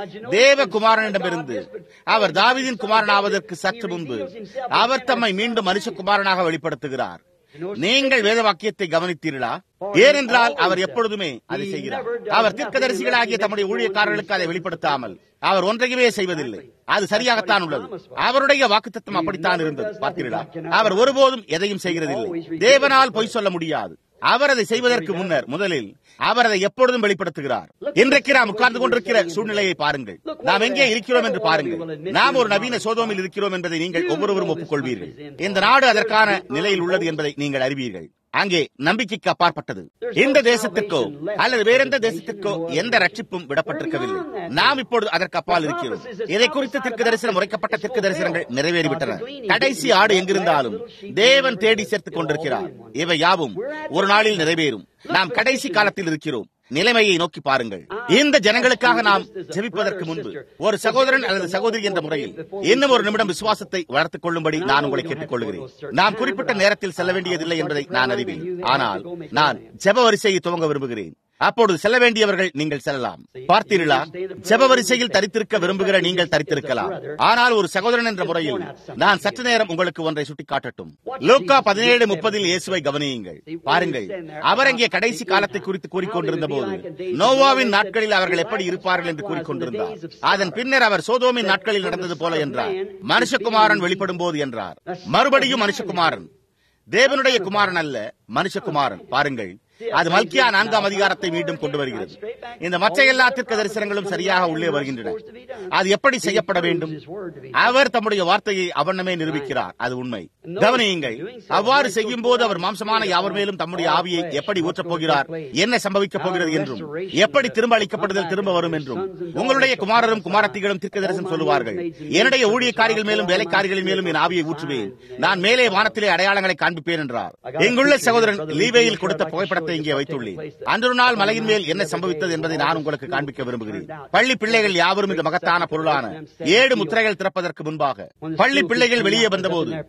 தேவ குமாரனிடமிருந்து அவர் தாவிதின் குமாரனாவதற்கு சற்று முன்பு அவர் தம்மை மீண்டும் மனுஷகுமாரனாக வெளிப்படுத்துகிறார் நீங்கள் வேத வாக்கியத்தை கவனித்தீர்களா ஏனென்றால் அவர் எப்பொழுதுமே அதை செய்கிறார் அவர் தீர்க்கதரிசிகளாகிய தம்முடைய ஊழியக்காரர்களுக்கு அதை வெளிப்படுத்தாமல் அவர் ஒன்றையுமே செய்வதில்லை அது சரியாகத்தான் உள்ளது அவருடைய வாக்குத்தத்தம் அப்படித்தான் இருந்தது பார்த்தீர்களா அவர் ஒருபோதும் எதையும் செய்கிறதில்லை தேவனால் பொய் சொல்ல முடியாது அவர் அதை செய்வதற்கு முன்னர் முதலில் அவர் அதை எப்பொழுதும் வெளிப்படுத்துகிறார் இன்றைக்கு நாம் உட்கார்ந்து கொண்டிருக்கிற சூழ்நிலையை பாருங்கள் நாம் எங்கே இருக்கிறோம் என்று பாருங்கள் நாம் ஒரு நவீன சோதோமில் இருக்கிறோம் என்பதை நீங்கள் ஒவ்வொருவரும் ஒப்புக்கொள்வீர்கள் இந்த நாடு அதற்கான நிலையில் உள்ளது என்பதை நீங்கள் அறிவீர்கள் அங்கே நம்பிக்கைக்கு அப்பாற்பட்டது இந்த தேசத்திற்கோ அல்லது வேறெந்த தேசத்திற்கோ எந்த ரட்சிப்பும் விடப்பட்டிருக்கவில்லை நாம் இப்பொழுது அதற்கு அப்பால் இருக்கிறோம் இதை குறித்து திற்கு தரிசனம் உரைக்கப்பட்ட திற்கு தரிசனங்கள் நிறைவேறிவிட்டன கடைசி ஆடு எங்கிருந்தாலும் தேவன் தேடி சேர்த்துக் கொண்டிருக்கிறார் இவை யாவும் ஒரு நாளில் நிறைவேறும் நாம் கடைசி காலத்தில் இருக்கிறோம் நிலைமையை நோக்கி பாருங்கள் இந்த ஜனங்களுக்காக நாம் ஜெபிப்பதற்கு முன்பு ஒரு சகோதரன் அல்லது சகோதரி என்ற முறையில் இன்னும் ஒரு நிமிடம் விசுவாசத்தை வளர்த்துக் கொள்ளும்படி நான் உங்களை கேட்டுக் கொள்கிறேன் நாம் குறிப்பிட்ட நேரத்தில் செல்ல வேண்டியதில்லை என்பதை நான் அறிவேன் ஆனால் நான் ஜெப வரிசையை துவங்க விரும்புகிறேன் அப்பொழுது செல்ல வேண்டியவர்கள் நீங்கள் செல்லலாம் பார்த்தீர்களா ஜெப வரிசையில் தரித்திருக்க விரும்புகிற நீங்கள் தரித்திருக்கலாம் ஆனால் ஒரு சகோதரன் என்ற முறையில் நான் சற்று நேரம் உங்களுக்கு ஒன்றை சுட்டிக்காட்டட்டும் லோக்கா பதினேழு முப்பதில் இயேசுவை கவனியுங்கள் பாருங்கள் அவர் அங்கே கடைசி காலத்தை குறித்து கூறிக்கொண்டிருந்த போது நோவாவின் நாட்களில் அவர்கள் எப்படி இருப்பார்கள் என்று கூறிக்கொண்டிருந்தார் அதன் பின்னர் அவர் சோதோமின் நாட்களில் நடந்தது போல என்றார் மனுஷகுமாரன் வெளிப்படும் போது என்றார் மறுபடியும் மனுஷகுமாரன் தேவனுடைய குமாரன் அல்ல மனுஷகுமாரன் பாருங்கள் அது மல்கியா நான்காம் அதிகாரத்தை மீண்டும் கொண்டு வருகிறது இந்த மற்ற எல்லா தீர்க்க தரிசனங்களும் சரியாக உள்ளே வருகின்றன அது எப்படி செய்யப்பட வேண்டும் அவர் தம்முடைய வார்த்தையை அவண்ணமே நிரூபிக்கிறார் அது உண்மை கவனியுங்கள் அவ்வாறு செய்யும் போது அவர் மாம்சமான யாவர் மேலும் தம்முடைய ஆவியை எப்படி ஊற்றப் போகிறார் என்ன சம்பவிக்கப் போகிறது என்றும் எப்படி திரும்ப அளிக்கப்படுதல் திரும்ப வரும் என்றும் உங்களுடைய குமாரரும் குமாரத்திகளும் தீர்க்க தரிசனம் சொல்லுவார்கள் என்னுடைய ஊழியக்காரிகள் மேலும் வேலைக்காரிகளின் மேலும் என் ஆவியை ஊற்றுவேன் நான் மேலே வானத்திலே அடையாளங்களை காண்பிப்பேன் என்றார் எங்குள்ள சகோதரன் லீவேயில் கொடுத்த புகைப்படத்தை இங்கே வைத்துள்ளேன் அன்று நாள் மலையின் மேல் என்ன சம்பவித்தது என்பதை நான் உங்களுக்கு காண்பிக்க விரும்புகிறேன் பள்ளி பிள்ளைகள் யாவரும் இந்த மகத்தான பொருளான ஏழு முத்திரைகள் திறப்பதற்கு முன்பாக பள்ளி பிள்ளைகள் வெளியே வந்தபோது அங்கே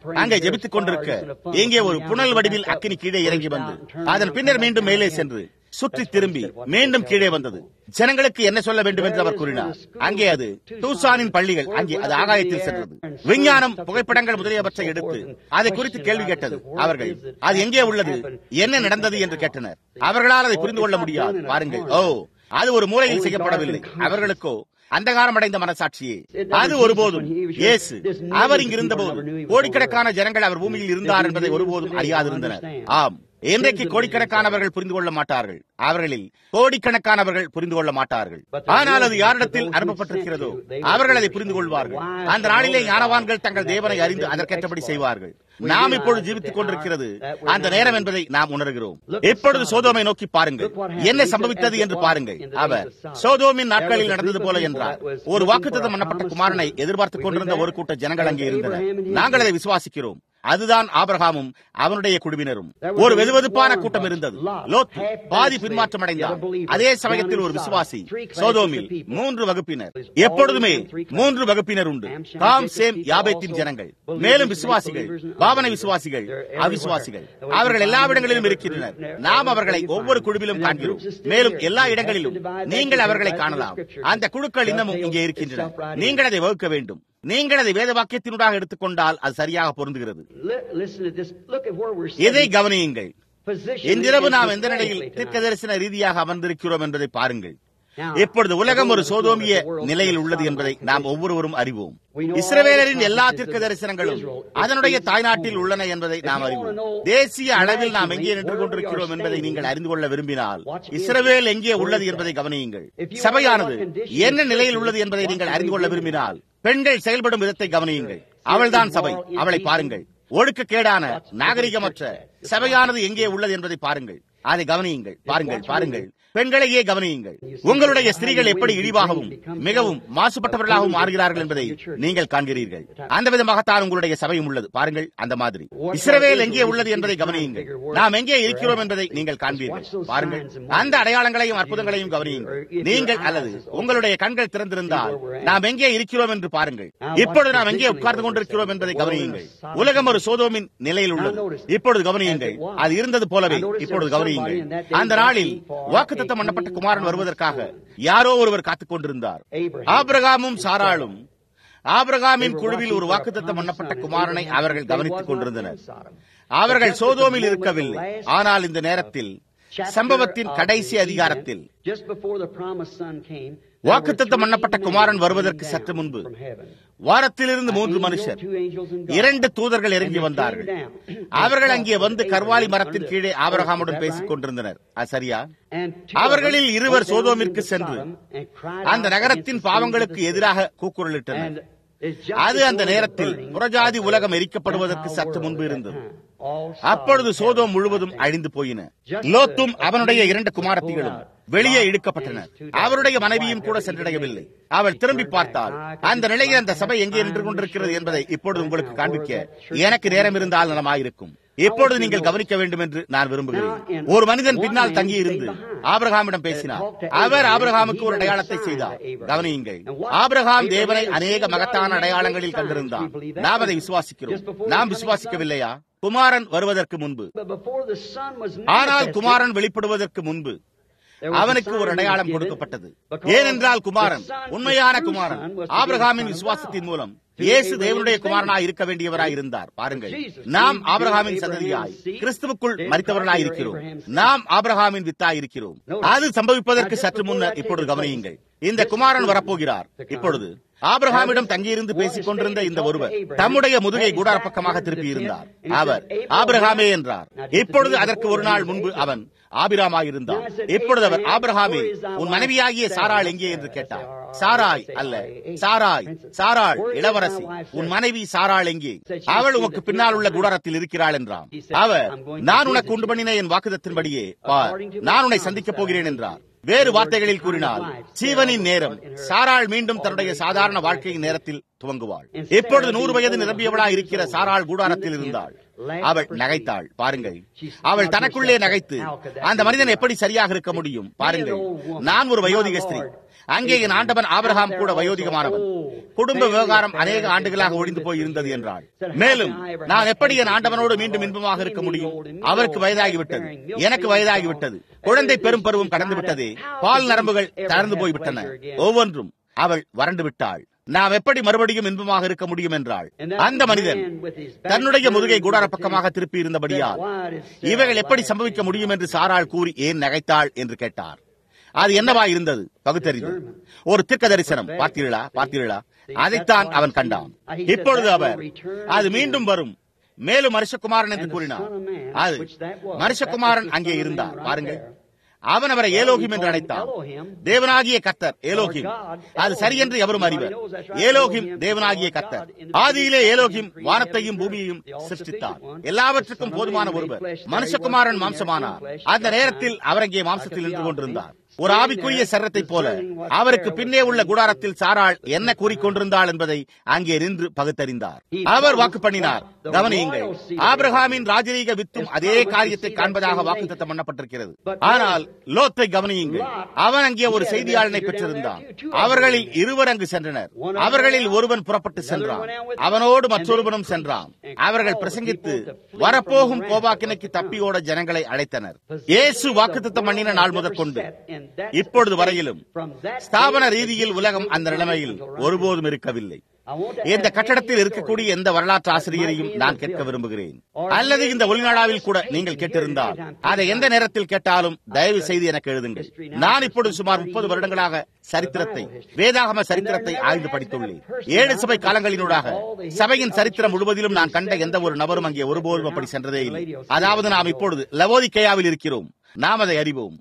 ஜெபித்துக் கொண்டிருக்க இங்கே ஒரு புனல் வடிவில் அக்கினி கீழே இறங்கி வந்து அதன் பின்னர் மீண்டும் மேலே சென்று சுற்றி திரும்பி மீண்டும் கீழே வந்தது ஜனங்களுக்கு என்ன சொல்ல வேண்டும் என்று அவர் கூறினார் அங்கே அது டூசானின் பள்ளிகள் அங்கே அது ஆகாயத்தில் சென்றது விஞ்ஞானம் புகைப்படங்கள் முதலியவற்றை எடுத்து அதை குறித்து கேள்வி கேட்டது அவர்கள் அது எங்கே உள்ளது என்ன நடந்தது என்று கேட்டனர் அவர்களால் அதை புரிந்து கொள்ள முடியாது பாருங்கள் ஓ அது ஒரு மூலையில் செய்யப்படவில்லை அவர்களுக்கோ அந்தகாரம் அடைந்த மனசாட்சியே அது ஒருபோதும் இயேசு அவர் இங்கு இருந்தபோது கோடிக்கணக்கான ஜனங்கள் அவர் பூமியில் இருந்தார் என்பதை ஒருபோதும் அறியாதிருந்தனர் ஆம் இன்றைக்கு கோடிக்கணக்கானவர்கள் புரிந்து கொள்ள மாட்டார்கள் அவர்களில் கோடிக்கணக்கானவர்கள் புரிந்து கொள்ள மாட்டார்கள் ஆனால் அது யாரிடத்தில் அனுப்பப்பட்டிருக்கிறதோ அவர்கள் அதை புரிந்து கொள்வார்கள் அந்த நாளிலே ஞானவான்கள் தங்கள் தேவனை அறிந்து அதற்கேற்றபடி செய்வார்கள் நாம் இப்பொழுது ஜீவித்துக் கொண்டிருக்கிறது அந்த நேரம் என்பதை நாம் உணர்கிறோம் இப்பொழுது சோதோமை நோக்கி பாருங்கள் என்ன சம்பவித்தது என்று பாருங்கள் அவர் சோதோமின் நாட்களில் நடந்தது போல என்றார் ஒரு வாக்குத்தத்தம் பண்ணப்பட்ட குமாரனை எதிர்பார்த்துக் கொண்டிருந்த ஒரு கூட்ட ஜனங்கள் அங்கே இருந்தனர் நாங்கள் அதை விசுவாசிக்கிறோம் அதுதான் ஆபிரகாமும் அவனுடைய குழுவினரும் ஒரு வெதுவெதுப்பான கூட்டம் இருந்தது லோத் பாதி பின்மாற்றம் அடைந்தார் அதே சமயத்தில் ஒரு விசுவாசி சோதோமில் மூன்று வகுப்பினர் எப்பொழுதுமே மூன்று வகுப்பினர் உண்டு காம் சேம் யாபேத்தின் ஜனங்கள் மேலும் விசுவாசிகள் பாவனை விசுவாசிகள் அவிசுவாசிகள் அவர்கள் எல்லா இடங்களிலும் இருக்கின்றனர் நாம் அவர்களை ஒவ்வொரு குழுவிலும் காண்கிறோம் மேலும் எல்லா இடங்களிலும் நீங்கள் அவர்களை காணலாம் அந்த குழுக்கள் இன்னமும் இங்கே இருக்கின்றன நீங்கள் அதை வகுக்க வேண்டும் நீங்கள் அதை வேத வாக்கியத்தினூடாக எடுத்துக்கொண்டால் அது சரியாக பொருந்துகிறது இதை கவனியுங்கள் இன்றிரவு நாம் எந்த நிலையில் தீர்க்க தரிசன ரீதியாக அமர்ந்திருக்கிறோம் என்பதை பாருங்கள் இப்பொழுது உலகம் ஒரு சோதோமிய நிலையில் உள்ளது என்பதை நாம் ஒவ்வொருவரும் அறிவோம் இஸ்ரவேலரின் எல்லா தீர்க்க தரிசனங்களும் அதனுடைய தாய்நாட்டில் உள்ளன என்பதை நாம் அறிவோம் தேசிய அளவில் நாம் எங்கே நின்று கொண்டிருக்கிறோம் என்பதை நீங்கள் அறிந்து கொள்ள விரும்பினால் இஸ்ரவேல் எங்கே உள்ளது என்பதை கவனியுங்கள் சபையானது என்ன நிலையில் உள்ளது என்பதை நீங்கள் அறிந்து கொள்ள விரும்பினால் பெண்கள் செயல்படும் விதத்தை கவனியுங்கள் அவள்தான் சபை அவளை பாருங்கள் ஒழுக்கக்கேடான நாகரிகமற்ற சபையானது எங்கே உள்ளது என்பதை பாருங்கள் அதை கவனியுங்கள் பாருங்கள் பாருங்கள் பெண்களையே கவனியுங்கள் உங்களுடைய ஸ்திரீகள் எப்படி இழிவாகவும் மிகவும் மாசுபட்டவர்களாகவும் மாறுகிறார்கள் என்பதை நீங்கள் காண்கிறீர்கள் அந்த விதமாகத்தான் உங்களுடைய சபையும் உள்ளது பாருங்கள் அந்த மாதிரி இஸ்ரவேல் எங்கே உள்ளது என்பதை கவனியுங்கள் நாம் எங்கே இருக்கிறோம் என்பதை நீங்கள் காண்பீர்கள் பாருங்கள் அந்த அடையாளங்களையும் அற்புதங்களையும் கவனியுங்கள் நீங்கள் அல்லது உங்களுடைய கண்கள் திறந்திருந்தால் நாம் எங்கே இருக்கிறோம் என்று பாருங்கள் இப்பொழுது நாம் எங்கே உட்கார்ந்து கொண்டிருக்கிறோம் என்பதை கவனியுங்கள் உலகம் ஒரு சோதோமின் நிலையில் உள்ளது இப்பொழுது கவனியுங்கள் அது இருந்தது போலவே இப்பொழுது கவனியுங்கள் அந்த நாளில் வாக்கு வாக்குத்தத்தம் பண்ணப்பட்ட குமாரன் வருவதற்காக யாரோ ஒருவர் காத்துக் கொண்டிருந்தார் ஆபிரகாமும் சாராளும் ஆபிரகாமின் குழுவில் ஒரு வாக்குத்தத்தம் பண்ணப்பட்ட குமாரனை அவர்கள் கவனித்துக் கொண்டிருந்தனர் அவர்கள் சோதோமில் இருக்கவில்லை ஆனால் இந்த நேரத்தில் சம்பவத்தின் கடைசி அதிகாரத்தில் வாக்குத்தத்தம் பண்ணப்பட்ட குமாரன் வருவதற்கு சற்று முன்பு வாரத்திலிருந்து மூன்று மனுஷர் இரண்டு தூதர்கள் இறங்கி வந்தார்கள் அவர்கள் அங்கே வந்து கர்வாலி மரத்தின் கீழே ஆபரகாமுடன் பேசிக் கொண்டிருந்தனர் சரியா அவர்களில் இருவர் சோதோமிற்கு சென்று அந்த நகரத்தின் பாவங்களுக்கு எதிராக கூக்குரலிட்டனர் அது அந்த நேரத்தில் புறஜாதி உலகம் எரிக்கப்படுவதற்கு சற்று முன்பு இருந்தது அப்பொழுது சோதோம் முழுவதும் அழிந்து போயின லோத்தும் அவனுடைய இரண்டு குமாரத்திகளும் வெளியே இழுக்கப்பட்டனர் அவருடைய மனைவியும் கூட சென்றடையவில்லை அவள் திரும்பி பார்த்தால் அந்த நிலையில் அந்த சபை எங்கே நின்று கொண்டிருக்கிறது என்பதை இப்பொழுது உங்களுக்கு காண்பிக்க எனக்கு நேரம் இருந்தால் நலமாயிருக்கும் இப்பொழுது நீங்கள் கவனிக்க வேண்டும் என்று நான் விரும்புகிறேன் ஒரு மனிதன் பின்னால் தங்கியிருந்து ஆபிரகாமிடம் பேசினார் அவர் ஆபிரகாமுக்கு ஒரு அடையாளத்தை செய்தார் கவனியுங்கள் ஆபிரகாம் தேவனை அநேக மகத்தான அடையாளங்களில் கண்டிருந்தார் நாம் அதை விசுவாசிக்கிறோம் நாம் விசுவாசிக்கவில்லையா குமாரன் வருவதற்கு முன்பு ஆனால் குமாரன் வெளிப்படுவதற்கு முன்பு அவனுக்கு ஒரு அடையாளம் கொடுக்கப்பட்டது ஏனென்றால் குமாரன் உண்மையான குமாரன் ஆபிரகாமின் விசுவாசத்தின் மூலம் இயேசு தேவனுடைய குமாரனாய் இருக்க வேண்டியவராய் இருந்தார் பாருங்கள் நாம் ஆபிரகாமின் சந்ததியாய் கிறிஸ்துவுக்குள் மறித்தவர்களாய் இருக்கிறோம் நாம் ஆபிரகாமின் வித்தாய் இருக்கிறோம் அது சம்பவிப்பதற்கு சற்று முன்னர் இப்பொழுது கவனியுங்கள் இந்த குமாரன் வரப்போகிறார் இப்பொழுது ஆபிரகாமிடம் தங்கியிருந்து பேசிக் கொண்டிருந்த இந்த ஒருவர் தம்முடைய முதுகை கூடார பக்கமாக திருப்பி இருந்தார் அவர் ஆபிரகாமே என்றார் இப்பொழுது அதற்கு ஒரு நாள் முன்பு அவன் ஆபிராமாயிருந்தார் இப்பொழுது அவர் ஆபிரகாமே உன் மனைவியாகிய சாராள் எங்கே என்று கேட்டார் சாராய் அல்ல சாராய் சாராள் இளவரசி உன் மனைவி சாராள் எங்கே அவள் உனக்கு பின்னால் உள்ள குடாரத்தில் இருக்கிறாள் என்றான் அவர் நான் உனக்கு உண்டு பண்ணின என் வாக்குதத்தின்படியே பார் நான் உன்னை சந்திக்கப் போகிறேன் என்றார் வேறு வார்த்தைகளில் கூறினால் ஜீவனின் நேரம் சாராள் மீண்டும் தன்னுடைய சாதாரண வாழ்க்கையின் நேரத்தில் துவங்குவாள் இப்பொழுது நூறு வயது நிரம்பியவளாய் இருக்கிற சாராள் கூடாரத்தில் இருந்தாள் அவள் நகைத்தாள் பாருங்கள் அவள் தனக்குள்ளே நகைத்து அந்த மனிதன் எப்படி சரியாக இருக்க முடியும் பாருங்கள் நான் ஒரு வயோதிக ஸ்திரீ அங்கே என் ஆண்டவன் ஆபிரகாம் கூட வயோதிகமானவன் குடும்ப விவகாரம் அநேக ஆண்டுகளாக ஒழிந்து போய் இருந்தது என்றாள் மேலும் நான் எப்படி என் ஆண்டவனோடு மீண்டும் இன்பமாக இருக்க முடியும் அவருக்கு வயதாகிவிட்டது எனக்கு வயதாகிவிட்டது குழந்தை பெரும் பருவம் கடந்து விட்டதே பால் நரம்புகள் தளர்ந்து போய்விட்டன ஒவ்வொன்றும் அவள் வறண்டு விட்டாள் நாம் எப்படி மறுபடியும் இன்பமாக இருக்க முடியும் என்றாள் அந்த மனிதன் தன்னுடைய முதுகை கூடார பக்கமாக திருப்பி இருந்தபடியால் இவைகள் எப்படி சம்பவிக்க முடியும் என்று சாராள் கூறி ஏன் நகைத்தாள் என்று கேட்டார் அது என்னவா இருந்தது பகுத்தறிவு ஒரு திக்க தரிசனம் பார்த்தீர்களா பார்த்தீர்களா அதைத்தான் அவன் கண்டான் இப்பொழுது அவர் அது மீண்டும் வரும் மேலும் மனுஷகுமாரன் என்று கூறினார் அது மனுஷகுமாரன் அங்கே இருந்தார் பாருங்கள் அவன் அவரை ஏலோகிம் என்று அழைத்தான் தேவனாகிய கத்தர் ஏலோகிம் அது சரியென்று எவரும் அறிவர் ஏலோகிம் தேவனாகிய கத்தர் ஆதியிலே ஏலோகிம் வானத்தையும் பூமியையும் சிருஷ்டித்தார் எல்லாவற்றுக்கும் போதுமான ஒருவர் மனுஷகுமாரன் மாம்சமானார் அந்த நேரத்தில் அவர் அங்கே மாம்சத்தில் நின்று கொண்டிருந்தார் ஒரு ஆவிக்குரிய சரத்தை போல அவருக்கு பின்னே உள்ள குடாரத்தில் சாராள் என்ன கூறிக்கொண்டிருந்தாள் என்பதை அங்கே நின்று பகுத்தறிந்தார் அவர் வாக்கு பண்ணினார் கவனியுங்கள் ஆபிரகாமின் ராஜரீக வித்தும் அதே காரியத்தை காண்பதாக வாக்குத்தத்தம் பண்ணப்பட்டிருக்கிறது ஆனால் லோத்தை கவனியுங்கள் அவன் அங்கே ஒரு செய்தியாளனை பெற்றிருந்தான் அவர்களில் இருவர் அங்கு சென்றனர் அவர்களில் ஒருவன் புறப்பட்டு சென்றான் அவனோடு மற்றொருவனும் சென்றான் அவர்கள் பிரசங்கித்து வரப்போகும் கோபாக்கினைக்கு தப்பியோட ஜனங்களை அழைத்தனர் இயேசு வாக்குத்தத்தம் பண்ணின நாள் முதற்கொண்டு இப்பொழுது வரையிலும் ஸ்தாபன ரீதியில் உலகம் அந்த நிலைமையில் ஒருபோதும் இருக்கவில்லை இந்த கட்டடத்தில் இருக்கக்கூடிய எந்த வரலாற்று ஆசிரியரையும் நான் கேட்க விரும்புகிறேன் அல்லது இந்த ஒளிநாடாவில் கூட நீங்கள் கேட்டிருந்தால் அதை எந்த நேரத்தில் கேட்டாலும் தயவு செய்து எனக்கு எழுதுங்கள் நான் இப்பொழுது சுமார் முப்பது வருடங்களாக சரித்திரத்தை வேதாகம சரித்திரத்தை ஆய்ந்து படித்துள்ளேன் ஏழு சபை காலங்களினூடாக சபையின் சரித்திரம் முழுவதிலும் நான் கண்ட எந்த ஒரு நபரும் அங்கே ஒருபோதும் அப்படி சென்றதே இல்லை அதாவது நாம் இப்பொழுது லவோதிக்கையாவில் இருக்கிறோம் நாம் அதை அறிவோம்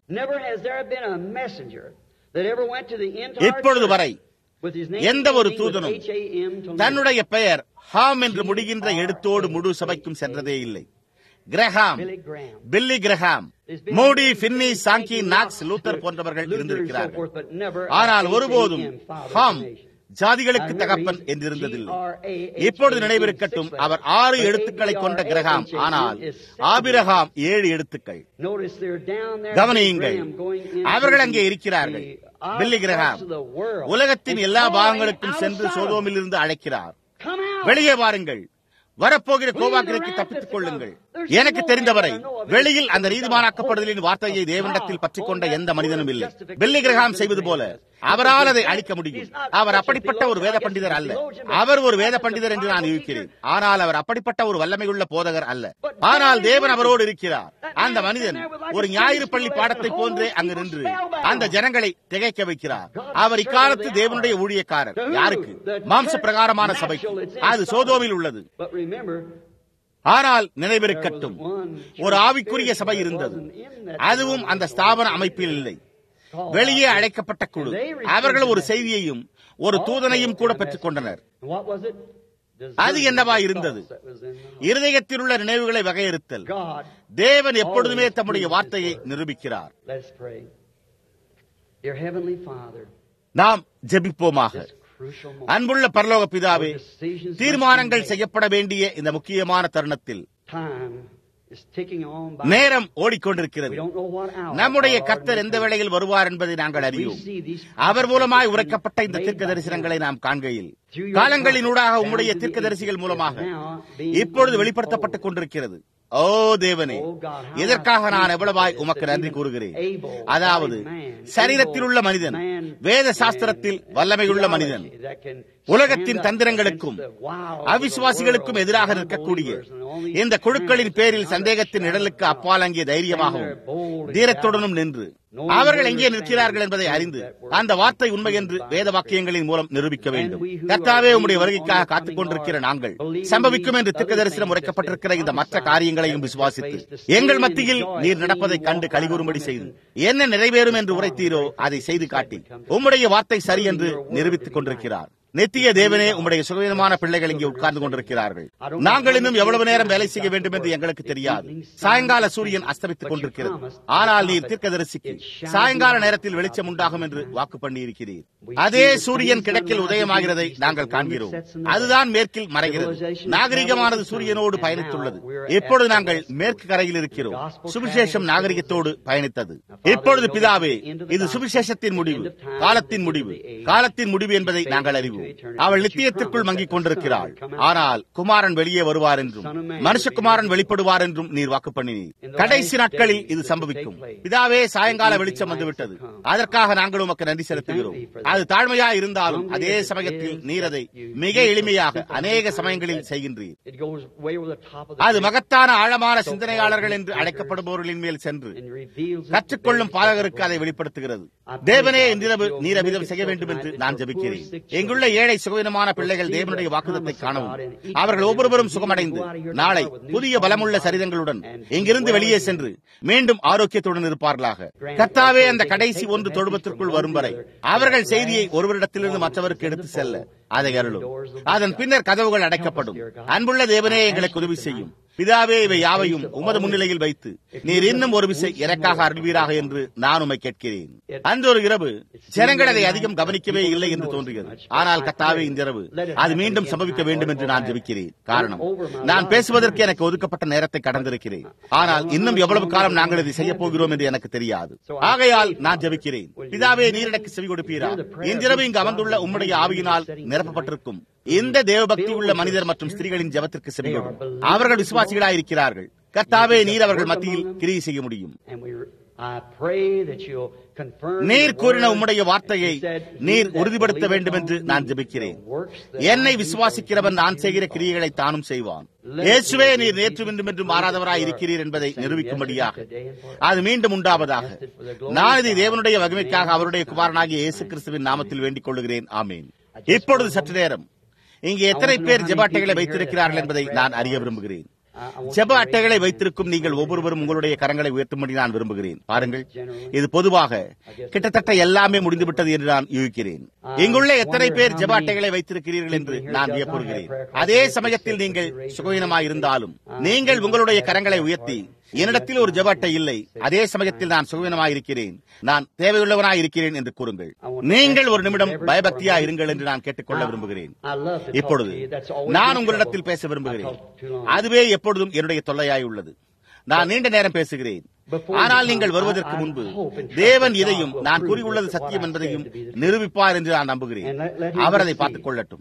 இப்பொழுது வரை எந்த ஒரு தூதனும் தன்னுடைய பெயர் ஹாம் என்று முடிகின்ற எழுத்தோடு முழு சபைக்கும் சென்றதே இல்லை கிரஹாம் பில்லி கிரஹாம் மோடி பின்னி சாங்கி நாக்ஸ் லூத்தர் போன்றவர்கள் இருந்திருக்கிறார்கள் ஆனால் ஒருபோதும் ஹாம் ஜாதிகளுக்கு தகப்பன் என்றிருந்ததில்லை இப்பொழுது நினைவிருக்கட்டும் அவர் ஆறு எழுத்துக்களை கொண்ட கிரகாம் ஆனால் ஆபிரகாம் ஏழு எழுத்துக்கள் கவனியுங்கள் அவர்கள் அங்கே இருக்கிறார்கள் பில்லி கிரகாம் உலகத்தின் எல்லா பாகங்களுக்கும் சென்று சோதோமில் இருந்து அழைக்கிறார் வெளியே வாருங்கள் வரப்போகிற கோவாக்கிற்கு தப்பித்துக் கொள்ளுங்கள் எனக்கு தெரிந்தவரை வெளியில் அந்த நீதிமானாக்கப்படுதலின் வார்த்தையை தேவனிடத்தில் பற்றிக் கொண்ட எந்த மனிதனும் இல்லை பெல்லி கிரகாம் செய்வது போல அவரால் அதை அழிக்க முடியும் அவர் அப்படிப்பட்ட ஒரு வேத பண்டிதர் அல்ல அவர் ஒரு வேத பண்டிதர் என்று நான் இருக்கிறேன் ஆனால் அவர் அப்படிப்பட்ட ஒரு வல்லமையுள்ள போதகர் அல்ல ஆனால் தேவன் அவரோடு இருக்கிறார் அந்த மனிதன் ஒரு ஞாயிறு பள்ளி பாடத்தை போன்றே அங்கு நின்று அந்த ஜனங்களை திகைக்க வைக்கிறார் அவர் இக்காலத்து தேவனுடைய ஊழியக்காரர் யாருக்கு மாம்ச பிரகாரமான சபை அது சோதோவில் உள்ளது ஆனால் நினைவிருக்கட்டும் ஒரு ஆவிக்குரிய சபை இருந்தது அதுவும் அந்த ஸ்தாபன அமைப்பில் இல்லை வெளியே அழைக்கப்பட்ட குழு அவர்கள் ஒரு செய்தியையும் ஒரு தூதனையும் கூட பெற்றுக் கொண்டனர் அது என்னவா இருந்தது இருதயத்தில் உள்ள நினைவுகளை வகையறுத்தல் தேவன் எப்பொழுதுமே தம்முடைய வார்த்தையை நிரூபிக்கிறார் நாம் ஜெபிப்போமாக அன்புள்ள பரலோக பிதாவே தீர்மானங்கள் செய்யப்பட வேண்டிய இந்த முக்கியமான தருணத்தில் நேரம் ஓடிக்கொண்டிருக்கிறது நம்முடைய கர்த்தர் எந்த வேளையில் வருவார் என்பதை நாங்கள் அறியோம் அவர் மூலமாய் உரைக்கப்பட்ட இந்த தீர்க்க தரிசனங்களை நாம் காண்கையில் காலங்களினூடாக உம்முடைய தீர்க்க தரிசிகள் மூலமாக இப்பொழுது வெளிப்படுத்தப்பட்டுக் கொண்டிருக்கிறது ஓ தேவனே இதற்காக நான் எவ்வளவாய் உமக்கு நன்றி கூறுகிறேன் அதாவது சரீரத்தில் உள்ள மனிதன் வேத சாஸ்திரத்தில் வல்லமையுள்ள மனிதன் உலகத்தின் தந்திரங்களுக்கும் அவிசுவாசிகளுக்கும் எதிராக நிற்கக்கூடிய இந்த குழுக்களின் பேரில் சந்தேகத்தின் நிழலுக்கு அப்பால் அங்கே தைரியமாகவும் தீரத்துடனும் நின்று அவர்கள் எங்கே நிற்கிறார்கள் என்பதை அறிந்து அந்த வார்த்தை உண்மை என்று வேத வாக்கியங்களின் மூலம் நிரூபிக்க வேண்டும் கர்த்தாவே உம்முடைய வருகைக்காக காத்துக் கொண்டிருக்கிற நாங்கள் சம்பவிக்கும் என்று திக்க தரிசனம் உரைக்கப்பட்டிருக்கிற இந்த மற்ற காரியங்களையும் விசுவாசித்து எங்கள் மத்தியில் நீர் நடப்பதை கண்டு கழிவுறும்படி செய்து என்ன நிறைவேறும் என்று உரைத்தீரோ அதை செய்து காட்டி உம்முடைய வார்த்தை சரி என்று நிரூபித்துக் கொண்டிருக்கிறார் நித்திய தேவனே உம்முடைய சுகவீனமான பிள்ளைகள் இங்கே உட்கார்ந்து கொண்டிருக்கிறார்கள் நாங்கள் இன்னும் எவ்வளவு நேரம் வேலை செய்ய வேண்டும் என்று எங்களுக்கு தெரியாது சாயங்கால சூரியன் அஸ்தமித்துக் கொண்டிருக்கிறது ஆனால் நீர் தீர்க்கதரிசிக்கு சாயங்கால நேரத்தில் வெளிச்சம் உண்டாகும் என்று வாக்கு பண்ணி இருக்கிறீர் அதே சூரியன் கிழக்கில் உதயமாகிறதை நாங்கள் காண்கிறோம் அதுதான் மேற்கில் மறைகிறது நாகரிகமானது சூரியனோடு பயணித்துள்ளது இப்பொழுது நாங்கள் மேற்கு கரையில் இருக்கிறோம் சுவிசேஷம் நாகரிகத்தோடு பயணித்தது இப்பொழுது பிதாவே இது சுவிசேஷத்தின் முடிவு காலத்தின் முடிவு காலத்தின் முடிவு என்பதை நாங்கள் அறிவோம் அவள் நித்தியத்திற்குள் மங்கிக் கொண்டிருக்கிறாள் ஆனால் குமாரன் வெளியே வருவார் என்றும் மனுஷகுமாரன் வெளிப்படுவார் என்றும் நீர் வாக்கு பண்ணினீர் கடைசி நாட்களில் இது சம்பவிக்கும் பிதாவே சாயங்கால வெளிச்சம் வந்துவிட்டது அதற்காக நாங்கள் உமக்கு நன்றி செலுத்துகிறோம் அது தாழ்மையா இருந்தாலும் அதே சமயத்தில் நீர் அதை மிக எளிமையாக அநேக சமயங்களில் செய்கின்றீர் அது மகத்தான ஆழமான சிந்தனையாளர்கள் என்று அழைக்கப்படுபவர்களின் மேல் சென்று கற்றுக்கொள்ளும் பாலகருக்கு அதை வெளிப்படுத்துகிறது தேவனே இன்றிரவு நீர் அமிதம் செய்ய வேண்டும் என்று நான் ஜபிக்கிறேன் எங்குள்ள ஏழை சுகவீனமான பிள்ளைகள் தேவனுடைய வாக்குதத்தை காணவும் அவர்கள் ஒவ்வொருவரும் சுகமடைந்து நாளை புதிய பலமுள்ள சரிதங்களுடன் இங்கிருந்து வெளியே சென்று மீண்டும் ஆரோக்கியத்துடன் இருப்பார்களாக கத்தாவே அந்த கடைசி ஒன்று தொழுவத்திற்குள் வரும் வரை அவர்கள் செய்தியை ஒருவரிடத்திலிருந்து மற்றவருக்கு எடுத்து செல்ல அதை அருளும் அதன் பின்னர் கதவுகள் அடைக்கப்படும் அன்புள்ள தேவனே எங்களுக்கு உதவி செய்யும் பிதாவே இவை யாவையும் உமது முன்னிலையில் வைத்து நீர் இன்னும் ஒரு விசை எனக்காக அருள்வீராக என்று நான் உமை கேட்கிறேன் அன்று ஒரு இரவு ஜனங்கள் அதை அதிகம் கவனிக்கவே இல்லை என்று தோன்றியது ஆனால் கத்தாவே இந்த இரவு அது மீண்டும் சம்பவிக்க வேண்டும் என்று நான் ஜெபிக்கிறேன் காரணம் நான் பேசுவதற்கு எனக்கு ஒதுக்கப்பட்ட நேரத்தை கடந்திருக்கிறேன் ஆனால் இன்னும் எவ்வளவு காலம் நாங்கள் இதை செய்ய போகிறோம் என்று எனக்கு தெரியாது ஆகையால் நான் ஜெபிக்கிறேன் பிதாவே நீர் எனக்கு செவி கொடுப்பீரா இன்றிரவு இங்கு அமர்ந்துள்ள உம்முடைய ஆவியினால் நிரப்பப்பட்டிருக்கும் இந்த தேவபக்தி உள்ள மனிதர் மற்றும் ஸ்திரீகளின் ஜபத்திற்கு செவியோடும் அவர்கள் விசுவாசிகளாய் இருக்கிறார்கள் கர்த்தாவே நீர் அவர்கள் மத்தியில் கிரியை செய்ய முடியும் நீர் கூறின உம்முடைய வார்த்தையை நீர் உறுதிப்படுத்த வேண்டும் என்று நான் ஜபிக்கிறேன் என்னை விசுவாசிக்கிறவன் நான் செய்கிற கிரியைகளை தானும் செய்வான் இயேசுவே நீர் நேற்று மீண்டும் என்று மாறாதவராய் இருக்கிறீர் என்பதை நிரூபிக்கும்படியாக அது மீண்டும் உண்டாவதாக நான் இதை தேவனுடைய வகைமைக்காக அவருடைய குமாரனாகிய இயேசு கிறிஸ்துவின் நாமத்தில் வேண்டிக் கொள்கிறேன் ஆமேன் இப்பொழுது சற்று நேரம் இங்கே எத்தனை பேர் ஜெப அட்டைகளை வைத்திருக்கிறார்கள் என்பதை நான் அறிய விரும்புகிறேன் ஜெப அட்டைகளை வைத்திருக்கும் நீங்கள் ஒவ்வொருவரும் உங்களுடைய கரங்களை உயர்த்தும்படி நான் விரும்புகிறேன் பாருங்கள் இது பொதுவாக கிட்டத்தட்ட எல்லாமே முடிந்துவிட்டது என்று நான் யூகிக்கிறேன் இங்குள்ள எத்தனை பேர் ஜெப அட்டைகளை வைத்திருக்கிறீர்கள் என்று நான் வியப்புறுகிறேன் அதே சமயத்தில் நீங்கள் சுகவீனமாய் இருந்தாலும் நீங்கள் உங்களுடைய கரங்களை உயர்த்தி என்னிடத்தில் ஒரு ஜெப அட்டை இல்லை அதே சமயத்தில் நான் சுகவீனமாய் இருக்கிறேன் நான் தேவையுள்ளவனாய் இருக்கிறேன் என்று கூறுங்கள் நீங்கள் ஒரு நிமிடம் பயபக்தியா இருங்கள் என்று நான் கேட்டுக்கொள்ள விரும்புகிறேன் இப்பொழுது நான் உங்களிடத்தில் பேச விரும்புகிறேன் அதுவே எப்பொழுதும் என்னுடைய தொல்லையாய் உள்ளது நான் நீண்ட நேரம் பேசுகிறேன் ஆனால் நீங்கள் வருவதற்கு முன்பு தேவன் இதையும் நான் கூறியுள்ளது சத்தியம் என்பதையும் நிரூபிப்பார் என்று நான் நம்புகிறேன் அவர் அதை பார்த்துக் கொள்ளட்டும்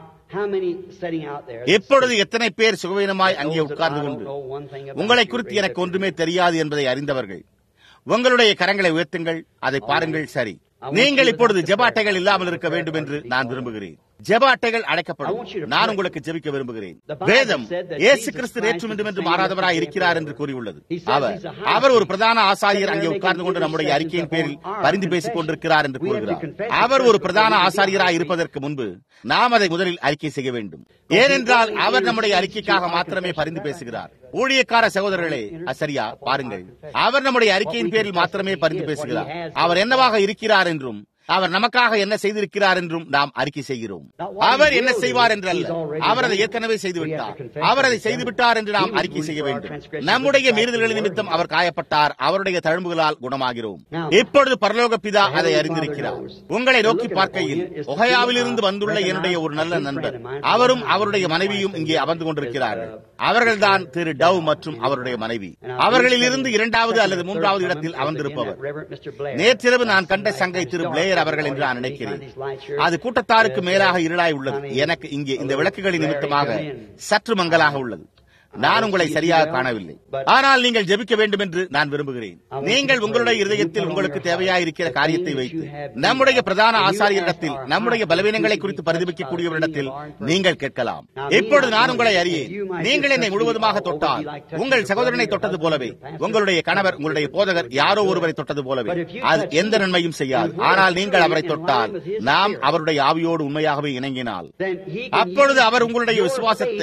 எப்பொழுது எத்தனை பேர் சுகவீனமாய் அங்கே உட்கார்ந்து கொண்டு உங்களை குறித்து எனக்கு ஒன்றுமே தெரியாது என்பதை அறிந்தவர்கள் உங்களுடைய கரங்களை உயர்த்துங்கள் அதை பாருங்கள் சரி நீங்கள் இப்பொழுது ஜெபாட்டைகள் இல்லாமல் இருக்க வேண்டும் என்று நான் விரும்புகிறேன் ஜெப அட்டைகள் அடைக்கப்படும் நான் உங்களுக்கு ஜெபிக்க விரும்புகிறேன் வேதம் இயேசு கிறிஸ்து நேற்றும் இன்றும் என்று மாறாதவராய் இருக்கிறார் என்று கூறியுள்ளது அவர் அவர் ஒரு பிரதான ஆசாரியர் அங்கே உட்கார்ந்து கொண்டு நம்முடைய அறிக்கையின் பேரில் பரிந்து பேசிக் கொண்டிருக்கிறார் என்று கூறுகிறார் அவர் ஒரு பிரதான ஆசாரியராய் இருப்பதற்கு முன்பு நாம் அதை முதலில் அறிக்கை செய்ய வேண்டும் ஏனென்றால் அவர் நம்முடைய அறிக்கைக்காக மாத்திரமே பரிந்து பேசுகிறார் ஊழியக்கார சகோதரர்களே சரியா பாருங்கள் அவர் நம்முடைய அறிக்கையின் பேரில் மாத்திரமே பரிந்து பேசுகிறார் அவர் என்னவாக இருக்கிறார் என்றும் அவர் நமக்காக என்ன செய்திருக்கிறார் என்றும் நாம் அறிக்கை செய்கிறோம் அவர் என்ன செய்வார் என்று அல்ல அவர் அதை ஏற்கனவே செய்துவிட்டார் அவர் அதை செய்துவிட்டார் என்று நாம் அறிக்கை செய்ய வேண்டும் நம்முடைய மீறுதல்கள் நிமித்தம் அவர் காயப்பட்டார் அவருடைய தழும்புகளால் குணமாகிறோம் இப்பொழுது பரலோக பிதா அதை அறிந்திருக்கிறார் உங்களை நோக்கி பார்க்கையில் ஒகையாவில் இருந்து வந்துள்ள என்னுடைய ஒரு நல்ல நண்பர் அவரும் அவருடைய மனைவியும் இங்கே அமர்ந்து கொண்டிருக்கிறார்கள் அவர்கள்தான் திரு டவ் மற்றும் அவருடைய மனைவி அவர்களில் இருந்து இரண்டாவது அல்லது மூன்றாவது இடத்தில் அமர்ந்திருப்பவர் நேற்றிரவு நான் கண்ட சங்கை திரு பிளேயர் அவர்கள் என்று நான் நினைக்கிறேன் அது கூட்டத்தாருக்கு மேலாக இருளாய் உள்ளது எனக்கு இங்கே இந்த விளக்குகளின் நிமித்தமாக சற்று மங்கலாக உள்ளது நான் உங்களை சரியாக காணவில்லை ஆனால் நீங்கள் ஜெபிக்க வேண்டும் என்று நான் விரும்புகிறேன் நீங்கள் உங்களுடைய இருதயத்தில் உங்களுக்கு தேவையாயிருக்கிற காரியத்தை வைத்து நம்முடைய பிரதான ஆசாரியரிடத்தில் நம்முடைய பலவீனங்களை குறித்து பரிதவிக்கக்கூடியவரிடத்தில் நீங்கள் கேட்கலாம் இப்பொழுது நான் உங்களை அறியேன் நீங்கள் என்னை முழுவதுமாக தொட்டால் உங்கள் சகோதரனை தொட்டது போலவே உங்களுடைய கணவர் உங்களுடைய போதகர் யாரோ ஒருவரை தொட்டது போலவே அது எந்த நன்மையும் செய்யாது ஆனால் நீங்கள் அவரை தொட்டால் நாம் அவருடைய ஆவியோடு உண்மையாகவே இணங்கினால் அப்பொழுது அவர் உங்களுடைய விசுவாசத்தை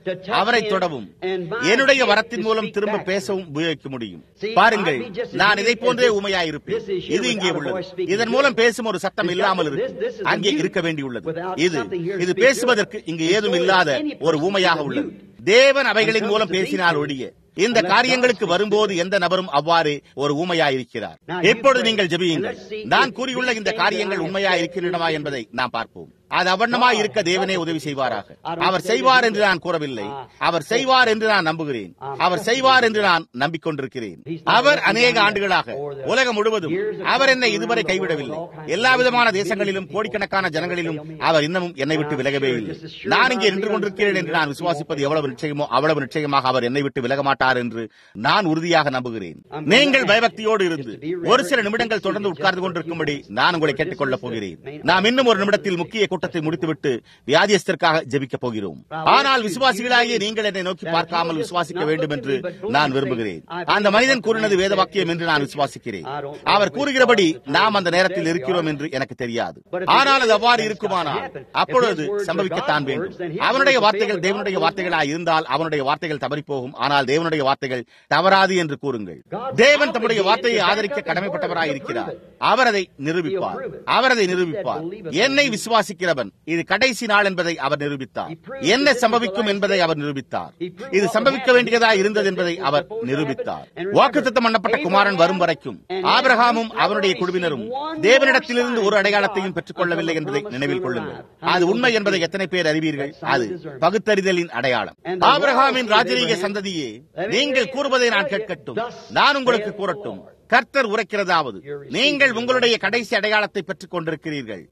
அவரை தொடவும் என்னுடைய வரத்தின் மூலம் திரும்ப பேசவும் உபயோகிக்க முடியும் பாருங்கள் நான் இதை போன்றே ஊமையாயிருப்பேன் இது இங்கே உள்ளது இதன் மூலம் பேசும் ஒரு சத்தம் இல்லாமல் இருக்கு அங்கே இருக்க வேண்டியுள்ளது இது இது பேசுவதற்கு இங்கு ஏதும் இல்லாத ஒரு ஊமையாக உள்ளது தேவன் அவைகளின் மூலம் பேசினால் ஒழிய இந்த காரியங்களுக்கு வரும்போது எந்த நபரும் அவ்வாறு ஒரு ஊமையாயிருக்கிறார் எப்பொழுது நீங்கள் ஜெபியுங்கள் நான் கூறியுள்ள இந்த காரியங்கள் உண்மையா இருக்கின்றனவா என்பதை நாம் பார்ப்போம் அது அவண்ணமாய் இருக்க தேவனே உதவி செய்வாராக அவர் செய்வார் என்று நான் கூறவில்லை அவர் செய்வார் என்று நான் நம்புகிறேன் அவர் செய்வார் என்று நான் நம்பிக்கொண்டிருக்கிறேன் அவர் அநேக ஆண்டுகளாக உலகம் முழுவதும் அவர் என்னை இதுவரை கைவிடவில்லை எல்லா விதமான தேசங்களிலும் கோடிக்கணக்கான ஜனங்களிலும் அவர் இன்னமும் என்னை விட்டு விலகவே இல்லை நான் இங்கே நின்று கொண்டிருக்கிறேன் என்று நான் விசுவாசிப்பது எவ்வளவு நிச்சயமோ அவ்வளவு நிச்சயமாக அவர் என்னை விட்டு விலக மாட்டார் என்று நான் உறுதியாக நம்புகிறேன் நீங்கள் பயபக்தியோடு இருந்து ஒரு சில நிமிடங்கள் தொடர்ந்து உட்கார்ந்து கொண்டிருக்கும்படி நான் உங்களை கேட்டுக்கொள்ளப் போகிறேன் நாம் இன்னும் ஒரு நிமிடத்தில் முக்கிய கூட்டத்தை முடித்துவிட்டு வியாதியஸ்தற்காக ஜெபிக்கப் போகிறோம் ஆனால் விசுவாசிகளாகிய நீங்கள் என்னை நோக்கி பார்க்காமல் விசுவாசிக்க வேண்டும் என்று நான் விரும்புகிறேன் அந்த மனிதன் கூறினது வேத வாக்கியம் என்று நான் விசுவாசிக்கிறேன் அவர் கூறுகிறபடி நாம் அந்த நேரத்தில் இருக்கிறோம் என்று எனக்கு தெரியாது ஆனால் அது அவ்வாறு இருக்குமானால் அப்பொழுது சம்பவிக்கத்தான் வேண்டும் அவனுடைய வார்த்தைகள் தேவனுடைய வார்த்தைகளாய் இருந்தால் அவனுடைய வார்த்தைகள் தவறி போகும் ஆனால் தேவனுடைய வார்த்தைகள் தவறாது என்று கூறுங்கள் தேவன் தம்முடைய வார்த்தையை ஆதரிக்க கடமைப்பட்டவராய் இருக்கிறார் அவர் அதை நிரூபிப்பார் அவர் அதை நிரூபிப்பார் என்னை விசுவாசிக்கிறவன் இது கடைசி நாள் என்பதை அவர் நிரூபித்தார் என்ன சம்பவிக்கும் என்பதை அவர் நிரூபித்தார் இது சம்பவிக்க வேண்டியதா இருந்தது என்பதை அவர் நிரூபித்தார் வாக்குத்தத்தம் பண்ணப்பட்ட குமாரன் வரும் வரைக்கும் ஆபிரகாமும் அவனுடைய குழுவினரும் தேவனிடத்திலிருந்து ஒரு அடையாளத்தையும் பெற்றுக் கொள்ளவில்லை என்பதை நினைவில் கொள்ளுங்கள் அது உண்மை என்பதை எத்தனை பேர் அறிவீர்கள் அது பகுத்தறிதலின் அடையாளம் ஆபிரகாமின் ராஜரீக சந்ததியே நீங்கள் கூறுவதை நான் கேட்கட்டும் நான் உங்களுக்கு கூறட்டும் கர்த்தர் உரைக்கிறதாவது நீங்கள் உங்களுடைய கடைசி அடையாளத்தை பெற்றுக் கொண்டிருக்கிறீர்கள்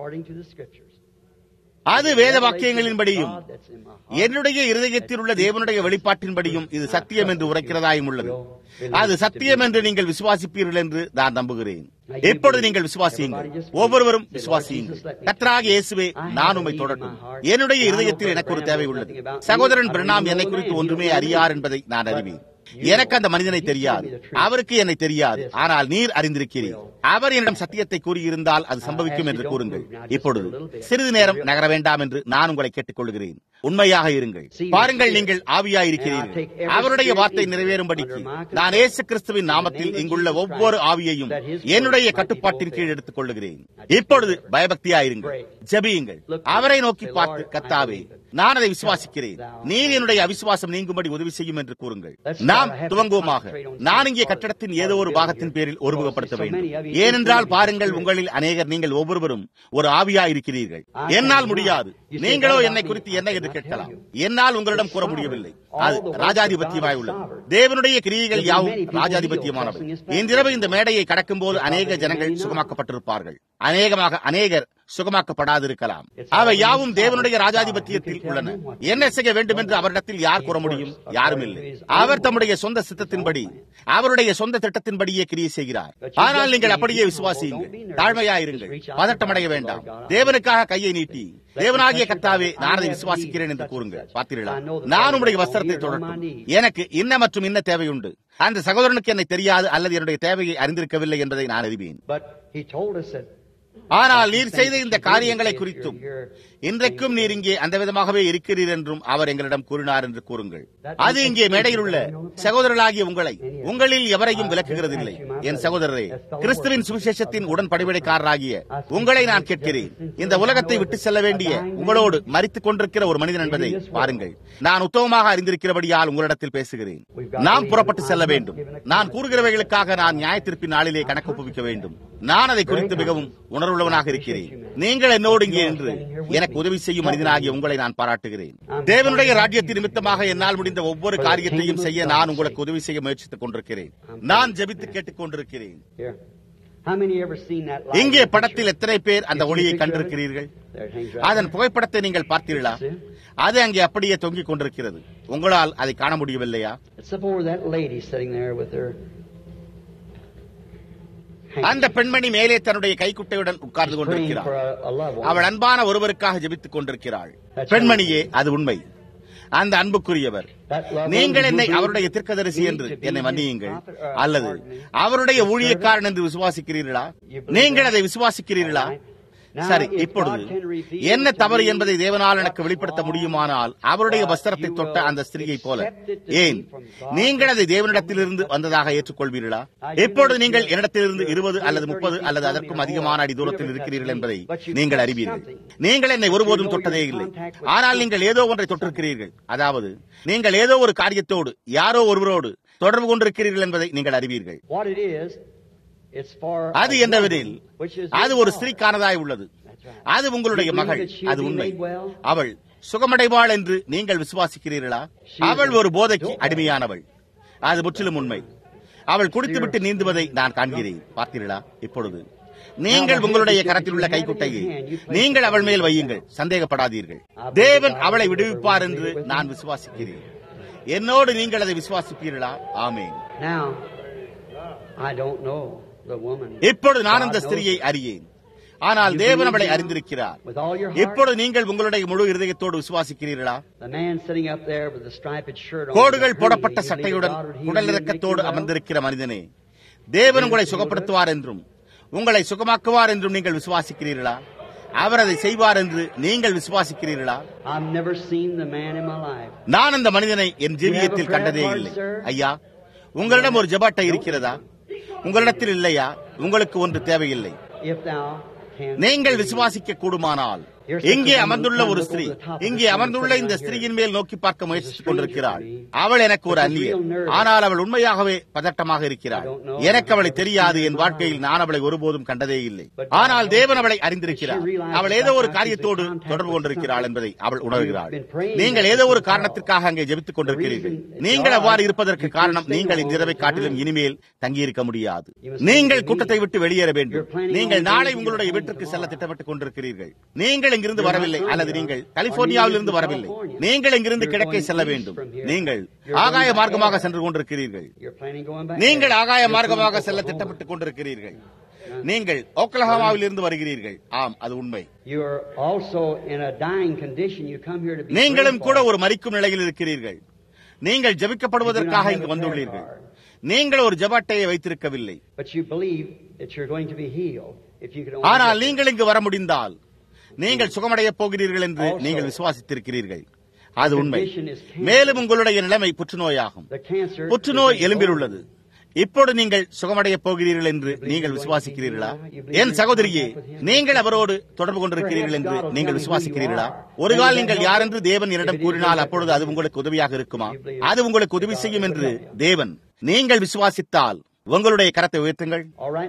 அது வேத வாக்கியங்களின்படியும் என்னுடைய இருதயத்தில் உள்ள தேவனுடைய வெளிப்பாட்டின்படியும் இது சத்தியம் என்று உரைக்கிறதாயும் உள்ளது அது சத்தியம் என்று நீங்கள் விசுவாசிப்பீர்கள் என்று நான் நம்புகிறேன் எப்பொழுது நீங்கள் விசுவாசியுங்கள் ஒவ்வொருவரும் விசுவாசியுங்கள் கத்ராக இயேசுவே நான் உண்மை தொடட்டும் என்னுடைய இருதயத்தில் எனக்கு ஒரு தேவை உள்ளது சகோதரன் பிரணாம் என்னை குறித்து ஒன்றுமே அறியார் என்பதை நான் அறிவேன் எனக்கு அந்த மனிதனை தெரியாது அவருக்கு என்னை தெரியாது ஆனால் நீர் அறிந்திருக்கிறீர் அவர் என்னிடம் சத்தியத்தை கூறியிருந்தால் அது சம்பவிக்கும் என்று கூறுங்கள் இப்பொழுது சிறிது நேரம் நகர வேண்டாம் என்று நான் உங்களை கேட்டுக்கொள்கிறேன் உண்மையாக இருங்கள் பாருங்கள் நீங்கள் ஆவியாயிருக்கிறீர்கள் அவருடைய வார்த்தை நிறைவேறும்படிக்கு நான் ஏசு கிறிஸ்துவின் நாமத்தில் இங்குள்ள ஒவ்வொரு ஆவியையும் என்னுடைய கட்டுப்பாட்டின் கீழ் எடுத்துக் கொள்ளுகிறேன் இப்பொழுது பயபக்தியாயிருங்கள் ஜபியுங்கள் அவரை நோக்கி பார்த்து கத்தாவே நான் அதை விசுவாசிக்கிறேன் நீர் என்னுடைய அவிசுவாசம் நீங்கும்படி உதவி செய்யும் என்று கூறுங்கள் நாம் துவங்குவோமாக நான் இங்கே கட்டடத்தின் ஏதோ ஒரு பாகத்தின் பேரில் ஒருமுகப்படுத்த வேண்டும் ஏனென்றால் பாருங்கள் உங்களில் அநேகர் நீங்கள் ஒவ்வொருவரும் ஒரு ஆவியா இருக்கிறீர்கள் என்னால் முடியாது நீங்களோ என்னை குறித்து என்ன என்று கேட்கலாம் என்னால் உங்களிடம் கூற முடியவில்லை அது ராஜாதிபத்தியமாய் உள்ளது தேவனுடைய கிரியைகள் யாவும் ராஜாதிபத்தியமானவை இன்றிரவு இந்த மேடையை கடக்கும் போது அநேக ஜனங்கள் சுகமாக்கப்பட்டிருப்பார்கள் அநேகமாக அநேகர் சுகமாக்கப்படாதிருக்கலாம் அவை யாவும் தேவனுடைய ராஜாதிபத்தியத்தில் உள்ளன என்ன செய்ய வேண்டும் என்று அவரிடத்தில் யார் கூற முடியும் யாரும் இல்லை அவர் தம்முடைய சொந்த சித்தத்தின்படி அவருடைய சொந்த திட்டத்தின்படியே கிரியை செய்கிறார் ஆனால் நீங்கள் அப்படியே விசுவாசியுங்கள் தாழ்மையாயிருங்கள் பதட்டமடைய வேண்டாம் தேவனுக்காக கையை நீட்டி தேவனாகிய கத்தாவே நான் அதை விசுவாசிக்கிறேன் என்று கூறுங்கள் பார்த்தீர்களா நான் உடைய வஸ்திரத்தை தொடட்டும் எனக்கு இன்ன மற்றும் இன்ன தேவையுண்டு அந்த சகோதரனுக்கு என்னை தெரியாது அல்லது என்னுடைய தேவையை அறிந்திருக்கவில்லை என்பதை நான் அறிவேன் ஆனால் நீர் செய்த இந்த காரியங்களை குறித்தும் இன்றைக்கும் நீர் இங்கே அந்த விதமாகவே இருக்கிறீர் என்றும் அவர் எங்களிடம் கூறினார் என்று கூறுங்கள் அது இங்கே மேடையில் உள்ள சகோதரர்களாகிய உங்களை உங்களில் எவரையும் விளக்குகிறதில்லை என் சகோதரரே கிறிஸ்துவின் சுவிசேஷத்தின் உடன் படைவிடைக்காரராகிய உங்களை நான் கேட்கிறேன் இந்த உலகத்தை விட்டு செல்ல வேண்டிய உங்களோடு மறித்துக் கொண்டிருக்கிற ஒரு மனிதன் என்பதை பாருங்கள் நான் உத்தமமாக அறிந்திருக்கிறபடியால் உங்களிடத்தில் பேசுகிறேன் நாம் புறப்பட்டு செல்ல வேண்டும் நான் கூறுகிறவைகளுக்காக நான் நியாயத்திற்பின் நாளிலே கணக்கு ஒப்புவிக்க வேண்டும் நான் அதை குறித்து மிகவும் உணர்வுள்ளவனாக இருக்கிறேன் நீங்கள் என்னோடு இங்கே என்று எனக்கு உதவி செய்யும் மனிதனாகிய உங்களை நான் பாராட்டுகிறேன் தேவனுடைய ராஜ்யத்தின் நிமித்தமாக என்னால் முடிந்த ஒவ்வொரு காரியத்தையும் செய்ய நான் உங்களுக்கு உதவி செய்ய முயற்சித்துக் கொண்டிருக்கிறேன் நான் ஜெபித்து கேட்டுக் கொண்டிருக்கிறேன் இங்கே படத்தில் எத்தனை பேர் அந்த ஒளியை கண்டிருக்கிறீர்கள் அதன் புகைப்படத்தை நீங்கள் பார்த்தீர்களா அது அங்கே அப்படியே தொங்கிக் கொண்டிருக்கிறது உங்களால் அதை காண முடியவில்லையா அந்த பெண்மணி மேலே தன்னுடைய கைக்குட்டையுடன் உட்கார்ந்து கொண்டிருக்கிறாள் அவள் அன்பான ஒருவருக்காக ஜெபித்துக் கொண்டிருக்கிறாள் பெண்மணியே அது உண்மை அந்த அன்புக்குரியவர் நீங்கள் என்னை அவருடைய தீர்க்கதரிசி என்று என்னை மன்னியுங்கள் அல்லது அவருடைய ஊழியக்காரன் என்று விசுவாசிக்கிறீர்களா நீங்கள் அதை விசுவாசிக்கிறீர்களா சரி இப்பொழுது என்ன தவறு என்பதை தேவனால் எனக்கு வெளிப்படுத்த முடியுமானால் அவருடைய வஸ்திரத்தை தொட்ட அந்த ஸ்திரீயை போல ஏன் நீங்கள் அதை தேவனிடத்திலிருந்து வந்ததாக ஏற்றுக்கொள்வீர்களா இப்பொழுது நீங்கள் என்னிடத்திலிருந்து இருபது அல்லது முப்பது அல்லது அதற்கும் அதிகமான அடி தூரத்தில் இருக்கிறீர்கள் என்பதை நீங்கள் அறிவீர்கள் நீங்கள் என்னை ஒருபோதும் தொட்டதே இல்லை ஆனால் நீங்கள் ஏதோ ஒன்றை தொட்டிருக்கிறீர்கள் அதாவது நீங்கள் ஏதோ ஒரு காரியத்தோடு யாரோ ஒருவரோடு தொடர்பு கொண்டிருக்கிறீர்கள் என்பதை நீங்கள் அறிவீர்கள் அது என்னவெனில் அது ஒரு ஸ்திரீக்கானதாய் உள்ளது அது உங்களுடைய மகள் அது உண்மை அவள் சுகமடைவாள் என்று நீங்கள் விசுவாசிக்கிறீர்களா அவள் ஒரு போதைக்கு அடிமையானவள் அது முற்றிலும் உண்மை அவள் குடித்துவிட்டு நீந்துவதை நான் காண்கிறேன் பார்த்தீர்களா இப்பொழுது நீங்கள் உங்களுடைய கரத்தில் உள்ள கைக்குட்டையை நீங்கள் அவள் மேல் வையுங்கள் சந்தேகப்படாதீர்கள் தேவன் அவளை விடுவிப்பார் என்று நான் விசுவாசிக்கிறேன் என்னோடு நீங்கள் அதை விசுவாசிப்பீர்களா ஆமேன் இப்பொழுது நான் அந்த ஸ்திரியை அறியேன் ஆனால் தேவன் அவளை அறிந்திருக்கிறார் இப்பொழுது நீங்கள் உங்களுடைய முழு இருதயத்தோடு விசுவாசிக்கிறீர்களா கோடுகள் போடப்பட்ட சட்டையுடன் குடலிறக்கத்தோடு அமர்ந்திருக்கிற மனிதனே தேவன் உங்களை சுகப்படுத்துவார் என்றும் உங்களை சுகமாக்குவார் என்றும் நீங்கள் விசுவாசிக்கிறீர்களா அவர் அதை செய்வார் என்று நீங்கள் விசுவாசிக்கிறீர்களா நான் அந்த மனிதனை என் ஜீவியத்தில் கண்டதே இல்லை ஐயா உங்களிடம் ஒரு ஜபாட்டை இருக்கிறதா உங்களிடத்தில் இல்லையா உங்களுக்கு ஒன்று தேவையில்லை நீங்கள் விசுவாசிக்க கூடுமானால் இங்கே அமர்ந்துள்ள ஒரு ஸ்திரீ இங்கே அமர்ந்துள்ள இந்த ஸ்திரீயின் மேல் நோக்கி பார்க்க முயற்சித்துக் கொண்டிருக்கிறாள் அவள் எனக்கு ஒரு அந்நியர் ஆனால் அவள் உண்மையாகவே பதட்டமாக இருக்கிறாள் எனக்கு அவளை தெரியாது என் வாழ்க்கையில் நான் அவளை ஒருபோதும் கண்டதே இல்லை ஆனால் தேவன் அவளை அறிந்திருக்கிறார் அவள் ஏதோ ஒரு காரியத்தோடு தொடர்பு கொண்டிருக்கிறாள் என்பதை அவள் உணர்கிறாள் நீங்கள் ஏதோ ஒரு காரணத்திற்காக அங்கே ஜெபித்துக் கொண்டிருக்கிறீர்கள் நீங்கள் அவ்வாறு இருப்பதற்கு காரணம் நீங்கள் இந்த இரவை காட்டிலும் இனிமேல் தங்கியிருக்க முடியாது நீங்கள் கூட்டத்தை விட்டு வெளியேற வேண்டும் நீங்கள் நாளை உங்களுடைய வீட்டிற்கு செல்ல திட்டமிட்டுக் கொண்டிருக்கிறீர்கள் நீங்கள் இங்கிருந்து வரவில்லை அல்லது நீங்கள் கலிபோர்னியாவில் இருந்து வரவில்லை நீங்கள் இங்கிருந்து கிழக்கே செல்ல வேண்டும் நீங்கள் ஆகாய மார்க்கமாக சென்று கொண்டிருக்கிறீர்கள் நீங்கள் ஆகாய மார்க்கமாக செல்ல திட்டமிட்டுக் கொண்டிருக்கிறீர்கள் நீங்கள் ஓக்லஹாமாவில் இருந்து வருகிறீர்கள் ஆம் அது உண்மை நீங்களும் கூட ஒரு மறிக்கும் நிலையில் இருக்கிறீர்கள் நீங்கள் ஜபிக்கப்படுவதற்காக இங்கு வந்துள்ளீர்கள் நீங்கள் ஒரு ஜபாட்டையை வைத்திருக்கவில்லை ஆனால் நீங்கள் இங்கு வர முடிந்தால் நீங்கள் சுகமடைய போகிறீர்கள் என்று நீங்கள் விசுவாசித்திருக்கிறீர்கள் அது உண்மை மேலும் உங்களுடைய நிலைமை புற்றுநோயாகும் புற்றுநோய் எலும்பில் உள்ளது இப்போது நீங்கள் சுகமடைய போகிறீர்கள் என்று நீங்கள் விசுவாசிக்கிறீர்களா என் சகோதரியே நீங்கள் அவரோடு தொடர்பு கொண்டிருக்கிறீர்கள் என்று நீங்கள் விசுவாசிக்கிறீர்களா ஒரு கால் நீங்கள் யார் என்று தேவன் என்னிடம் கூறினால் அப்பொழுது அது உங்களுக்கு உதவியாக இருக்குமா அது உங்களுக்கு உதவி செய்யும் என்று தேவன் நீங்கள் விசுவாசித்தால் உங்களுடைய கரத்தை உயர்த்துங்கள்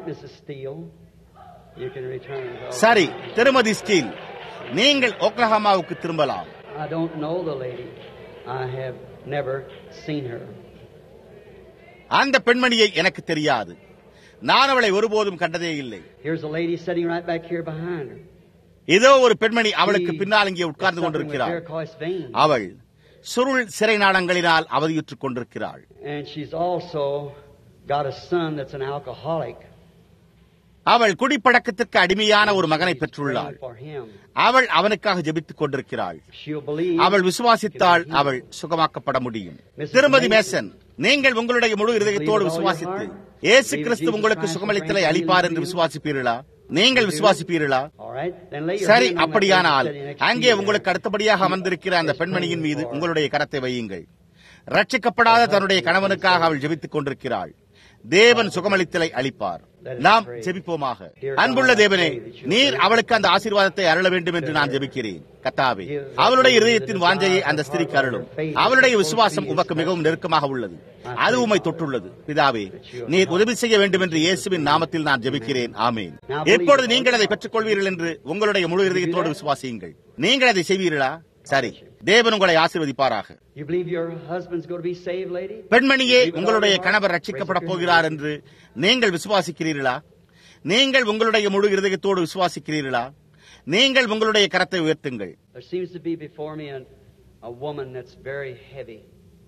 சரி திருமதி ஸ்டீல் நீங்கள் ஓக்லஹாமாவுக்கு திரும்பலாம் I don't know the lady. I have never seen her. அந்த பெண்மணியை எனக்கு தெரியாது நான் அவளை ஒருபோதும் கண்டதே இல்லை Here's a lady sitting right back here behind her. இதோ ஒரு பெண்மணி அவளுக்கு பின்னால் இங்கே உட்கார்ந்து Suffering with கொண்டிருக்கிறாள் varicose veins. அவள் சுருள் சிறை நாடங்களினால் அவதியுற்றுக் கொண்டிருக்கிறாள் And she's also got a son that's an alcoholic. அவள் குடிப்பழக்கத்திற்கு அடிமையான ஒரு மகனை பெற்றுள்ளாள் Praying for him. அவள் அவனுக்காக ஜெபித்துக் கொண்டிருக்கிறாள் She'll believe. அவள் விசுவாசித்தால் அவள் சுகமாக்கப்பட முடியும் திருமதி மேசன் நீங்கள் உங்களுடைய முழு இருதயத்தோடு விசுவாசித்து இயேசு கிறிஸ்து உங்களுக்கு சுகமளித்தலை அளிப்பார் என்று விசுவாசிப்பீர்களா நீங்கள் விசுவாசிப்பீர்களா All right. Then lay your சரி hand on that அப்படியானால் woman sitting next to அங்கே you உங்களுக்கு there. அடுத்தபடியாக அமர்ந்திருக்கிற அந்த பெண்மணியின் மீது உங்களுடைய கரத்தை வையுங்கள் ரட்சிக்கப்படாத தன்னுடைய கணவனுக்காக அவள் ஜெபித்துக் கொண்டிருக்கிறாள் தேவன் சுகமளித்தலை அளிப்பார் நாம் ஜெபிப்போமாக அன்புள்ள தேவனே நீர் அவளுக்கு அந்த ஆசீர்வாதத்தை அருள வேண்டும் என்று நான் ஜெபிக்கிறேன் கத்தாவே அவளுடைய இதயத்தின் வாஞ்சையை அந்த ஸ்திரிக்கு அருளும் அவளுடைய விசுவாசம் உமக்கு மிகவும் நெருக்கமாக உள்ளது அது உம்மை தொட்டுள்ளது பிதாவே நீர் உதவி செய்ய வேண்டும் என்று இயேசுவின் நாமத்தில் நான் ஜெபிக்கிறேன் ஆமேன் எப்பொழுது நீங்கள் அதை பெற்றுக் கொள்வீர்கள் என்று உங்களுடைய முழு இதயத்தோடு விசுவாசியுங்கள் நீங்கள் அதை செய்வீர்களா சரி தேவன் உங்களை ஆசீர்வதிப்பாராக You believe your husband's going to be saved, lady? பெண்மணியே உங்களுடைய கணவர் ரட்சிக்கப்பட போகிறார் என்று நீங்கள் விசுவாசிக்கிறீர்களா நீங்கள் உங்களுடைய முழு இருதயத்தோடு விசுவாசிக்கிறீர்களா நீங்கள் உங்களுடைய கரத்தை உயர்த்துங்கள் There seems to be before me a, a woman that's very heavy.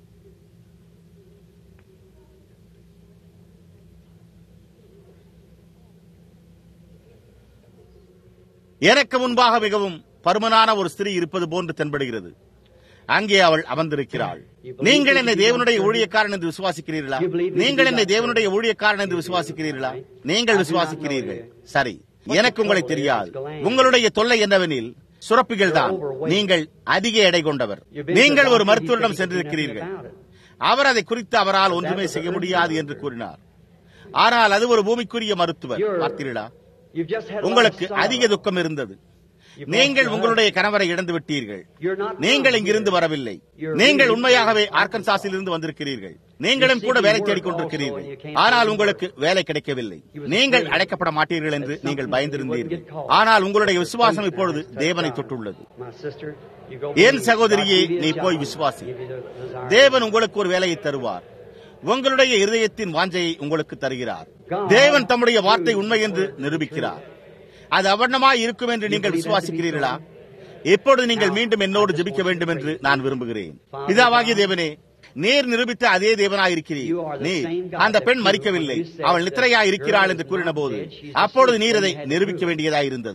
எனக்கு முன்பாக மிகவும் பருமனான ஒரு ஸ்திரீ இருப்பது போன்று தென்படுகிறது அங்கே அவள் அமர்ந்திருக்கிறாள் நீங்கள் என்னை தேவனுடைய ஊழியக்காரன் என்று விசுவாசிக்கிறீர்களா நீங்கள் என்னை தேவனுடைய ஊழியக்காரன் என்று விசுவாசிக்கிறீர்களா நீங்கள் விசுவாசிக்கிறீர்கள் சரி எனக்கு உங்களை தெரியாது உங்களுடைய தொல்லை என்னவெனில் சுரப்பிகள் தான் நீங்கள் அதிக எடை கொண்டவர் நீங்கள் ஒரு மருத்துவரிடம் சென்றிருக்கிறீர்கள் அவர் அதை குறித்து அவரால் ஒன்றுமே செய்ய முடியாது என்று கூறினார் ஆனால் அது ஒரு பூமிக்குரிய மருத்துவர் பார்த்தீர்களா உங்களுக்கு அதிக துக்கம் இருந்தது நீங்கள் உங்களுடைய கணவரை இழந்து விட்டீர்கள் நீங்கள் இங்கிருந்து வரவில்லை நீங்கள் உண்மையாகவே ஆர்கன்சாஸில் இருந்து வந்திருக்கிறீர்கள் நீங்களும் கூட வேலை தேடிக் கொண்டிருக்கிறீர்கள் ஆனால் உங்களுக்கு வேலை கிடைக்கவில்லை நீங்கள் அழைக்கப்பட மாட்டீர்கள் என்று நீங்கள் பயந்திருந்தீர்கள் ஆனால் உங்களுடைய விசுவாசம் இப்பொழுது தேவனை தொட்டுள்ளது என் சகோதரியே நீ போய் விசுவாசி தேவன் உங்களுக்கு ஒரு வேலையை தருவார் உங்களுடைய இருதயத்தின் வாஞ்சையை உங்களுக்கு தருகிறார் தேவன் தம்முடைய வார்த்தை உண்மை என்று நிரூபிக்கிறார் அது அவர்ணமாய் இருக்கும் என்று நீங்கள் விசுவாசிக்கிறீர்களா எப்பொழுது நீங்கள் மீண்டும் என்னோடு ஜெபிக்க வேண்டும் என்று நான் விரும்புகிறேன் பிதாவாகிய தேவனே நீர் நிரூபித்த அதே தேவனாயிருக்கிறீர் நீர் அந்த பெண் மறிக்கவில்லை அவள் நித்திரையா இருக்கிறாள் என்று கூறின போது அப்பொழுது நீர் அதை நிரூபிக்க வேண்டியதாயிருந்தது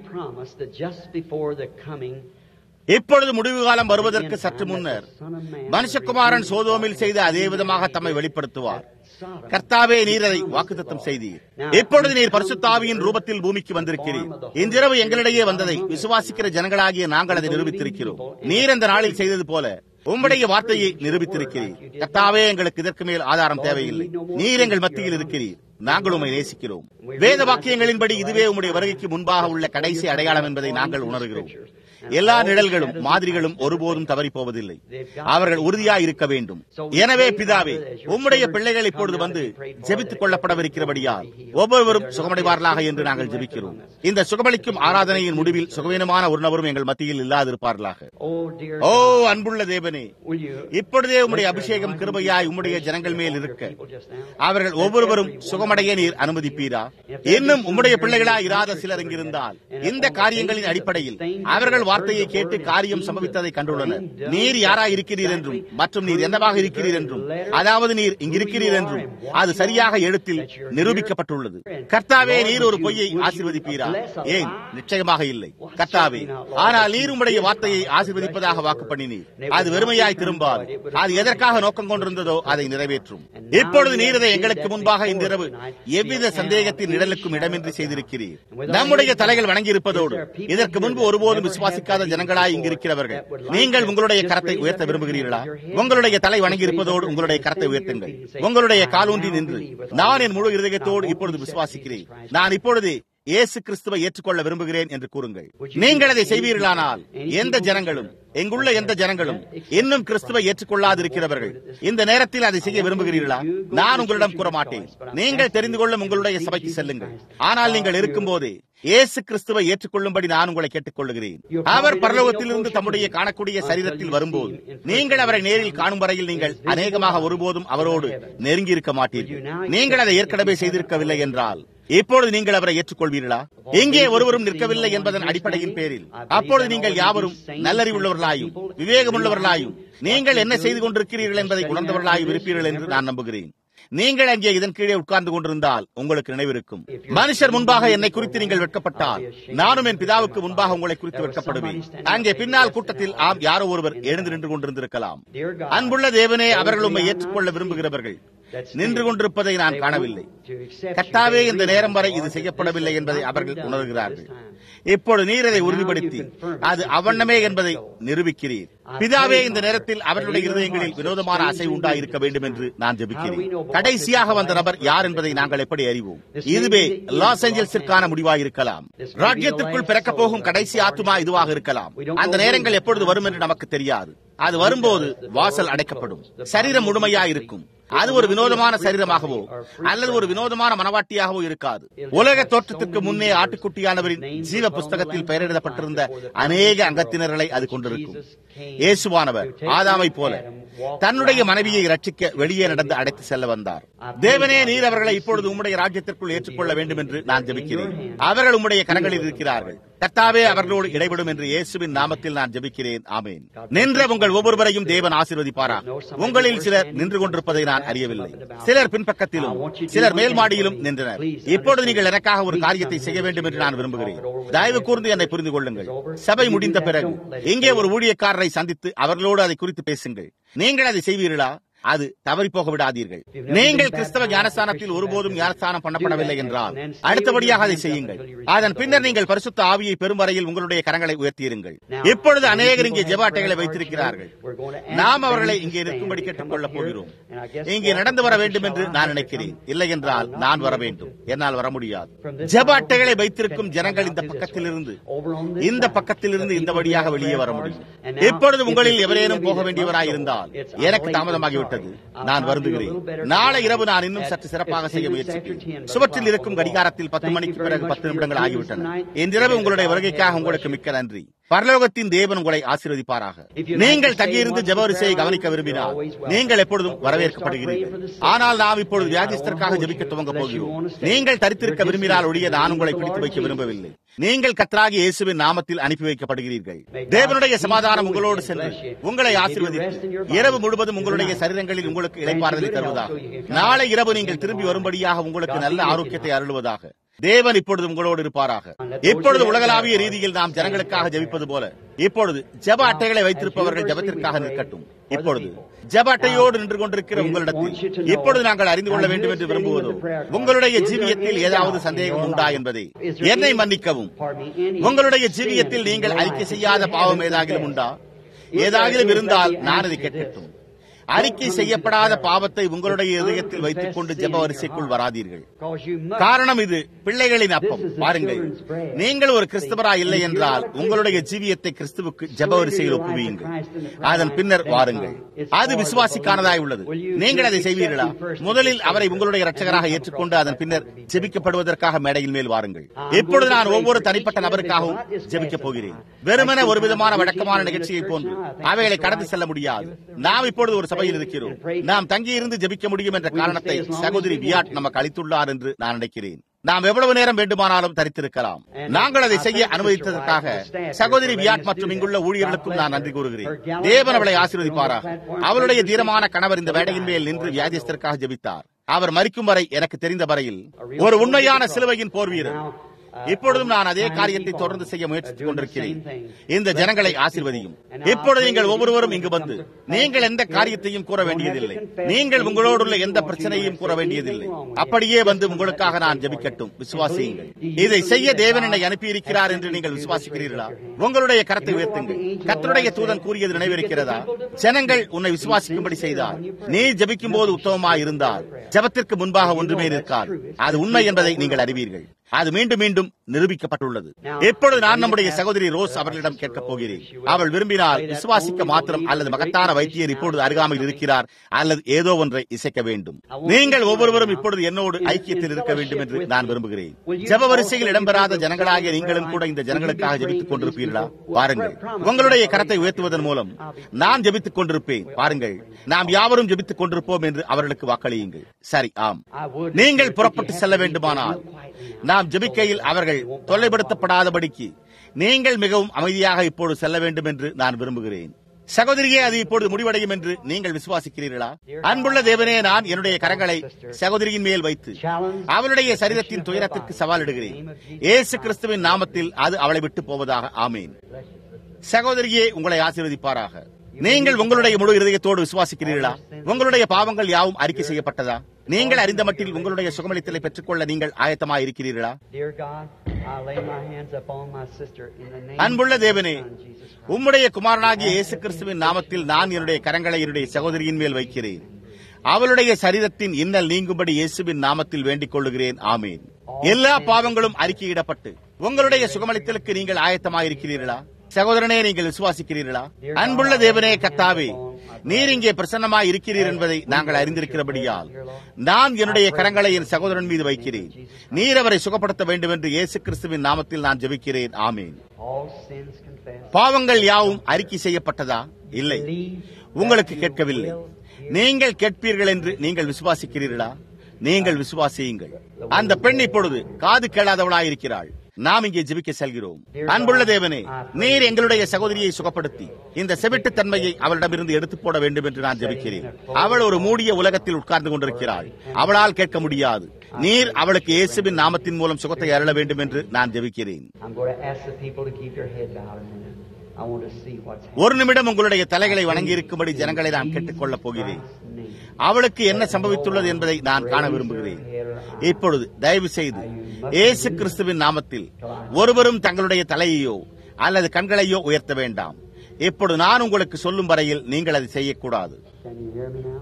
இப்பொழுது முடிவு காலம் வருவதற்கு சற்று முன்னர் மனுஷகுமாரன் சோதோமில் செய்த அதே விதமாக தம்மை வெளிப்படுத்துவார் கர்த்தாவே நீர் அதை வாக்குத்தத்தம் செய்தீர் இப்பொழுது நீர் பரிசுத்தாவியின் ரூபத்தில் பூமிக்கு வந்திருக்கிறீர் இன்றிரவு எங்களிடையே வந்ததை விசுவாசிக்கிற ஜனங்களாகிய நாங்கள் அதை நிரூபித்திருக்கிறோம் நீர் அந்த நாளில் செய்தது போல உம்முடைய வார்த்தையை நிரூபித்திருக்கிறீர் கர்த்தாவே எங்களுக்கு இதற்கு மேல் ஆதாரம் தேவையில்லை நீர் எங்கள் மத்தியில் இருக்கிறீர் நாங்கள் உண்மை நேசிக்கிறோம் வேத வாக்கியங்களின்படி இதுவே உம்முடைய வருகைக்கு முன்பாக உள்ள கடைசி அடையாளம் என்பதை நாங்கள் உணர்கிறோம் எல்லா நிழல்களும் மாதிரிகளும் ஒருபோதும் தவறி போவதில்லை அவர்கள் உறுதியாய் இருக்க வேண்டும் எனவே பிதாவே உம்முடைய பிள்ளைகள் இப்பொழுது வந்து ஜெபித்துக் கொள்ளப்படவிருக்கிறபடியால் ஒவ்வொருவரும் சுகமடைவார்களாக என்று நாங்கள் ஜெபிக்கிறோம் இந்த சுகமளிக்கும் ஆராதனையின் முடிவில் சுகவீனமான ஒரு நபரும் எங்கள் மத்தியில் இல்லாதிருப்பார்களாக ஓ அன்புள்ள தேவனே இப்பொழுதே உம்முடைய அபிஷேகம் கிருபையாய் உம்முடைய ஜனங்கள் மேல் இருக்க அவர்கள் ஒவ்வொருவரும் சுகமடைய நீர் அனுமதிப்பீரா இன்னும் உம்முடைய பிள்ளைகளாய் இராத சிலர் இங்கிருந்தால் இந்த காரியங்களின் அடிப்படையில் அவர்கள் வார்த்தையை கேட்டு காரியம் சம்பவித்ததை கண்டுள்ளனர் நீர் யாராய் இருக்கிறீர் என்றும் மற்றும் நீர் என்னவாக இருக்கிறீர் என்றும் அதாவது நீர் இங்கிருக்கிறீர் என்றும் அது சரியாக எழுத்தில் நிரூபிக்கப்பட்டுள்ளது கர்த்தாவே நீர் ஒரு பொய்யை ஆசீர்வதிப்பீரா ஏன் நிச்சயமாக இல்லை கர்த்தாவே ஆனால் நீர் உம்முடைய வார்த்தையை ஆசீர்வதிப்பதாக வாக்கு பண்ணினீர் அது வெறுமையாய் திரும்பாது அது எதற்காக நோக்கம் கொண்டிருந்ததோ அதை நிறைவேற்றும் இப்பொழுது நீர் இதை எங்களுக்கு முன்பாக இந்த இரவு எவ்வித சந்தேகத்தின் நிழலுக்கும் இடமின்றி செய்திருக்கிறீர் நம்முடைய தலைகள் வணங்கியிருப்பதோடு இதற்கு முன்பு ஒருபோதும் விசுவாசிக்காத ஜனங்களாய் இங்கிருக்கிறவர்கள் நீங்கள் உங்களுடைய கரத்தை உயர்த்த விரும்புகிறீர்களா உங்களுடைய தலை வணங்கி இருப்பதோடு உங்களுடைய கரத்தை உயர்த்துங்கள் உங்களுடைய காலூன்றி நின்று நான் என் முழு இருதயத்தோடு இப்பொழுது விசுவாசிக்கிறேன் நான் இப்பொழுது இயேசு கிறிஸ்துவை ஏற்றுக்கொள்ள விரும்புகிறேன் என்று கூறுங்கள் நீங்கள் அதை செய்வீர்களானால் எந்த ஜனங்களும் எங்குள்ள எந்த ஜனங்களும் இன்னும் கிறிஸ்துவை ஏற்றுக்கொள்ளாதிருக்கிறவர்கள் இந்த நேரத்தில் அதை செய்ய விரும்புகிறீர்களா நான் உங்களிடம் கூற மாட்டேன் நீங்கள் தெரிந்து கொள்ளும் உங்களுடைய சபைக்கு செல்லுங்கள் ஆனால் நீங்கள் இருக்கும் போதே இயேசு கிறிஸ்துவை ஏற்றுக்கொள்ளும்படி நான் உங்களை கேட்டுக் கொள்ளுகிறேன் அவர் பரலோகத்திலிருந்து தம்முடைய காணக்கூடிய சரீரத்தில் வரும்போது நீங்கள் அவரை நேரில் காணும் வரையில் நீங்கள் அநேகமாக ஒருபோதும் அவரோடு நெருங்கி இருக்க மாட்டீர்கள் நீங்கள் அதை ஏற்கனவே செய்திருக்கவில்லை என்றால் இப்பொழுது நீங்கள் அவரை ஏற்றுக்கொள்வீர்களா எங்கே ஒருவரும் நிற்கவில்லை என்பதன் அடிப்படையின் பேரில் அப்பொழுது நீங்கள் யாவரும் நல்லறிவுள்ளவர்களாயும் விவேகமுள்ளவர்களாயும் நீங்கள் என்ன செய்து கொண்டிருக்கிறீர்கள் என்பதை உணர்ந்தவர்களாயும் இருப்பீர்கள் என்று நான் நம்புகிறேன் நீங்கள் அங்கே இதன் கீழே உட்கார்ந்து கொண்டிருந்தால் உங்களுக்கு நினைவிருக்கும் மனுஷர் முன்பாக என்னை குறித்து நீங்கள் வெட்கப்பட்டால் நானும் என் பிதாவுக்கு முன்பாக உங்களை குறித்து வெட்கப்படுவேன் அங்கே பின்னால் கூட்டத்தில் ஆம் யாரோ ஒருவர் எழுந்து நின்று கொண்டிருந்திருக்கலாம் அன்புள்ள தேவனே அவர்கள் உண்மை ஏற்றுக்கொள்ள விரும்புகிறவர்கள் நின்று கொண்டிருப்பதை நான் காணவில்லை கட்டாவே இந்த நேரம் வரை இது செய்யப்படவில்லை என்பதை அவர்கள் உணர்கிறார்கள் இப்பொழுது நீர் அதை உறுதிப்படுத்தி அது அவண்ணமே என்பதை நிரூபிக்கிறீர் பிதாவே இந்த நேரத்தில் அவர்களுடைய இருதயங்களில் வினோதமான அசை உண்டாயிருக்க வேண்டும் என்று நான் ஜெபிக்கிறேன் கடைசியாக வந்த நபர் யார் என்பதை நாங்கள் எப்படி அறிவோம் இதுவே லாஸ் ஏஞ்சல்ஸிற்கான முடிவாக இருக்கலாம் ராஜ்யத்திற்குள் பிறக்கப் போகும் கடைசி ஆத்துமா இதுவாக இருக்கலாம் அந்த நேரங்கள் எப்பொழுது வரும் என்று நமக்கு தெரியாது அது வரும்போது வாசல் அடைக்கப்படும் சரீரம் முழுமையா இருக்கும் அது ஒரு வினோதமான சரீரமாகவோ அல்லது ஒரு வினோதமான மனவாட்டியாகவோ இருக்காது உலக தோற்றத்திற்கு முன்னே ஆட்டுக்குட்டியானவரின் ஜீவ புஸ்தகத்தில் பெயரிடப்பட்டிருந்த அநேக அங்கத்தினர்களை அது கொண்டிருக்கும் இயேசுவானவர் ஆதாமை போல தன்னுடைய மனைவியை ரட்சிக்க வெளியே நடந்து அடைத்து செல்ல வந்தார் தேவனே நீர் அவர்களை இப்பொழுது உம்முடைய ராஜ்யத்திற்குள் ஏற்றுக்கொள்ள வேண்டும் என்று நான் ஜெபிக்கிறேன் அவர்கள் உம்முடைய கரங்களில் இருக்கிறார்கள் கர்த்தாவே அவர்களோடு இடைவிடும் என்று இயேசுவின் நாமத்தில் நான் ஜெபிக்கிறேன் ஆமேன் நின்ற உங்கள் ஒவ்வொருவரையும் தேவன் ஆசீர்வதிப்பாரா உங்களில் சிலர் நின்று கொண்டிருப்பதை நான் அறியவில்லை சிலர் பின்பக்கத்திலும் சிலர் மேல் மாடியிலும் நின்றனர் இப்பொழுது நீங்கள் எனக்காக ஒரு காரியத்தை செய்ய வேண்டும் என்று நான் விரும்புகிறேன் தயவு கூர்ந்து என்னை புரிந்து கொள்ளுங்கள் சபை முடிந்த பிறகு இங்கே ஒரு ஊழியக்காரரை சந்தித்து அவர்களோடு அதை குறித்து பேசுங்கள் நீங்கள் அதை செய்வீர்களா அது தவறி போக விடாதீர்கள் நீங்கள் கிறிஸ்தவ ஞானஸ்தானத்தில் ஒருபோதும் ஞானஸ்தானம் பண்ணப்படவில்லை என்றால் அடுத்தபடியாக அதை செய்யுங்கள் அதன் பின்னர் நீங்கள் பரிசுத்த ஆவியை பெறும் வரையில் உங்களுடைய கரங்களை உயர்த்தியிருங்கள் இப்பொழுது அநேகர் இங்கே ஜெப அட்டைகளை வைத்திருக்கிறார்கள் நாம் அவர்களை இங்கே நிற்கும்படி கேட்டுக் கொள்ளப் போகிறோம் இங்கே நடந்து வர வேண்டும் என்று நான் நினைக்கிறேன் இல்லை என்றால் நான் வர வேண்டும் என்னால் வர முடியாது ஜெப அட்டைகளை வைத்திருக்கும் ஜனங்கள் இந்த பக்கத்திலிருந்து இந்த பக்கத்திலிருந்து இந்த வழியாக வெளியே வர முடியும் இப்பொழுது உங்களில் எவரேனும் போக வேண்டியவராய் இருந்தால் எனக்கு தாமதமாகிவிட்டது நான் வருந்துகிறேன் நாளை இரவு நான் இன்னும் சற்று சிறப்பாக செய்ய முயற்சிக்கிறேன் சுவற்றில் இருக்கும் கடிகாரத்தில் பத்து மணிக்கு பிறகு பத்து நிமிடங்கள் ஆகிவிட்டன இன்றிரவு உங்களுடைய வருகைக்காக உங்களுக்கு மிக்க நன்றி பரலோகத்தின் தேவன் உங்களை ஆசீர்வதிப்பாராக நீங்கள் தங்கியிருந்து ஜபவரிசையை கவனிக்க விரும்பினால் நீங்கள் எப்பொழுதும் வரவேற்கப்படுகிறீர்கள் ஆனால் நாம் இப்பொழுது வியாதிஸ்தருக்காக ஜபிக்க துவங்க போகிறோம் நீங்கள் தரித்திருக்க விரும்பினால் ஒழிய நான் உங்களை பிடித்து வைக்க விரும்பவில்லை நீங்கள் கத்ராகி இயேசுவின் நாமத்தில் அனுப்பி வைக்கப்படுகிறீர்கள் தேவனுடைய சமாதானம் உங்களோடு சென்று உங்களை ஆசீர்வதித்து இரவு முழுவதும் உங்களுடைய சரீரங்களில் உங்களுக்கு இளைப்பாறுதலை தருவதாக நாளை இரவு நீங்கள் திரும்பி வரும்படியாக உங்களுக்கு நல்ல ஆரோக்கியத்தை அருள்வதாக தேவன் இப்பொழுது உங்களோடு இருப்பாராக இப்பொழுது உலகளாவிய ரீதியில் நாம் ஜனங்களுக்காக ஜபிப்பது போல இப்பொழுது ஜப அட்டைகளை வைத்திருப்பவர்கள் ஜபத்திற்காக நிற்கட்டும் இப்பொழுது ஜப அட்டையோடு நின்று கொண்டிருக்கிற உங்களிடத்தில் இப்பொழுது நாங்கள் அறிந்து கொள்ள வேண்டும் என்று விரும்புவதோ உங்களுடைய ஜீவியத்தில் ஏதாவது சந்தேகம் உண்டா என்பதை என்னை மன்னிக்கவும் உங்களுடைய ஜீவியத்தில் நீங்கள் அறிக்கை செய்யாத பாவம் ஏதாகிலும் உண்டா ஏதாகிலும் இருந்தால் நான் அதை கேட்கட்டும் அறிக்கை செய்யப்படாத பாவத்தை உங்களுடைய இதயத்தில் வைத்துக் கொண்டு ஜெப வரிசைக்குள் வராதீர்கள் காரணம் இது பிள்ளைகளின் அப்பம் பாருங்கள் நீங்கள் ஒரு கிறிஸ்தவரா இல்லை என்றால் உங்களுடைய ஜீவியத்தை கிறிஸ்துவுக்கு ஜெப வரிசையில் ஒப்புவீங்கள் அதன் பின்னர் வாருங்கள் அது விசுவாசிக்கானதாய் உள்ளது நீங்கள் அதை செய்வீர்களா முதலில் அவரை உங்களுடைய ரட்சகராக ஏற்றுக்கொண்டு அதன் பின்னர் ஜெபிக்கப்படுவதற்காக மேடையின் மேல் வாருங்கள் இப்பொழுது நான் ஒவ்வொரு தனிப்பட்ட நபருக்காகவும் ஜெபிக்கப் போகிறேன் வெறுமன ஒரு விதமான வழக்கமான நிகழ்ச்சியை போன்று அவைகளை கடந்து செல்ல முடியாது நாம் இப்பொழுது ஒரு சபையில் இருக்கிறோம் நாம் தங்கியிருந்து ஜெபிக்க முடியும் என்ற காரணத்தை சகோதரி வியாட் நமக்கு அளித்துள்ளார் என்று நான் நினைக்கிறேன் நாம் எவ்வளவு நேரம் வேண்டுமானாலும் தரித்திருக்கலாம் நாங்கள் அதை செய்ய அனுமதித்ததற்காக சகோதரி வியாட் மற்றும் இங்குள்ள ஊழியர்களுக்கும் நான் நன்றி கூறுகிறேன் தேவன் அவளை ஆசீர்வதிப்பாராக அவளுடைய தீரமான கணவர் இந்த வேடையின் மேல் நின்று வியாதிஸ்தருக்காக ஜெபித்தார் அவர் மறிக்கும் வரை எனக்கு தெரிந்த வரையில் ஒரு உண்மையான சிலுவையின் போர் வீரர் இப்பொழுதும் நான் அதே காரியத்தை தொடர்ந்து செய்ய முயற்சித்துக் கொண்டிருக்கிறேன் இந்த ஜனங்களை ஆசிர்வதியும் இப்பொழுது நீங்கள் ஒவ்வொருவரும் இங்கு வந்து நீங்கள் எந்த காரியத்தையும் கூற வேண்டியதில்லை நீங்கள் உங்களோடுள்ள எந்த பிரச்சனையும் கூற வேண்டியதில்லை அப்படியே வந்து உங்களுக்காக நான் ஜபிக்கட்டும் விசுவாசியுங்கள் இதை செய்ய தேவன் என்னை அனுப்பியிருக்கிறார் என்று நீங்கள் விசுவாசிக்கிறீர்களா உங்களுடைய கரத்தை உயர்த்துங்கள் கத்தருடைய தூதன் கூறியது நினைவிருக்கிறதா ஜனங்கள் உன்னை விசுவாசிக்கும்படி செய்தார் நீ ஜபிக்கும் போது உத்தமமாய் இருந்தால் ஜபத்திற்கு முன்பாக ஒன்றுமே இருக்காது அது உண்மை என்பதை நீங்கள் அறிவீர்கள் அது மீண்டும் மீண்டும் நிரூபிக்கப்பட்டுள்ளது எப்பொழுது நான் நம்முடைய சகோதரி ரோஸ் அவர்களிடம் கேட்கப் போகிறேன் அவள் விரும்பினால் விசுவாசிக்க மாத்திரம் அல்லது மகத்தான வைத்தியர் இப்பொழுது அருகாமையில் இருக்கிறார் அல்லது ஏதோ ஒன்றை இசைக்க வேண்டும் நீங்கள் ஒவ்வொருவரும் இப்பொழுது என்னோடு ஐக்கியத்தில் இருக்க வேண்டும் என்று நான் விரும்புகிறேன் ஜப வரிசையில் இடம்பெறாத ஜனங்களாகிய நீங்களும் கூட இந்த ஜனங்களுக்காக ஜபித்துக் கொண்டிருப்பீர்களா பாருங்கள் உங்களுடைய கரத்தை உயர்த்துவதன் மூலம் நான் ஜபித்துக் கொண்டிருப்பேன் பாருங்கள் நாம் யாவரும் ஜபித்துக் கொண்டிருப்போம் என்று அவர்களுக்கு வாக்களியுங்கள் சரி ஆம் நீங்கள் புறப்பட்டு செல்ல வேண்டுமானால் நாம் ஜபிக்கையில் அவர்கள் தொல்லைப்படுத்தப்படாதபடிக்கு நீங்கள் மிகவும் அமைதியாக இப்போது செல்ல வேண்டும் என்று நான் விரும்புகிறேன் சகோதரியே அது இப்பொழுது முடிவடையும் என்று நீங்கள் விசுவாசிக்கிறீர்களா அன்புள்ள தேவனே நான் என்னுடைய கரங்களை சகோதரியின் மேல் வைத்து அவளுடைய சரீரத்தின் துயரத்திற்கு சவாலிடுகிறேன் ஏசு கிறிஸ்துவின் நாமத்தில் அது அவளை விட்டு போவதாக ஆமேன் சகோதரியே உங்களை ஆசீர்வதிப்பாராக நீங்கள் உங்களுடைய முழு இருதயத்தோடு விசுவாசிக்கிறீர்களா உங்களுடைய பாவங்கள் யாவும் அறிக்கை செய்யப்பட்டதா நீங்கள் அறிந்த மட்டில் உங்களுடைய சுகமளித்தலை பெற்றுக்கொள்ள நீங்கள் ஆயத்தமாக இருக்கிறீர்களா அன்புள்ள தேவனே உம்முடைய குமாரனாகிய இயேசு கிறிஸ்துவின் நாமத்தில் நான் என்னுடைய கரங்களை என்னுடைய சகோதரியின் மேல் வைக்கிறேன் அவளுடைய சரீரத்தின் இன்னல் நீங்கும்படி இயேசுவின் நாமத்தில் வேண்டிக் கொள்ளுகிறேன் ஆமேன் எல்லா பாவங்களும் அறிக்கையிடப்பட்டு உங்களுடைய சுகமளித்தலுக்கு நீங்கள் ஆயத்தமாயிருக்கிறீர்களா சகோதரனே நீங்கள் விசுவாசிக்கிறீர்களா அன்புள்ள தேவனே கத்தாவே நீர் இங்கே பிரசன்னமாய் இருக்கிறீர் என்பதை நாங்கள் அறிந்திருக்கிறபடியால் நான் என்னுடைய கரங்களை என் சகோதரன் மீது வைக்கிறேன் நீர் அவரை சுகப்படுத்த வேண்டும் என்று இயேசு கிறிஸ்துவின் நாமத்தில் நான் ஜெபிக்கிறேன் ஆமேன் பாவங்கள் யாவும் அறிக்கை செய்யப்பட்டதா இல்லை உங்களுக்கு கேட்கவில்லை நீங்கள் கேட்பீர்கள் என்று நீங்கள் விசுவாசிக்கிறீர்களா நீங்கள் விசுவாசியுங்கள் அந்த பெண் இப்பொழுது காது கேளாதவளாயிருக்கிறாள் நாம் இங்கே ஜெபிக்க செல்கிறோம் அன்புள்ள தேவனே நீர் எங்களுடைய சகோதரியை சுகப்படுத்தி இந்த செவிட்டு தன்மையை அவளிடமிருந்து எடுத்து போட வேண்டும் என்று நான் ஜெபிக்கிறேன் அவள் ஒரு மூடிய உலகத்தில் உட்கார்ந்து கொண்டிருக்கிறாள் அவளால் கேட்க முடியாது நீர் அவளுக்கு இயேசுவின் நாமத்தின் மூலம் சுகத்தை அருள வேண்டும் என்று நான் ஜெபிக்கிறேன் I want to see what's happening. ஒரு நிமிடம் உங்களுடைய தலைகளை வணங்கியிருக்கும்படி ஜனங்களை நான் கேட்டுக்கொள்ளப் போகிறேன் அவளுக்கு என்ன சம்பவித்துள்ளது என்பதை நான் காண விரும்புகிறேன் இப்பொழுது தயவு செய்து இயேசு கிறிஸ்துவின் நாமத்தில் ஒருவரும் தங்களுடைய தலையையோ அல்லது கண்களையோ உயர்த்த வேண்டாம் இப்பொழுது நான் உங்களுக்கு சொல்லும் வரையில் நீங்கள் அதை செய்யக்கூடாது Can you hear me now?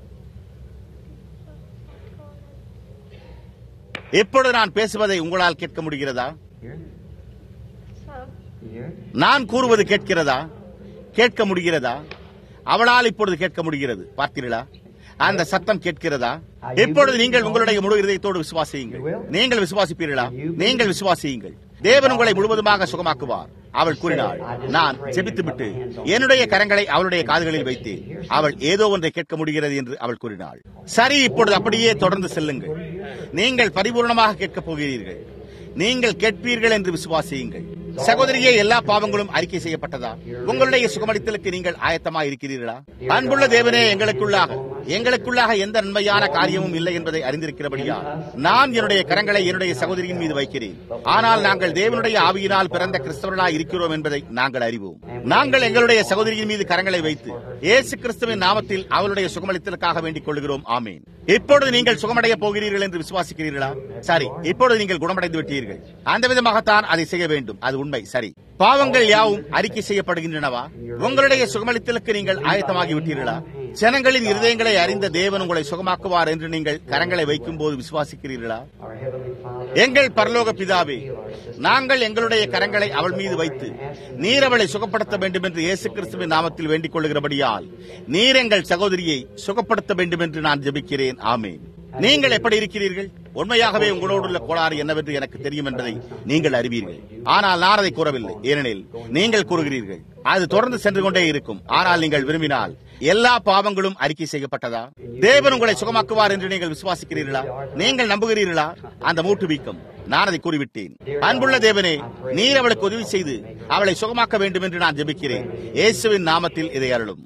இப்பொழுது நான் பேசுவதை உங்களால் கேட்க முடிகிறதா Hear me? You hear it? நான் கூறுவது கேட்கிறதா கேட்க முடிகிறதா அவளால் இப்பொழுது கேட்க முடிகிறது பார்த்தீர்களா அந்த சத்தம் கேட்கிறதா இப்பொழுது நீங்கள் உங்களுடைய முழு இதயத்தோடு விசுவாசியுங்கள் நீங்கள் விசுவாசிப்பீர்களா நீங்கள் விசுவாசியுங்கள் தேவன் உங்களை முழுவதுமாக சுகமாக்குவார் அவள் கூறினாள் நான் ஜெபித்துவிட்டு என்னுடைய கரங்களை அவளுடைய காதுகளில் வைத்தேன் அவள் ஏதோ ஒன்றை கேட்க முடிகிறது என்று அவள் கூறினாள் சரி இப்பொழுது அப்படியே தொடர்ந்து செல்லுங்கள் நீங்கள் பரிபூர்ணமாக கேட்கப் போகிறீர்கள் நீங்கள் கேட்பீர்கள் என்று விசுவாசியுங்கள் சகோதரியே எல்லா பாவங்களும் அறிக்கை செய்யப்பட்டதா உங்களுடைய சுகமளித்தலுக்கு நீங்கள் ஆயத்தமா இருக்கிறீர்களா அன்புள்ள தேவனே எங்களுக்குள்ளாக எங்களுக்குள்ளாக எந்த நன்மையான காரியமும் இல்லை என்பதை அறிந்திருக்கிறபடியா நான் என்னுடைய கரங்களை என்னுடைய சகோதரியின் மீது வைக்கிறேன் ஆனால் நாங்கள் தேவனுடைய ஆவியினால் பிறந்த கிறிஸ்தவர்களாய் இருக்கிறோம் என்பதை நாங்கள் அறிவோம் நாங்கள் எங்களுடைய சகோதரியின் மீது கரங்களை வைத்து இயேசு கிறிஸ்துவின் நாமத்தில் அவளுடைய சுகமளித்தலுக்காக வேண்டிக் கொள்கிறோம் ஆமேன் இப்பொழுது நீங்கள் சுகமடைய போகிறீர்கள் என்று விசுவாசிக்கிறீர்களா சரி இப்பொழுது நீங்கள் குணமடைந்து விட்டீர்கள் அந்த விதமாகத்தான் அதை செய்ய வேண்டும் அது உண்மை சரி பாவங்கள் யாவும் அறிக்கை செய்யப்படுகின்றனவா உங்களுடைய சுகமளித்தலுக்கு நீங்கள் ஆயத்தமாகி விட்டீர்களா ஜனங்களின் இருதயங்களை அறிந்த தேவன் உங்களை சுகமாக்குவார் என்று நீங்கள் கரங்களை வைக்கும் போது விசுவாசிக்கிறீர்களா Our Heavenly Father, எங்கள் பரலோக பிதாவே நாங்கள் எங்களுடைய கரங்களை அவள் மீது வைத்து நீர் அவளை சுகப்படுத்த வேண்டும் என்று இயேசு கிறிஸ்துவின் நாமத்தில் வேண்டிக் கொள்கிறபடியால் நீர் எங்கள் சகோதரியை சுகப்படுத்த வேண்டும் என்று நான் ஜெபிக்கிறேன் ஆமேன் நீங்கள் எப்படி இருக்கிறீர்கள் உண்மையாகவே உங்களோடு உள்ள கோளாறு என்னவென்று எனக்கு தெரியும் என்பதை நீங்கள் அறிவீர்கள் ஆனால் நான் அதை கூறவில்லை ஏனெனில் நீங்கள் கூறுகிறீர்கள் அது தொடர்ந்து சென்று கொண்டே இருக்கும் ஆனால் நீங்கள் விரும்பினால் எல்லா பாவங்களும் அறிக்கை செய்யப்பட்டதா தேவன் உங்களை சுகமாக்குவார் என்று நீங்கள் விசுவாசிக்கிறீர்களா நீங்கள் நம்புகிறீர்களா அந்த மூட்டு வீக்கம் நான் அதை கூறிவிட்டேன் அன்புள்ள தேவனே நீர் அவளுக்கு உதவி செய்து அவளை சுகமாக்க வேண்டும் என்று நான் ஜெபிக்கிறேன் இயேசுவின் நாமத்தில் இதை அருளும்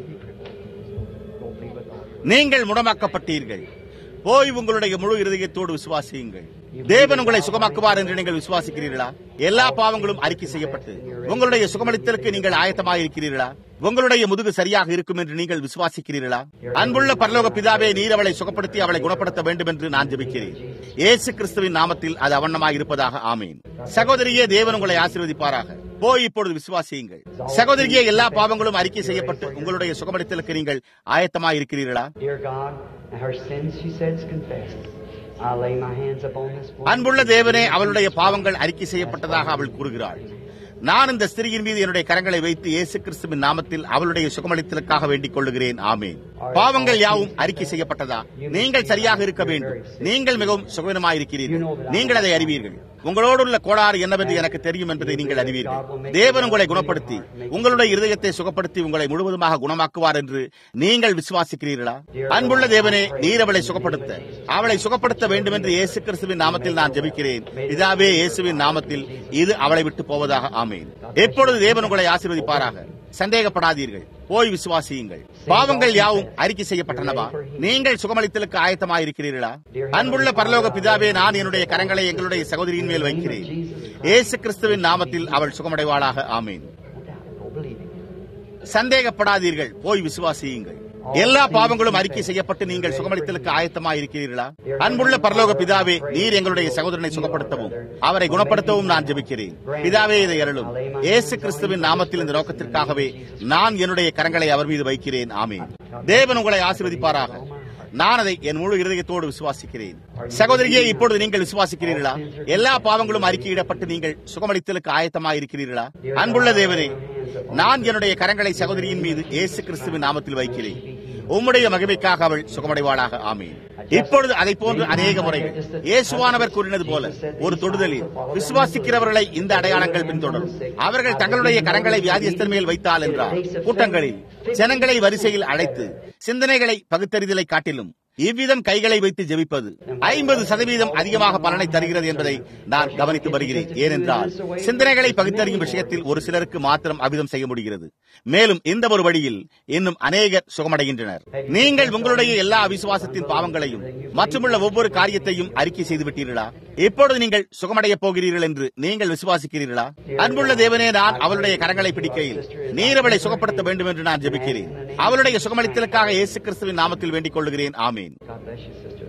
நீங்கள் முடமாக்கப்பட்டீர்கள் போய் உங்களுடைய முழு இருதயத்தோடு விசுவாசியுங்கள் தேவன் உங்களை சுகமாக்குவார் என்று நீங்கள் விசுவாசிக்கிறீர்களா எல்லா பாவங்களும் அறிக்கை செய்யப்பட்டு உங்களுடைய சுகமளித்தலுக்கு நீங்கள் ஆயத்தமாக இருக்கிறீர்களா உங்களுடைய முதுகு சரியாக இருக்கும் என்று நீங்கள் விசுவாசிக்கிறீர்களா அன்புள்ள பரலோக பிதாவே நீர் அவளை சுகப்படுத்தி அவளை குணப்படுத்த வேண்டும் என்று நான் ஜெபிக்கிறேன் இயேசு கிறிஸ்துவின் நாமத்தில் அது அவண்ணமாக இருப்பதாக ஆமேன் சகோதரியே தேவன் உங்களை ஆசீர்வதிப்பாராக போய் இப்பொழுது விசுவாசியுங்கள் சகோதரியே எல்லா பாவங்களும் அறிக்கை செய்யப்பட்டு உங்களுடைய சுகமளித்தலுக்கு நீங்கள் ஆயத்தமாக இருக்கிறீர்களா dear God, her sins, she said, is confessed. I lay my hands upon this woman. அன்புள்ள தேவனே அவளுடைய பாவங்கள் அறிக்கை செய்யப்பட்டதாக அவள் கூறுகிறாள் நான் இந்த ஸ்திரியின் மீது என்னுடைய கரங்களை வைத்து இயேசு கிறிஸ்துவின் நாமத்தில் அவளுடைய சுகமளித்தலுக்காக வேண்டிக் கொள்ளுகிறேன் ஆமேன் பாவங்கள் யாவும் அறிக்கை செய்யப்பட்டதா நீங்கள் சரியாக இருக்க வேண்டும் நீங்கள் மிகவும் சுகவீனமாயிருக்கிறீர்கள் நீங்கள் அதை அறிவீர்கள் உங்களோடு உள்ள கோளாறு என்னவென்று எனக்கு தெரியும் என்பதை நீங்கள் அறிவீர்கள் தேவன் உங்களை குணப்படுத்தி உங்களுடைய இருதயத்தை சுகப்படுத்தி உங்களை முழுவதுமாக குணமாக்குவார் என்று நீங்கள் விசுவாசிக்கிறீர்களா அன்புள்ள தேவனே நீர் அவளை சுகப்படுத்த அவளை சுகப்படுத்த வேண்டும் என்று இயேசு கிறிஸ்துவின் நாமத்தில் நான் ஜெபிக்கிறேன் இதாவே இயேசுவின் நாமத்தில் இது அவளை விட்டு போவதாக ஆமேன் எப்பொழுது தேவன் உங்களை ஆசீர்வதிப்பாராக சந்தேகப்படாதீர்கள் போய் விசுவாசியுங்கள் பாவங்கள் யாவும் அறிக்கை செய்யப்பட்டனவா நீங்கள் சுகமளித்தலுக்கு ஆயத்தமாக இருக்கிறீர்களா அன்புள்ள பரலோக பிதாவே நான் என்னுடைய கரங்களை எங்களுடைய சகோதரியின் மேல் வைக்கிறேன் இயேசு கிறிஸ்துவின் நாமத்தில் அவள் சுகமடைவாளாக ஆமேன் Go believe it. சந்தேகப்படாதீர்கள் போய் விசுவாசியுங்கள் எல்லா பாவங்களும் அறிக்கை செய்யப்பட்டு நீங்கள் சுகமளித்தலுக்கு ஆயத்தமா இருக்கிறீர்களா அன்புள்ள பரலோக பிதாவே நீர் எங்களுடைய சகோதரனை சுகப்படுத்தவும் அவரை குணப்படுத்தவும் நான் ஜெபிக்கிறேன் பிதாவே இதை அருளும் இயேசு கிறிஸ்துவின் நாமத்தில் இந்த நோக்கத்திற்காகவே நான் என்னுடைய கரங்களை அவர் மீது வைக்கிறேன் ஆமேன் தேவன் உங்களை ஆசீர்வதிப்பாராக நான் அதை என் முழு இருதயத்தோடு விசுவாசிக்கிறேன் சகோதரியே இப்பொழுது நீங்கள் விசுவாசிக்கிறீர்களா எல்லா பாவங்களும் அறிக்கையிடப்பட்டு நீங்கள் சுகமளித்தலுக்கு ஆயத்தமாக இருக்கிறீர்களா அன்புள்ள தேவனே நான் என்னுடைய கரங்களை சகோதரியின் மீது இயேசு கிறிஸ்துவின் நாமத்தில் வைக்கிறேன் உம்முடைய மகிமைக்காக அவள் சுகமடைவாளாக ஆமீன் இப்பொழுது அதை போன்று அநேக முறைகள் இயேசுவானவர் கூறினது போல ஒரு தொடுதலில் விசுவாசிக்கிறவர்களை இந்த அடையாளங்கள் பின்தொடரும் அவர்கள் தங்களுடைய கரங்களை வியாதியஸ்தர் மேல் வைத்தால் என்றார் கூட்டங்களில் ஜனங்களை வரிசையில் அழைத்து சிந்தனைகளை பகுத்தறிதலை காட்டிலும் இவ்விதம் கைகளை வைத்து ஜெபிப்பது ஐம்பது சதவீதம் அதிகமாக பலனை தருகிறது என்பதை நான் கவனித்து வருகிறேன் ஏனென்றால் சிந்தனைகளை பகுத்தறியும் விஷயத்தில் ஒரு சிலருக்கு மாத்திரம் அவ்விதம் செய்ய முடிகிறது மேலும் இந்த ஒரு வழியில் இன்னும் அநேகர் சுகமடைகின்றனர் நீங்கள் உங்களுடைய எல்லா அவிசுவாசத்தின் பாவங்களையும் மற்றுமுள்ள ஒவ்வொரு காரியத்தையும் அறிக்கை செய்து விட்டீர்களா இப்பொழுது நீங்கள் சுகமடைய போகிறீர்கள் என்று நீங்கள் விசுவாசிக்கிறீர்களா அன்புள்ள தேவனே நான் அவளுடைய கரங்களை பிடிக்கையில் நீர் அவளை சுகப்படுத்த வேண்டும் என்று நான் ஜெபிக்கிறேன் அவளுடைய சுகமளித்தலுக்காக இயேசு கிறிஸ்துவின் நாமத்தில் வேண்டிக் கொள்கிறேன் ஆமீன் God bless you, sister.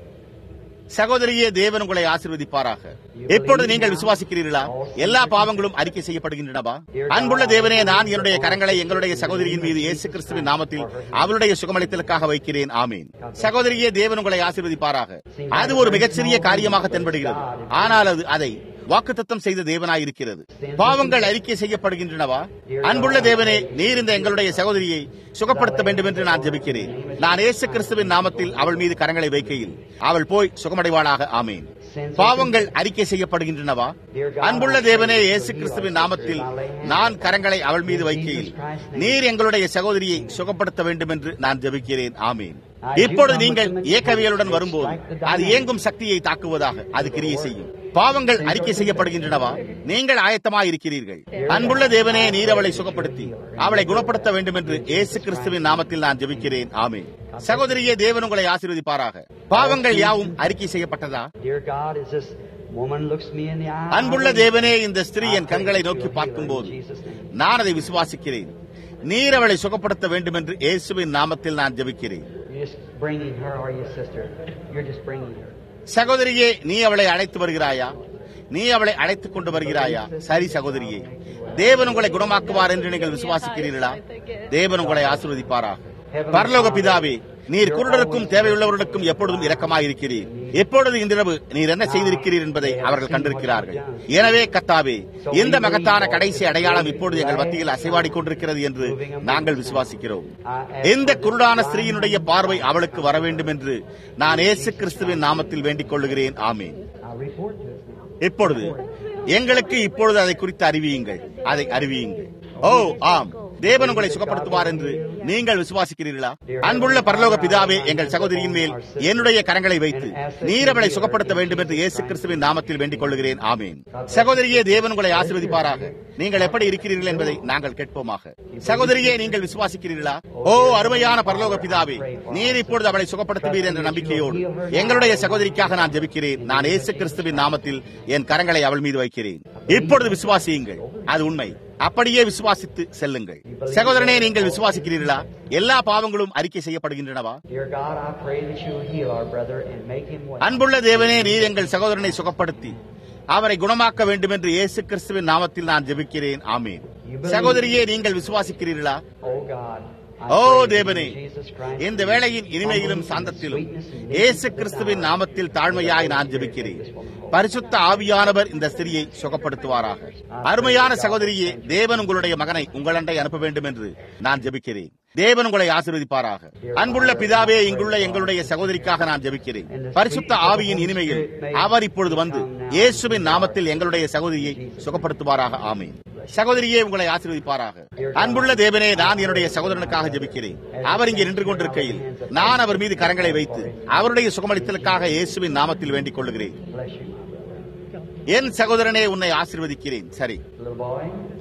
சகோதரியே தேவன் உங்களை ஆசீர்வதிப்பாராக எப்பொழுது நீங்கள் விசுவாசிக்கிறீர்களா எல்லா பாவங்களும் அறிக்கை செய்யப்படுகின்றனவா அன்புள்ள தேவனே நான் என்னுடைய கரங்களை எங்களுடைய சகோதரியின் மீது இயேசு கிறிஸ்துவின் நாமத்தில் அவளுடைய சுகமளித்தலுக்காக வைக்கிறேன் ஆமீன் சகோதரியே தேவன் உங்களை ஆசீர்வதிப்பாராக அது ஒரு மிகச்சிறிய காரியமாக தென்படுகிறது ஆனால் அது அதை வாக்குத்தத்தம் செய்த தேவனாயிருக்கிறது பாவங்கள் அறிக்கை செய்யப்படுகின்றனவா அன்புள்ள தேவனே நீர் இந்த எங்களுடைய சகோதரியை சுகப்படுத்த வேண்டும் என்று நான் ஜெபிக்கிறேன் நான் இயேசு கிறிஸ்துவின் நாமத்தில் அவள் மீது கரங்களை வைக்கையில் அவள் போய் சுகமடைவாளாக ஆமேன் பாவங்கள் அறிக்கை செய்யப்படுகின்றனவா அன்புள்ள தேவனே இயேசு கிறிஸ்துவின் நாமத்தில் நான் கரங்களை அவள் மீது வைக்கையில் நீர் எங்களுடைய சகோதரியை சுகப்படுத்த வேண்டும் என்று நான் ஜெபிக்கிறேன் ஆமேன் இப்பொழுது நீங்கள் இயக்கவியலுடன் வரும்போது அது இயங்கும் சக்தியை தாக்குவதாக அது கிரியை செய்யும் பாவங்கள் அறிக்கை செய்யப்படுகின்றனவா நீங்கள் ஆயத்தமாய் இருக்கிறீர்கள் அன்புள்ள தேவனே நீர் அவளை சுகப்படுத்தி அவளை குணப்படுத்த வேண்டும் என்று இயேசு கிறிஸ்துவின் நாமத்தில் நான் ஜெபிக்கிறேன் ஆமே சகோதரியே தேவன் உங்களை ஆசீர்வதிப்பாராக பாவங்கள் யாவும் அறிக்கை செய்யப்பட்டதா Dear God, as this woman looks me in the eye, அன்புள்ள தேவனே இந்த ஸ்திரீ என் கண்களை நோக்கி பார்க்கும்போது நான் அதை விசுவாசிக்கிறேன் நீர் அவளை சுகப்படுத்த வேண்டும் என்று இயேசுவின் நாமத்தில் நான் ஜெபிக்கிறேன் You're just bringing her, are you, sister? You're just bringing her. சகோதரியே நீ அவளை அழைத்து வருகிறாயா நீ அவளை அழைத்துக் கொண்டு வருகிறாயா சரி சகோதரியே தேவன் உங்களை குணமாக்குவார் என்று நீங்கள் விசுவாசிக்கிறீர்களா தேவன் உங்களை ஆசீர்வதிப்பாராக பரலோக பிதாவே நீர் குருடருக்கும் தேவையுள்ளவர்களுக்கும் எப்பொழுதும் இரக்கமாயிருக்கிறீர் எப்பொழுது இன்றிரவு நீர் என்ன செய்திருக்கிறீர் என்பதை அவர்கள் கண்டிருக்கிறார்கள் எனவே கத்தாவே இந்த மகத்தான கடைசி அடையாளம் இப்பொழுது எங்கள் மத்தியில் அசைவாடிக் கொண்டிருக்கிறது என்று நாங்கள் விசுவாசிக்கிறோம் இந்த குருடான ஸ்திரீயினுடைய பார்வை அவளுக்கு வர வேண்டும் என்று நான் இயேசு கிறிஸ்துவின் நாமத்தில் வேண்டிக் கொள்ளுகிறேன் ஆமீன் I'll report to us now. இப்பொழுது எங்களுக்கு இப்பொழுது அதை குறித்து அறிவியுங்கள் அதை அறிவியுங்கள் ஓ ஆம் தேவன் உங்களை சுகப்படுத்துவார் என்று நீங்கள் விசுவாசிக்கிறீர்களா அன்புள்ள பரலோக பிதாவே எங்கள் சகோதரியின் மேல் என்னுடைய கரங்களை வைத்து நீர் அவளை சுகப்படுத்த வேண்டும் என்று இயேசு கிறிஸ்துவின் நாமத்தில் வேண்டிக் கொள்கிறேன் ஆமேன் சகோதரியே தேவன் உங்களை ஆசீர்வதிப்பாராக நீங்கள் எப்படி இருக்கிறீர்கள் என்பதை நாங்கள் கேட்போமாக சகோதரியே நீங்கள் விசுவாசிக்கிறீர்களா ஓ அருமையான பரலோக பிதாவே நீர் இப்பொழுது அவளை சுகப்படுத்துவீர் என்ற நம்பிக்கையோடு எங்களுடைய சகோதரிக்காக நான் ஜெபிக்கிறேன் நான் இயேசு கிறிஸ்துவின் நாமத்தில் என் கரங்களை அவள் மீது வைக்கிறேன் இப்பொழுது விசுவாசியுங்கள் அது உண்மை அப்படியே விசுவாசித்து செல்லுங்கள் சகோதரனே நீங்கள் விசுவாசிக்கிறீர்களா எல்லா பாவங்களும் அறிக்கை செய்யப்படுகின்றனவா Dear God, I pray that you will heal our brother and make him well. அன்புள்ள தேவனே நீர் எங்கள் சகோதரனை சுகப்படுத்தி அவரை குணமாக்க வேண்டும் என்று இயேசு கிறிஸ்துவின் நாமத்தில் நான் ஜெபிக்கிறேன் ஆமேன் சகோதரியே நீங்கள் விசுவாசிக்கிறீர்களா Oh God, I O pray that தேவனே Jesus Christ இந்த வேளையின் இனிமையிலும் சாந்தத்திலும் இயேசு கிறிஸ்துவின் நாமத்தில் தாழ்மையாய் நான் ஜெபிக்கிறேன் பரிசுத்த ஆவியானவர் இந்த ஸ்திரியை சுகப்படுத்துவாராக அருமையான சகோதரியே தேவன் உங்களுடைய மகனை உங்களண்டை அனுப்ப வேண்டும் என்று நான் ஜெபிக்கிறேன் தேவன் உங்களை ஆசீர்வதிப்பாராக அன்புள்ள பிதாவே இங்குள்ள எங்களுடைய சகோதரிக்காக நான் ஜெபிக்கிறேன் பரிசுத்த ஆவியின் இனிமையில் அவர் இப்பொழுது வந்து இயேசுவின் நாமத்தில் எங்களுடைய சகோதரியை சுகப்படுத்துவாராக ஆமீன் சகோதரியே உங்களை ஆசீர்வதிப்பாராக அன்புள்ள தேவனே நான் என்னுடைய சகோதரனுக்காக ஜெபிக்கிறேன் அவர் இங்கே நின்று கொண்டிருக்கையில் நான் அவர் மீது கரங்களை வைத்து அவருடைய சுகமளித்தலுக்காக இயேசுவின் நாமத்தில் வேண்டிக் கொள்ளுகிறேன் bless you, my brother. என் சகோதரனே உன்னை ஆசீர்வதிக்கிறேன் சரி Little boy,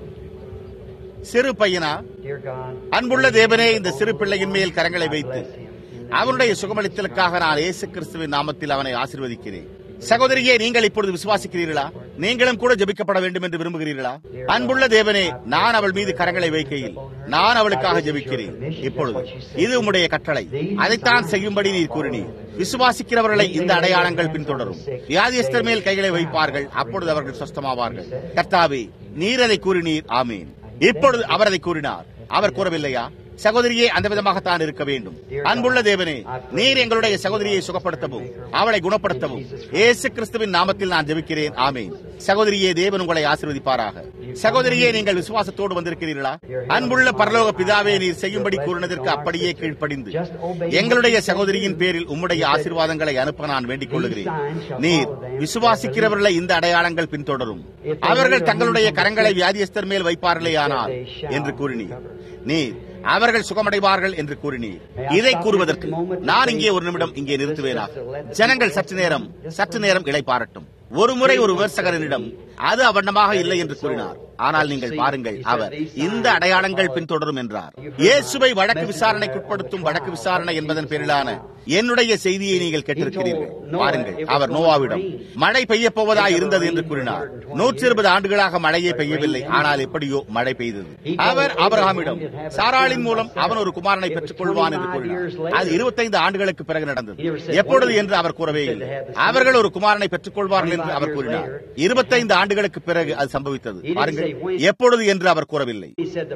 சிறு பையனா dear God, அன்புள்ள தேவனே இந்த சிறு பிள்ளையின் மேல் கரங்களை வைத்து அவனுடைய சுகமளித்தலுக்காக நான் இயேசு கிறிஸ்துவின் நாமத்தில் அவனை ஆசீர்வதிக்கிறேன் சகோதரியே நீங்கள் இப்பொழுது விசுவாசிக்கிறீர்களா நீங்களும் கூட ஜெபிக்கப்பட வேண்டும் என்று விரும்புகிறீர்களா அன்புள்ள தேவனே நான் அவள் மீது கரங்களை வைக்கையில் நான் அவளுக்காக ஜெபிக்கிறேன் இப்பொழுது இது உம்முடைய கட்டளை அதைத்தான் செய்யும்படி நீர் கூறினீர் விசுவாசிக்கிறவர்களை இந்த அடையாளங்கள் பின்தொடரும் வியாதியஸ்தர் மேல் கைகளை வைப்பார்கள் அப்பொழுது அவர்கள் சொஸ்தமாவார்கள் கர்த்தாவே நீர் அதை கூறினீர் ஆமீன் இப்பொழுது அவர் அதை கூறினார் அவர் கூறவில்லையா சகோதரியே அந்த விதமாகத்தான் இருக்க வேண்டும் அன்புள்ள தேவனே நீர் எங்களுடைய சகோதரியை சுகப்படுத்தவும் அவளை குணப்படுத்தவும் ஏசு கிறிஸ்துவின் நாமத்தில் நான் ஜெபிக்கிறேன் ஆமேன் சகோதரியே தேவன் உங்களை ஆசீர்வதிப்பாராக சகோதரியே நீங்கள் விசுவாசத்தோடு வந்திருக்கிறீர்களா அன்புள்ள பரலோக பிதாவே நீர் செய்யும்படி கூறினதற்கு அப்படியே கீழ்ப்படிந்து எங்களுடைய சகோதரியின் பேரில் உம்முடைய ஆசீர்வாதங்களை அனுப்ப நான் வேண்டிக் கொள்ளுகிறேன் நீர் விசுவாசிக்கிறவர்களை இந்த அடையாளங்கள் பின்தொடரும் அவர்கள் தங்களுடைய கரங்களை வியாதியஸ்தர் மேல் வைப்பார்களே ஆனால் என்று கூறினீர் நீர் அவர்கள் சுகமடைவார்கள் என்று கூறினீர் இதை கூறுவதற்கு நான் இங்கே ஒரு நிமிடம் இங்கே நிறுத்துவேனாக ஜனங்கள் சற்று நேரம் சற்று நேரம் இளைப்பாரட்டும் ஒரு முறை ஒரு விமர்சகரனிடம் அது அவண்ணமாக இல்லை என்று கூறினார் ஆனால் நீங்கள் பாருங்கள் அவர் இந்த அடையாளங்கள் பின்தொடரும் என்றார் இயேசுவை வழக்கு விசாரணைக்குட்படுத்தும் வழக்கு விசாரணை என்பதன் பேரிலான என்னுடைய செய்தியை நீங்கள் கேட்டிருக்கிறீர்கள் பாருங்கள் அவர் நோவாவிடம் மழை பெய்ய போவதாய் இருந்தது என்று கூறினார் நூற்றி இருபது ஆண்டுகளாக மழையே பெய்யவில்லை ஆனால் எப்படியோ மழை பெய்தது அவர் அபரகாமிடம் சாராளின் மூலம் அவன் ஒரு குமாரனை பெற்றுக் கொள்வான் என்று கூறினார் அது இருபத்தைந்து ஆண்டுகளுக்கு பிறகு நடந்தது எப்பொழுது என்று அவர் கூறவே இல்லை அவர்கள் ஒரு குமாரனை பெற்றுக் கொள்வார்கள் என்று அவர் கூறினார் இருபத்தைந்து ஆண்டுகளுக்கு பிறகு அது சம்பவித்தது பாருங்கள் எப்பொழுது என்று அவர் கூறவில்லை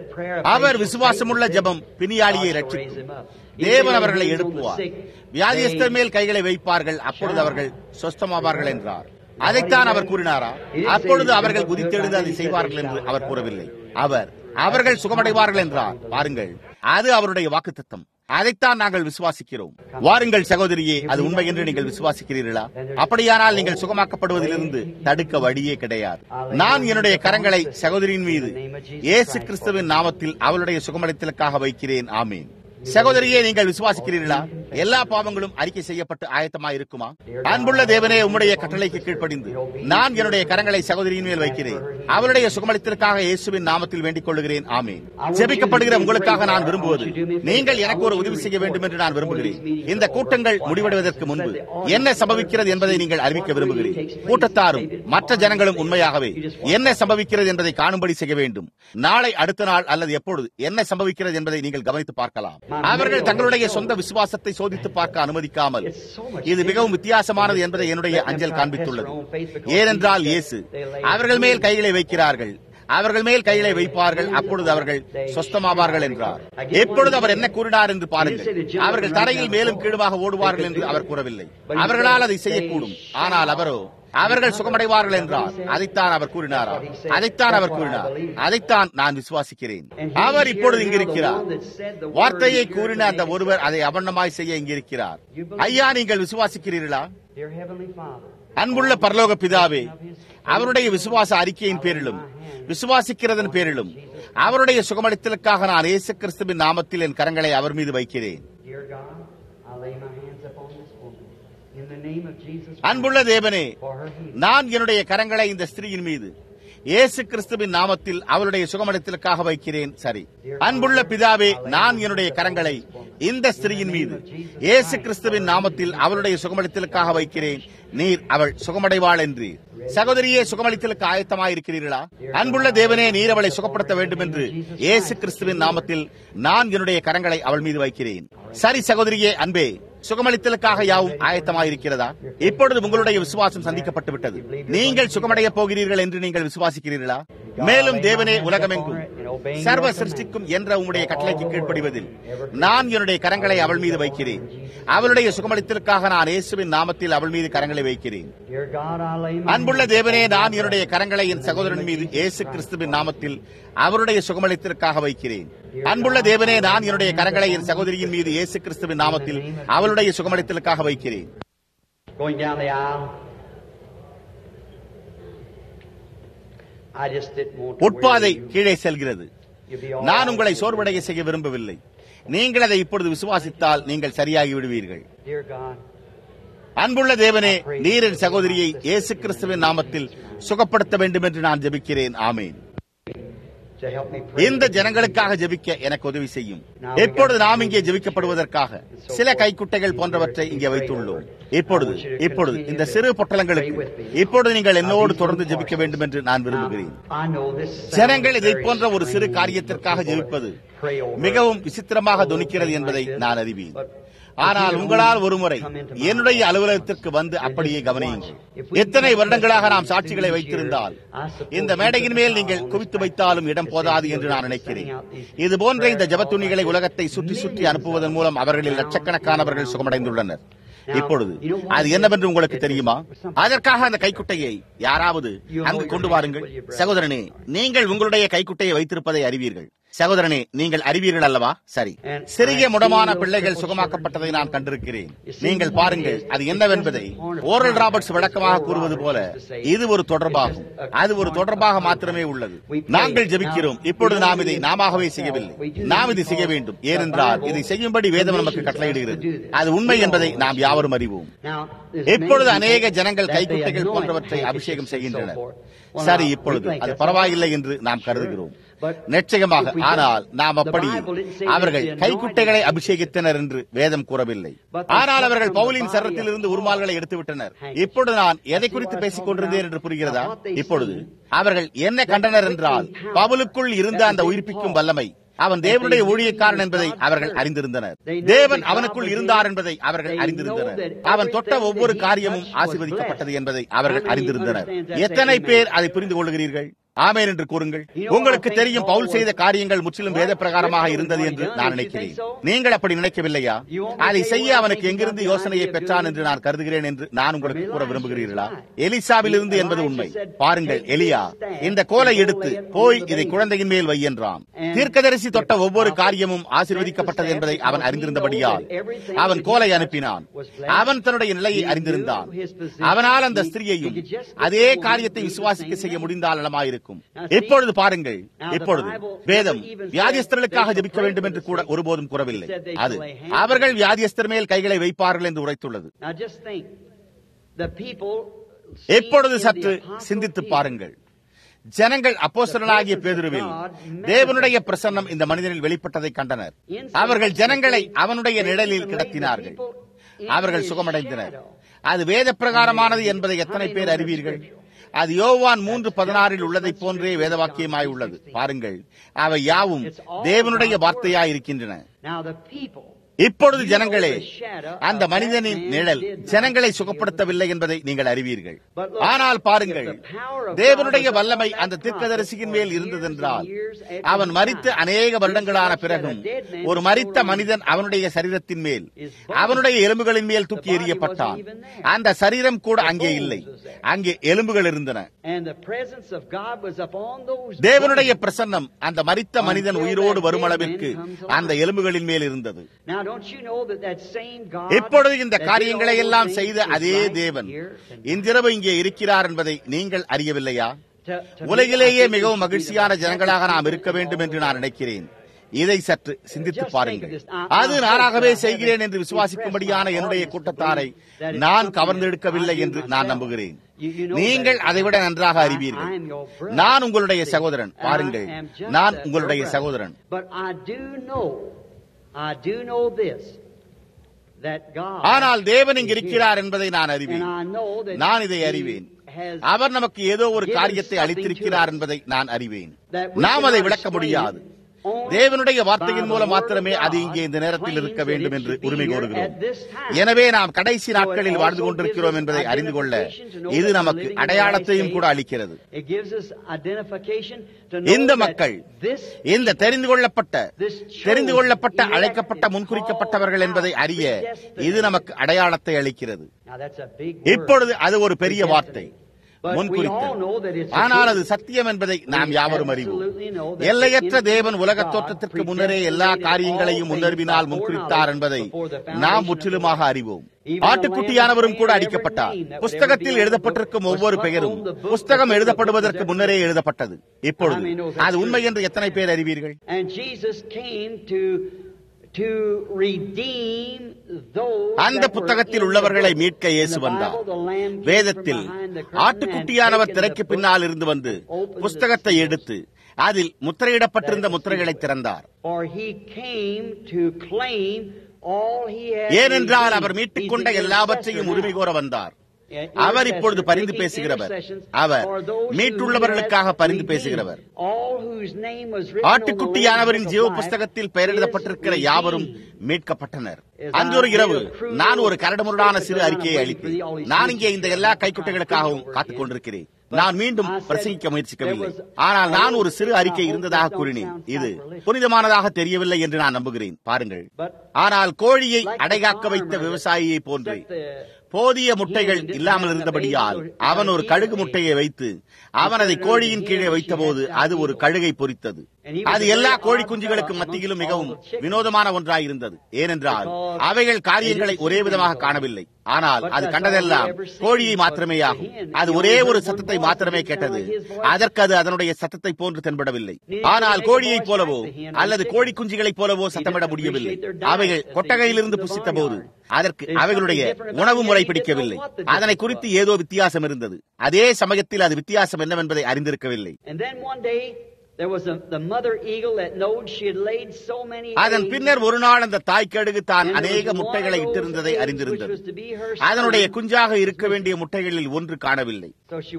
அவர் விசுவாசமுள்ள ஜெபம் பிணியாளியை ரட்சிக்கும் தேவன் அவர்களை எழுப்புவார் வியாதியஸ்தர் மேல் கைகளை வைப்பார்கள் அப்பொழுது அவர்கள் சொஸ்தமாவார்கள் என்றார் அதைத்தான் அவர் கூறினாரா அப்பொழுது அவர்கள் குதித்தெழுந்து அதை செய்வார்கள் என்று அவர் கூறவில்லை அவர் அவர்கள் சுகமடைவார்கள் என்றார் பாருங்கள் அது அவருடைய வாக்குத்தத்தம் அதைத்தான் நாங்கள் விசுவாசிக்கிறோம் வாருங்கள் சகோதரியே அது உண்மை என்று நீங்கள் விசுவாசிக்கிறீர்களா அப்படியானால் நீங்கள் சுகமாக்கப்படுவதிலிருந்து தடுக்க வழியே கிடையாது நான் என்னுடைய கரங்களை சகோதரியின் மீது இயேசு கிறிஸ்துவின் நாமத்தில் அவளுடைய சுகமளித்தலுக்காக வைக்கிறேன் ஆமீன் சகோதரியே நீங்கள் விசுவாசிக்கிறீர்களா எல்லா பாவங்களும் அறிக்கை செய்யப்பட்டு ஆயத்தமா இருக்குமா அன்புள்ள தேவனே உம்முடைய கட்டளைக்கு கீழ்ப்படிந்து நான் என்னுடைய கரங்களை சகோதரியின் மேல் வைக்கிறேன் அவருடைய சுகமளித்தலுக்காக இயேசுவின் நாமத்தில் வேண்டிக் கொள்கிறேன் ஆமீன் ஜெபிக்கப்படுகிற உங்களுக்காக நான் விரும்புவது நீங்கள் எனக்கு ஒரு உதவி செய்ய வேண்டும் என்று நான் விரும்புகிறேன் இந்த கூட்டங்கள் முடிவடைவதற்கு முன்பு என்ன சம்பவிக்கிறது என்பதை நீங்கள் அறிவிக்க விரும்புகிறேன் கூட்டத்தாரும் மற்ற ஜனங்களும் உண்மையாகவே என்ன சம்பவிக்கிறது என்பதை காணும்படி செய்ய வேண்டும் நாளை அடுத்த நாள் அல்லது எப்பொழுது என்ன சம்பவிக்கிறது என்பதை நீங்கள் கவனித்து பார்க்கலாம் அவர்கள் தங்களுடைய சொந்த விசுவாசத்தை சோதித்து பார்க்க அனுமதிக்காமல் இது மிகவும் வித்தியாசமானது என்பதை என்னுடைய அஞ்சல் காண்பித்துள்ளது ஏனென்றால் இயேசு அவர்கள் மேல் கைகளை வைக்கிறார்கள் அவர்கள் மேல் கைகளை வைப்பார்கள் அப்பொழுது அவர்கள் சொஸ்தமாவார்கள் என்றார் எப்பொழுது அவர் என்ன கூறினார் என்று பாருங்கள் அவர்கள் தரையில் மேலும் கீழுமாக ஓடுவார்கள் என்று அவர் கூறவில்லை அவர்களால் அதை செய்யக்கூடும் ஆனால் அவரோ அவர்கள் சுகமடைவார்கள் என்றார் அதைத்தான் அவர் கூறினாரா அதைத்தான் அவர் கூறினார் அதைத்தான் நான் விசுவாசிக்கிறேன் அவர் இப்பொழுது இங்கிருக்கிறார் வார்த்தையை கூறின அந்த ஒருவர் அதை அவண்ணமாய் செய்ய இங்கிருக்கிறார் ஐயா நீங்கள் விசுவாசிக்கிறீர்களா அன்புள்ள பரலோக பிதாவே அவருடைய விசுவாச அறிக்கையின் பேரிலும் விசுவாசிக்கிறதன் பேரிலும் அவருடைய சுகமளித்தலுக்காக நான் இயேசு கிறிஸ்துவின் நாமத்தில் என் கரங்களை அவர் மீது வைக்கிறேன் அன்புள்ள தேவனே நான் என்னுடைய கரங்களை இந்த ஸ்திரீயின் மீது இயேசு கிறிஸ்துவின் நாமத்தில் அவருடைய சுகமளித்தலுக்காக வைக்கிறேன் சரி அன்புள்ள பிதாவே நான் என்னுடைய கரங்களை இந்த ஸ்திரீயின் மீது இயேசு கிறிஸ்துவின் நாமத்தில் அவருடைய சுகமளித்தலுக்காக வைக்கிறேன் நீர் அவள் சுகமடைவாள் என்று சகோதரியே சுகமளித்தலுக்கு ஆயத்தமாயிருக்கிறீர்களா அன்புள்ள தேவனே நீர் அவளை சுகப்படுத்த வேண்டும் என்று இயேசு கிறிஸ்துவின் நாமத்தில் நான் என்னுடைய கரங்களை அவள் மீது வைக்கிறேன் சரி சகோதரியே அன்பே சுகமளித்தலுக்காக யாவும் ஆயத்தமாயிருக்கிறதா இப்பொழுது உங்களுடைய விசுவாசம் சந்திக்கப்பட்டு விட்டது நீங்கள் சுகமடைய போகிறீர்கள் என்று நீங்கள் விசுவாசிக்கிறீர்களா மேலும் தேவனே உலகமெங்கும் சர்வ சிருஷ்டிக்கும் என்ற உங்களுடைய கட்டளைக்கு கீழ்ப்படிவதில் நான் என்னுடைய கரங்களை அவள் மீது வைக்கிறேன் அவளுடைய சுகமளித்தலுக்காக நான் இயேசுவின் நாமத்தில் அவள் மீது கரங்களை வைக்கிறேன் அன்புள்ள தேவனே நான் என்னுடைய கரங்களை என் சகோதரன் மீது இயேசு கிறிஸ்துவின் நாமத்தில் அவருடைய சுகமளித்தலுக்காக வைக்கிறேன் அன்புள்ள தேவனே நான் என்னுடைய கரங்களை என் சகோதரியின் மீது இயேசு கிறிஸ்துவின் நாமத்தில் அவளுடைய சுகமளித்தலுக்காக வைக்கிறேன் உட்பாதை கீழே செல்கிறது நான் உங்களை சோர்வடைய செய்ய விரும்பவில்லை நீங்கள் அதை இப்பொழுது விசுவாசித்தால் நீங்கள் சரியாகி விடுவீர்கள் அன்புள்ள தேவனே நீரின் சகோதரியை இயேசு கிறிஸ்துவின் நாமத்தில் சுகப்படுத்த வேண்டும் என்று நான் ஜெபிக்கிறேன் ஆமேன் இந்த ஜனங்களுக்காக ஜெபிக்க எனக்கு உதவி செய்யும் எப்பொழுது நாம் இங்கே ஜெபிக்கப்படுவதற்காக சில கைக்குட்டைகள் போன்றவற்றை இங்கே வைத்துள்ளோம் இப்பொழுது இப்பொழுது இந்த சிறு பொட்டலங்களுக்கு இப்பொழுது நீங்கள் என்னோடு தொடர்ந்து ஜெபிக்க வேண்டும் என்று நான் விரும்புகிறேன் ஜனங்கள் இதை போன்ற ஒரு சிறு காரியத்திற்காக ஜெபிப்பது மிகவும் விசித்திரமாக துணிக்கிறது என்பதை நான் அறிவேன் ஆனால் உங்களால் ஒருமுறை என்னுடைய அலுவலகத்திற்கு வந்து அப்படியே கவனியுங்கள் எத்தனை வருடங்களாக நாம் சாட்சிகளை வைத்திருந்தால் இந்த மேடையின் மேல் நீங்கள் குவித்து வைத்தாலும் இடம் போதாது என்று நான் நினைக்கிறேன் இது போன்ற இந்த ஜபத்துணிகளை உலகத்தை சுற்றி சுற்றி அனுப்புவதன் மூலம் அவர்களில் லட்சக்கணக்கானவர்கள் சுகமடைந்துள்ளனர் இப்பொழுது அது என்னவென்று உங்களுக்கு தெரியுமா அதற்காக அந்த கைக்குட்டையை யாராவது அங்கு கொண்டு வாருங்கள் சகோதரனே நீங்கள் உங்களுடைய கைக்குட்டையை வைத்திருப்பதை அறிவீர்கள் சகோதரனே நீங்கள் அறிவீர்கள் அல்லவா சரி சிறிய முடமான பிள்ளைகள் சுகமாக்கப்பட்டதை நான் கண்டிருக்கிறேன் நீங்கள் பாருங்கள் அது என்னவென்பதை ஓரல் ராபர்ட்ஸ் விளக்கமாக கூறுவது போல இது ஒரு தொடர்பாகும் அது ஒரு தொடர்பாக மாத்திரமே உள்ளது நாங்கள் ஜெபிக்கிறோம் இப்பொழுது நாம் இதை நாமவே செய்யவில்லை நாம் இதை செய்ய வேண்டும் ஏனென்றால் இதை செய்யும்படி வேதம் நமக்கு கட்டளையிடுகிறது அது உண்மை என்பதை நாம் யாவரும் அறிவோம் இப்பொழுது அநேக ஜனங்கள் கைக்குட்டைகள் போன்றவற்றை அபிஷேகம் செய்கின்றனர் சரி இப்பொழுது அது பரவாயில்லை என்று நாம் கருதுகிறோம் நிச்சயமாக ஆனால் நாம் அப்படி அவர்கள் கைக்குட்டைகளை அபிஷேகித்தனர் என்று வேதம் கூறவில்லை ஆனால் அவர்கள் பவுலின் சரத்தில் இருந்து உருமால்களை எடுத்துவிட்டனர் இப்பொழுது நான் எதை குறித்து பேசிக் கொண்டிருந்தேன் என்று புரிகிறதா இப்பொழுது அவர்கள் என்ன கண்டனர் என்றால் பவுலுக்குள் இருந்த அந்த உயிர்ப்பிக்கும் வல்லமை அவன் தேவனுடைய ஊழியக்காரன் என்பதை அவர்கள் அறிந்திருந்தனர் தேவன் அவனுக்குள் இருந்தார் என்பதை அவர்கள் அறிந்திருந்தனர் அவன் தொட்ட ஒவ்வொரு காரியமும் ஆசீர்வதிக்கப்பட்டது என்பதை அவர்கள் அறிந்திருந்தனர் எத்தனை பேர் அதை புரிந்து கொள்கிறீர்கள் ஆமேன் என்று கூறுங்கள் உங்களுக்கு தெரியும் பவுல் செய்த காரியங்கள் முற்றிலும் வேத பிரகாரமாக இருந்தது என்று நான் நினைக்கிறேன் நீங்கள் அப்படி நினைக்கவில்லையா அதை செய்ய அவனுக்கு எங்கிருந்து யோசனையை பெற்றான் என்று நான் கருதுகிறேன் என்று நான் உங்களுக்கு கூற விரும்புகிறீர்களா எலிசாவில் இருந்து என்பது உண்மை பாருங்கள் எலியா இந்த கோலை எடுத்து போய் இதை குழந்தையின் மேல் வை என்றான் தீர்க்கதரிசி தொட்ட ஒவ்வொரு காரியமும் ஆசீர்வதிக்கப்பட்டது என்பதை அவன் அறிந்திருந்தபடியால் அவன் கோலை அனுப்பினான் அவன் தன்னுடைய நிலையை அறிந்திருந்தான் அவனால் அந்த ஸ்திரீயையும் அதே காரியத்தை விசுவாசிக்க செய்ய முடிந்தால் நலமாயிருக்கும் இப்பொழுது பாருங்கள் இப்பொழுது வேதம் வியாதியஸ்தர்களுக்காக ஜபிக்க வேண்டும் என்று கூட ஒருபோதும் கூறவில்லை அது அவர்கள் வியாதியஸ்தர் மேல் கைகளை வைப்பார்கள் என்று உரைத்துள்ளது இப்பொழுது சற்று சிந்தித்து பாருங்கள் ஜனங்கள் அப்போஸ்தலனாகிய பேதுருவில் தேவனுடைய பிரசன்னம் இந்த மனிதனில் வெளிப்பட்டதை கண்டனர் அவர்கள் ஜனங்களை அவனுடைய நிழலில் கிடத்தினார்கள் அவர்கள் சுகமடைந்தனர் அது வேத பிரகாரமானது என்பதை எத்தனை பேர் அறிவீர்கள் அது யோவான் மூன்று பதினாறில் உள்ளதை போன்றே வேதவாக்கியமாய் உள்ளது பாருங்கள் அவை யாவும் தேவனுடைய வார்த்தையாய் இருக்கின்றன இப்பொழுது ஜனங்களே அந்த மனிதனின் நிழல் ஜனங்களை சுகப்படுத்தவில்லை என்பதை நீங்கள் அறிவீர்கள் ஆனால் பாருங்கள் தேவனுடைய வல்லமை அந்த தீர்க்கதரிசியின் மேல் இருந்ததென்றால் அவன் மறித்த அநேக வருடங்களான பிறகும் ஒரு மறித்த மனிதன் அவனுடைய சரீரத்தின் மேல் அவனுடைய எலும்புகளின் மேல் தூக்கி எறியப்பட்டான் அந்த சரீரம் கூட அங்கே இல்லை அங்கே எலும்புகள் இருந்தன தேவனுடைய பிரசன்னம் அந்த மறித்த மனிதன் உயிரோடு வரும் அளவிற்கு அந்த எலும்புகளின் மேல் இருந்தது இப்பொழுது இந்த காரியங்களை எல்லாம் செய்த அதே தேவன் இன்றிரவு இங்கே இருக்கிறார் என்பதை நீங்கள் அறியவில்லையா உலகிலேயே மிகவும் மகிழ்ச்சியான ஜனங்களாக நாம் இருக்க வேண்டும் என்று நான் நினைக்கிறேன் இதை சற்று சிந்தித்து பாருங்கள் அது நானாகவே செய்கிறேன் என்று விசுவாசிக்கும்படியான என்னுடைய கூட்டத்தாரை நான் கவர்ந்தெடுக்கவில்லை என்று நான் நம்புகிறேன் நீங்கள் அதைவிட நன்றாக அறிவீர்கள் நான் உங்களுடைய சகோதரன் பாருங்கள் நான் உங்களுடைய சகோதரன் ஆனால் தேவன் இங்கு இருக்கிறார் என்பதை நான் அறிவேன் நான் இதை அறிவேன் அவர் நமக்கு ஏதோ ஒரு காரியத்தை அளித்திருக்கிறார் என்பதை நான் அறிவேன் நாம் அதை விளக்க முடியாது தேவனுடைய வார்த்தையின் மூலம் மாத்திரமே அது இங்கே இந்த நேரத்தில் இருக்க வேண்டும் என்று உரிமை கோருகிறோம் எனவே நாம் கடைசி நாட்களில் வாழ்ந்து கொண்டிருக்கிறோம் என்பதை அறிந்து கொள்ள இது நமக்கு அடையாளத்தையும் கூட அளிக்கிறது இந்த மக்கள் இந்த தெரிந்து கொள்ளப்பட்ட தெரிந்து கொள்ளப்பட்ட அழைக்கப்பட்ட முன்குறிக்கப்பட்டவர்கள் என்பதை அறிய இது நமக்கு அடையாளத்தை அளிக்கிறது இப்பொழுது அது ஒரு பெரிய வார்த்தை முன்குறித்தல் ஆனால் அது சத்தியம் என்பதை நாம் யாவரும் அறிவோம் எல்லையற்ற தேவன் உலக தோற்றத்திற்கு முன்னரே எல்லா காரியங்களையும் முன்னறிவினால் முன்குறித்தார் என்பதை நாம் முற்றிலுமாக அறிவோம் ஆட்டுக்குட்டியானவரும் கூட அடிக்கப்பட்டார் புஸ்தகத்தில் எழுதப்பட்டிருக்கும் ஒவ்வொரு பெயரும் புஸ்தகம் எழுதப்படுவதற்கு முன்னரே எழுதப்பட்டது இப்பொழுது அது உண்மை என்று எத்தனை பேர் அறிவீர்கள் அந்த புத்தகத்தில் உள்ளவர்களை மீட்க இயேசு வந்தார் வேதத்தில் ஆட்டுக்குட்டியானவர் திரைக்கு பின்னால் இருந்து வந்து புஸ்தகத்தை எடுத்து அதில் முத்திரையிடப்பட்டிருந்த முத்திரைகளை திறந்தார் ஏனென்றால் அவர் மீட்டுக் கொண்ட எல்லாவற்றையும் உரிமை கோர வந்தார் அவர் இப்பொழுது பரிந்து பேசுகிறவர் அவர் மீட்டுள்ளவர்களுக்காக பரிந்து பேசுகிறவர் ஆட்டுக்குட்டியானவரின் ஜீவ புஸ்தகத்தில் பெயரிடப்பட்டிருக்கிற யாவரும் மீட்கப்பட்டனர் அன்றொரு இரவு நான் ஒரு கரடுமுரடான சிறு அறிக்கையை அளித்தேன் நான் இங்கே இந்த எல்லா கைக்குட்டைகளுக்காகவும் காத்துக் கொண்டிருக்கிறேன் நான் மீண்டும் பிரசங்கிக்க முயற்சிக்கவில்லை ஆனால் நான் ஒரு சிறு அறிக்கை இருந்ததாக கூறினேன் இது புனிதமானதாக தெரியவில்லை என்று நான் நம்புகிறேன் பாருங்கள் ஆனால் கோழியை அடைகாக்க வைத்த விவசாயியை போன்று போதிய முட்டைகள் இல்லாமல் இருந்தபடியால் அவன் ஒரு கழுகு முட்டையை வைத்து அவன் அதை கோழியின் கீழே வைத்தபோது அது ஒரு கழுகை பொறித்தது அது எல்லா கோழி குஞ்சுகளுக்கு மத்தியிலும் மிகவும் வினோதமான ஒன்றாயிருந்தது ஏனென்றால் அவைகள் காரியங்களை ஒரே விதமாக காணவில்லை ஆனால் அது கண்டதெல்லாம் கோழியை மாத்திரமே ஆகும் அது ஒரே ஒரு சத்தத்தை மாத்திரமே கேட்டது அதற்கு அது அதனுடைய சத்தத்தை போன்று தென்படவில்லை ஆனால் கோழியைப் போலவோ அல்லது கோழி குஞ்சுகளைப் போலவோ சத்தமிட முடியவில்லை அவைகள் கொட்டகையிலிருந்து புசித்த போது அதற்கு அவைகளுடைய உணவு முறை பிடிக்கவில்லை அதனை குறித்து ஏதோ வித்தியாசம் இருந்தது அதே சமயத்தில் அது வித்தியாசம் என்னவென்பதை அறிந்திருக்கவில்லை அதன் பின்னர் ஒரு நாள் அந்த தாய்க்கடுகு தான் அநேக முட்டைகளை இட்டிருந்ததை அறிந்திருந்தது அதனுடைய குஞ்சாக இருக்க வேண்டிய முட்டைகளில் ஒன்று காணவில்லை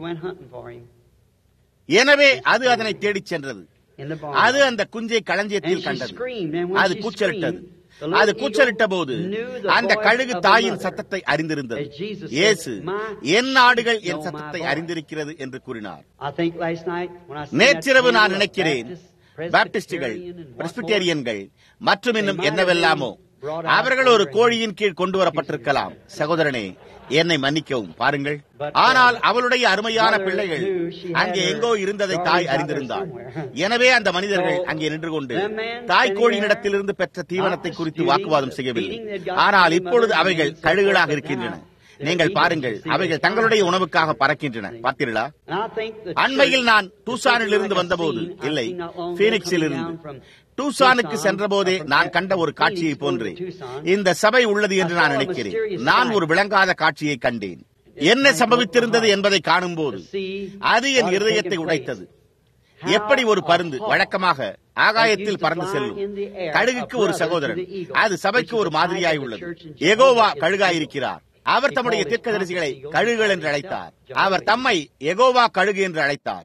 எனவே அது அதனை தேடிச் சென்றது அது அந்த குஞ்சை களஞ்சியத்தில் கண்டது அது கூச்சலிட்டது அது கூச்சலிட்ட போது அந்த கழுகு தாயின் சத்தத்தை அறிந்திருந்தது இயேசு என் நாடுகள் என் சத்தத்தை அறிந்திருக்கிறது என்று கூறினார் நேற்றிரவு நான் நினைக்கிறேன் பாப்டிஸ்டுகள் பிரஸ்பிட்டேரியன்கள் மற்றும் இன்னும் என்னவெல்லாமோ அவர்கள் ஒரு கோழியின் கீழ் கொண்டு வரப்பட்டிருக்கலாம் சகோதரனே என்னை மன்னிக்கவும் பாருங்கள் ஆனால் அவளுடைய அருமையான பிள்ளைகள் அங்கே எங்கோ இருந்ததை தாய் அறிந்திருந்தாள் எனவே அந்த மனிதர்கள் அங்கே நின்று கொண்டு தாய் கோழியினிடத்திலிருந்து பெற்ற தீவனத்தை குறித்து வாக்குவாதம் செய்யவில்லை ஆனால் இப்பொழுது அவைகள் கழுகுகளாக இருக்கின்றன நீங்கள் பாருங்கள் அவைகள் தங்களுடைய உணவுக்காக பறக்கின்றன பார்த்தீர்களா அண்மையில் நான் டூசானில் இருந்து வந்தபோது இல்லை பீனிக்ஸில் இருந்து டூசானுக்கு சென்ற போதே நான் கண்ட ஒரு காட்சியை போன்றே இந்த சபை உள்ளது என்று நான் நினைக்கிறேன் நான் ஒரு விளங்காத காட்சியை கண்டேன் என்ன சம்பவித்திருந்தது என்பதை காணும் போது அது என் இருதயத்தை உடைத்தது எப்படி ஒரு பருந்து வழக்கமாக ஆகாயத்தில் பறந்து செல்லும் கழுகுக்கு ஒரு சகோதரன் அது சபைக்கு ஒரு மாதிரியாய் உள்ளது எகோவா கழுகாயிருக்கிறார் அவர் தம்முடைய தீர்க்கதரிசிகளை கழுகுகள் என்று அழைத்தார் அவர் தம்மை எகோவா கழுகு என்று அழைத்தார்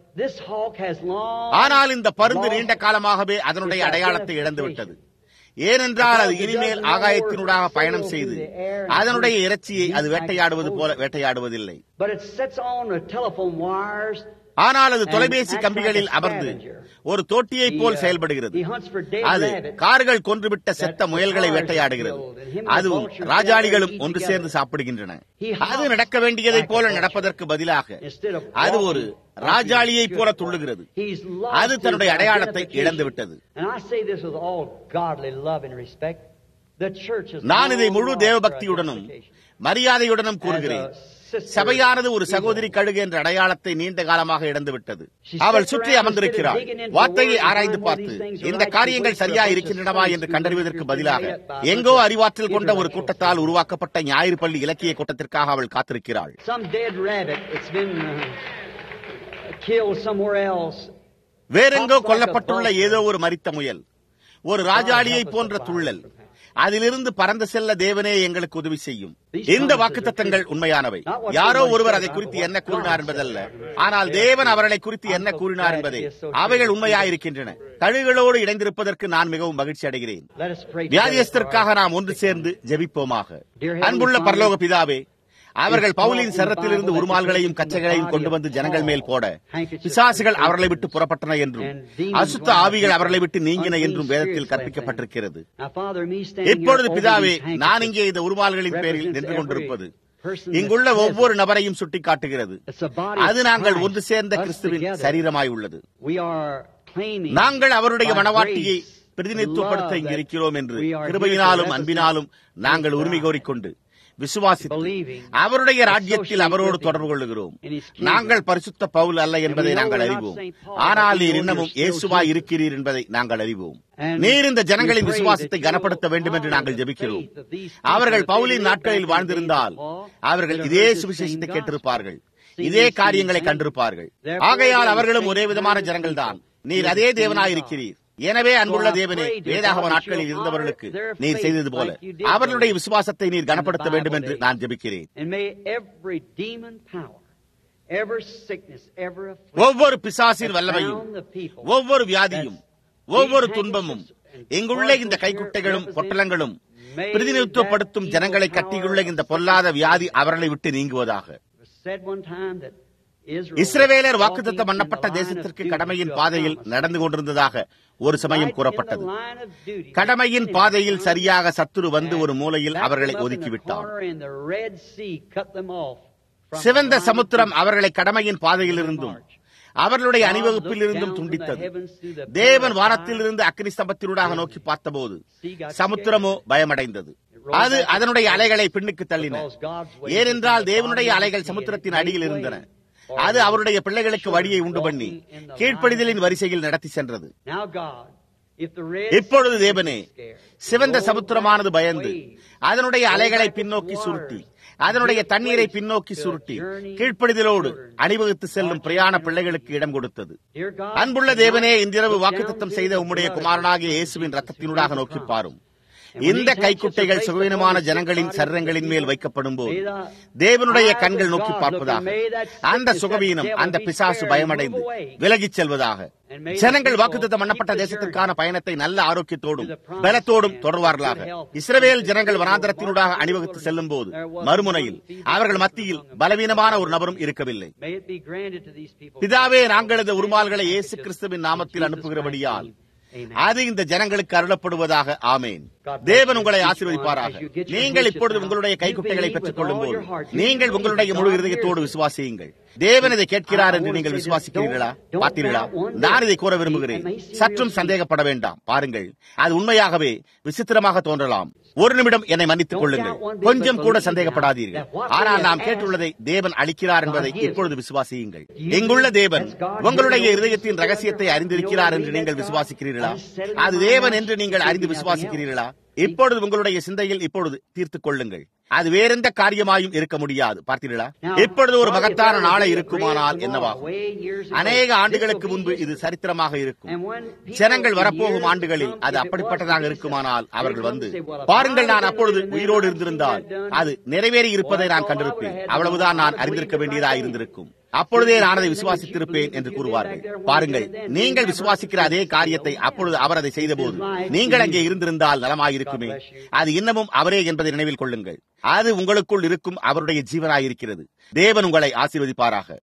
ஆனால் இந்த பருந்து நீண்ட காலமாகவே அதனுடைய அடையாளத்தை இழந்துவிட்டது ஏனென்றால் அது இனிமேல் ஆகாயத்தினூடாக பயணம் செய்து அதனுடைய இறைச்சியை அது வேட்டையாடுவது போல வேட்டையாடுவதில்லை ஆனால் அது தொலைபேசி கம்பிகளில் அமர்ந்து ஒரு தோட்டியை போல் செயல்படுகிறது அது கார்கள் கொன்றுவிட்ட செத்த முயல்களை வேட்டையாடுகிறது அதுவும் ராஜாளிகளும் ஒன்று சேர்ந்து சாப்பிடுகின்றன அது நடக்க வேண்டியதை போல நடப்பதற்கு பதிலாக அது ஒரு ராஜாளியை போல துள்ளுகிறது அது தன்னுடைய அடையாளத்தை இழந்துவிட்டது நான் இதை முழு தேவபக்தியுடனும் மரியாதையுடனும் கூறுகிறேன் சபையானது ஒரு சகோதரி கழுகு என்ற அடையாளத்தை நீண்ட காலமாக இழந்துவிட்டது அவள் சுற்றி அமர்ந்திருக்கிறாள் வார்த்தையை ஆராய்ந்து பார்த்து இந்த காரியங்கள் சரியா இருக்கின்றனவா என்று கண்டறிவதற்கு பதிலாக எங்கோ அறிவாற்றல் கொண்ட ஒரு கூட்டத்தால் உருவாக்கப்பட்ட ஞாயிறு பள்ளி இலக்கிய கூட்டத்திற்காக அவள் காத்திருக்கிறாள் வேறெங்கோ கொல்லப்பட்டுள்ள ஏதோ ஒரு மரித்த முயல் ஒரு ராஜாளியை போன்ற துள்ளல் அதிலிருந்து பறந்து செல்ல தேவனே எங்களுக்கு உதவி செய்யும் இந்த வாக்குத்தத்தங்கள் உண்மையானவை யாரோ ஒருவர் அதை குறித்து என்ன கூறினார் என்பதல்ல ஆனால் தேவன் அவர்களை குறித்து என்ன கூறினார் என்பதே அவைகள் உண்மையாயிருக்கின்றன கழுகளோடு இணைந்திருப்பதற்கு நான் மிகவும் மகிழ்ச்சி அடைகிறேன் வியாதியஸ்தற்காக நாம் ஒன்று சேர்ந்து ஜெபிப்போமாக அன்புள்ள பரலோக பிதாவே அவர்கள் பவுலின் சரத்திலிருந்து உருமால்களையும் கச்சைகளையும் கொண்டு வந்து ஜனங்கள் மேல் போட பிசாசுகள் அவர்களை விட்டு புறப்பட்டன என்றும் அசுத்த ஆவிகள் அவர்களை விட்டு நீங்கின என்றும் வேதத்தில் கற்பிக்கப்பட்டிருக்கிறது இப்பொழுது பிதாவே நான் இங்கே இந்த உருமால்களின் பேரில் நின்று கொண்டிருப்பது இங்குள்ள ஒவ்வொரு நபரையும் சுட்டிக்காட்டுகிறது அது நாங்கள் ஒன்று சேர்ந்த கிறிஸ்துவின் சரீரமாய் உள்ளது நாங்கள் அவருடைய மனவாட்டியை பிரதிநிதித்துவப்படுத்த இங்கு இருக்கிறோம் என்று கிருபையினாலும் அன்பினாலும் நாங்கள் உரிமை கோரிக்கொண்டு விசுவாசித்து அவருடைய ராஜ்யத்தில் அவரோடு தொடர்பு கொள்ளுகிறோம் நாங்கள் பரிசுத்த பவுல் அல்ல என்பதை நாங்கள் அறிவோம் ஆனால் நீர் இன்னமும் இயேசுவாய் இருக்கிறீர் என்பதை நாங்கள் அறிவோம் நீர் இந்த ஜனங்களின் விசுவாசத்தை கனப்படுத்த வேண்டும் என்று நாங்கள் ஜெபிக்கிறோம் அவர்கள் பவுலின் நாட்களில் வாழ்ந்திருந்தால் அவர்கள் இதே சுவிசேஷத்தை கேட்டிருப்பார்கள் இதே காரியங்களை கண்டிருப்பார்கள் ஆகையால் அவர்களும் ஒரே விதமான ஜனங்கள் தான் நீர் அதே தேவனாயிருக்கிறீர் எனவே அன்புள்ள தேவனே வேதாகம நாட்களில் இருந்தவர்களுக்கு நீர் செய்தது போல அவர்களுடைய விசுவாசத்தை நீர் கனப்படுத்த வேண்டும் என்று நான் ஜெபிக்கிறேன் ஒவ்வொரு பிசாசின் வல்லமையும் ஒவ்வொரு வியாதியும் ஒவ்வொரு துன்பமும் இங்குள்ள இந்த கைக்குட்டைகளும் பொட்டலங்களும் பிரதிநிதித்துவப்படுத்தும் ஜனங்களை கட்டியுள்ள இந்த பொல்லாத வியாதி அவர்களை விட்டு நீங்குவதாக இஸ்ரவேலர் வாக்குத்தத்தம் பண்ணப்பட்ட தேசத்திற்கு கடமையின் பாதையில் நடந்து கொண்டிருந்ததாக ஒரு சமயம் கூறப்பட்டது கடமையின் பாதையில் சரியாக சத்துரு வந்து ஒரு மூலையில் அவர்களை ஒதுக்கிவிட்டார் சிவந்த சமுத்திரம் அவர்களை கடமையின் பாதையில் இருந்தும் அவர்களுடைய அணிவகுப்பில் இருந்தும் துண்டித்தது தேவன் வானத்திலிருந்து அக்னி ஸ்தம்பத்தினூடாக நோக்கி பார்த்தபோது சமுத்திரமோ பயமடைந்தது அது அதனுடைய அலைகளை பின்னுக்கு தள்ளின ஏனென்றால் தேவனுடைய அலைகள் சமுத்திரத்தின் அடியில் இருந்தன அது அவருடைய பிள்ளைகளுக்கு வழியை உண்டு பண்ணி கீழ்ப்படிதலின் வரிசையில் நடத்தி சென்றது இப்பொழுது தேவனே சிவந்த சமுத்திரமானது பயந்து அதனுடைய அலைகளை பின்னோக்கி சுருட்டி அதனுடைய தண்ணீரை பின்னோக்கி சுருட்டி கீழ்ப்படிதலோடு அணிவகுத்து செல்லும் பிரயாண பிள்ளைகளுக்கு இடம் கொடுத்தது அன்புள்ள தேவனே இன்றிரவு வாக்குத்தத்தம் செய்த உம்முடைய குமாரனாகிய இயேசுவின் ரத்தத்தினூடாக நோக்கி பாரும் இந்த கைக்குட்டைகள் சுகவீனமான ஜனங்களின் சரீரங்களின் மேல் வைக்கப்படும் போது தேவனுடைய கண்கள் நோக்கி பார்ப்பதாக அந்த சுகவீனம் அந்த பிசாசு பயமடைந்து விலகிச் செல்வதாக ஜனங்கள் வாக்குத்தம் பண்ணப்பட்ட தேசத்திற்கான பயணத்தை நல்ல ஆரோக்கியத்தோடும் பலத்தோடும் தொடர்வார்களாக இஸ்ரவேல் ஜனங்கள் வனாந்தரத்தினூடாக அணிவகுத்து செல்லும் போது மறுமுனையில் அவர்கள் மத்தியில் பலவீனமான ஒரு நபரும் இருக்கவில்லை பிதாவே நாங்கள் இந்த உருமால்களை இயேசு கிறிஸ்துவின் நாமத்தில் அனுப்புகிறபடியால் அது இந்த ஜனங்களுக்கு அருளப்படுவதாக ஆமேன் தேவன் உங்களை ஆசீர்வதிப்பாராக நீங்கள் இப்பொழுது உங்களுடைய கைக்குட்டைகளை பெற்றுக் கொள்ளும் போது நீங்கள் உங்களுடைய முழு இருதயத்தோடு விசுவாசியுங்கள் தேவன் இதை கேட்கிறார் என்று நீங்கள் விசுவாசிக்கிறீர்களா பார்த்தீர்களா நான் இதை கூற விரும்புகிறேன் சற்றும் சந்தேகப்பட வேண்டாம் பாருங்கள் அது உண்மையாகவே விசித்திரமாக தோன்றலாம் ஒரு நிமிடம் என்னை மன்னித்துக் கொள்ளுங்கள் கொஞ்சம் கூட சந்தேகப்படாதீர்கள் ஆனால் நாம் கேட்டுள்ளதை தேவன் அளிக்கிறார் என்பதை இப்பொழுது விசுவாசியுங்கள் இங்குள்ள தேவன் உங்களுடைய இருதயத்தின் ரகசியத்தை அறிந்திருக்கிறார் என்று நீங்கள் விசுவாசிக்கிறீர்களா அது தேவன் என்று நீங்கள் அறிந்து விசுவாசிக்கிறீர்களா இப்பொழுது உங்களுடைய சிந்தையில் இப்பொழுது தீர்த்துக் கொள்ளுங்கள் அது வேறெந்த காரியமாயும் இருக்க முடியாது பார்த்தீர்களா இப்பொழுது ஒரு மகத்தான நாளை இருக்குமானால் என்னவாகும் அநேக ஆண்டுகளுக்கு முன்பு இது சரித்திரமாக இருக்கும் ஜனங்கள் வரப்போகும் ஆண்டுகளில் அது அப்படிப்பட்டதாக இருக்குமானால் அவர்கள் வந்து பாருங்கள் நான் அப்பொழுது உயிரோடு இருந்திருந்தால் அது நிறைவேறி இருப்பதை நான் கண்டிருப்பேன் அவ்வளவுதான் நான் அறிந்திருக்க வேண்டியதாக இருந்திருக்கும் அப்பொழுதே நான் அதை விசுவாசித்திருப்பேன் என்று கூறுவார்கள் பாருங்கள் நீங்கள் விசுவாசிக்கிற அதே காரியத்தை அப்பொழுது அவர் அதை செய்தபோது நீங்கள் அங்கே இருந்திருந்தால் நலமாயிருக்குமே அது இன்னமும் அவரே என்பதை நினைவில் கொள்ளுங்கள் அது உங்களுக்குள் இருக்கும் அவருடைய ஜீவனாயிருக்கிறது தேவன் உங்களை ஆசீர்வதிப்பாராக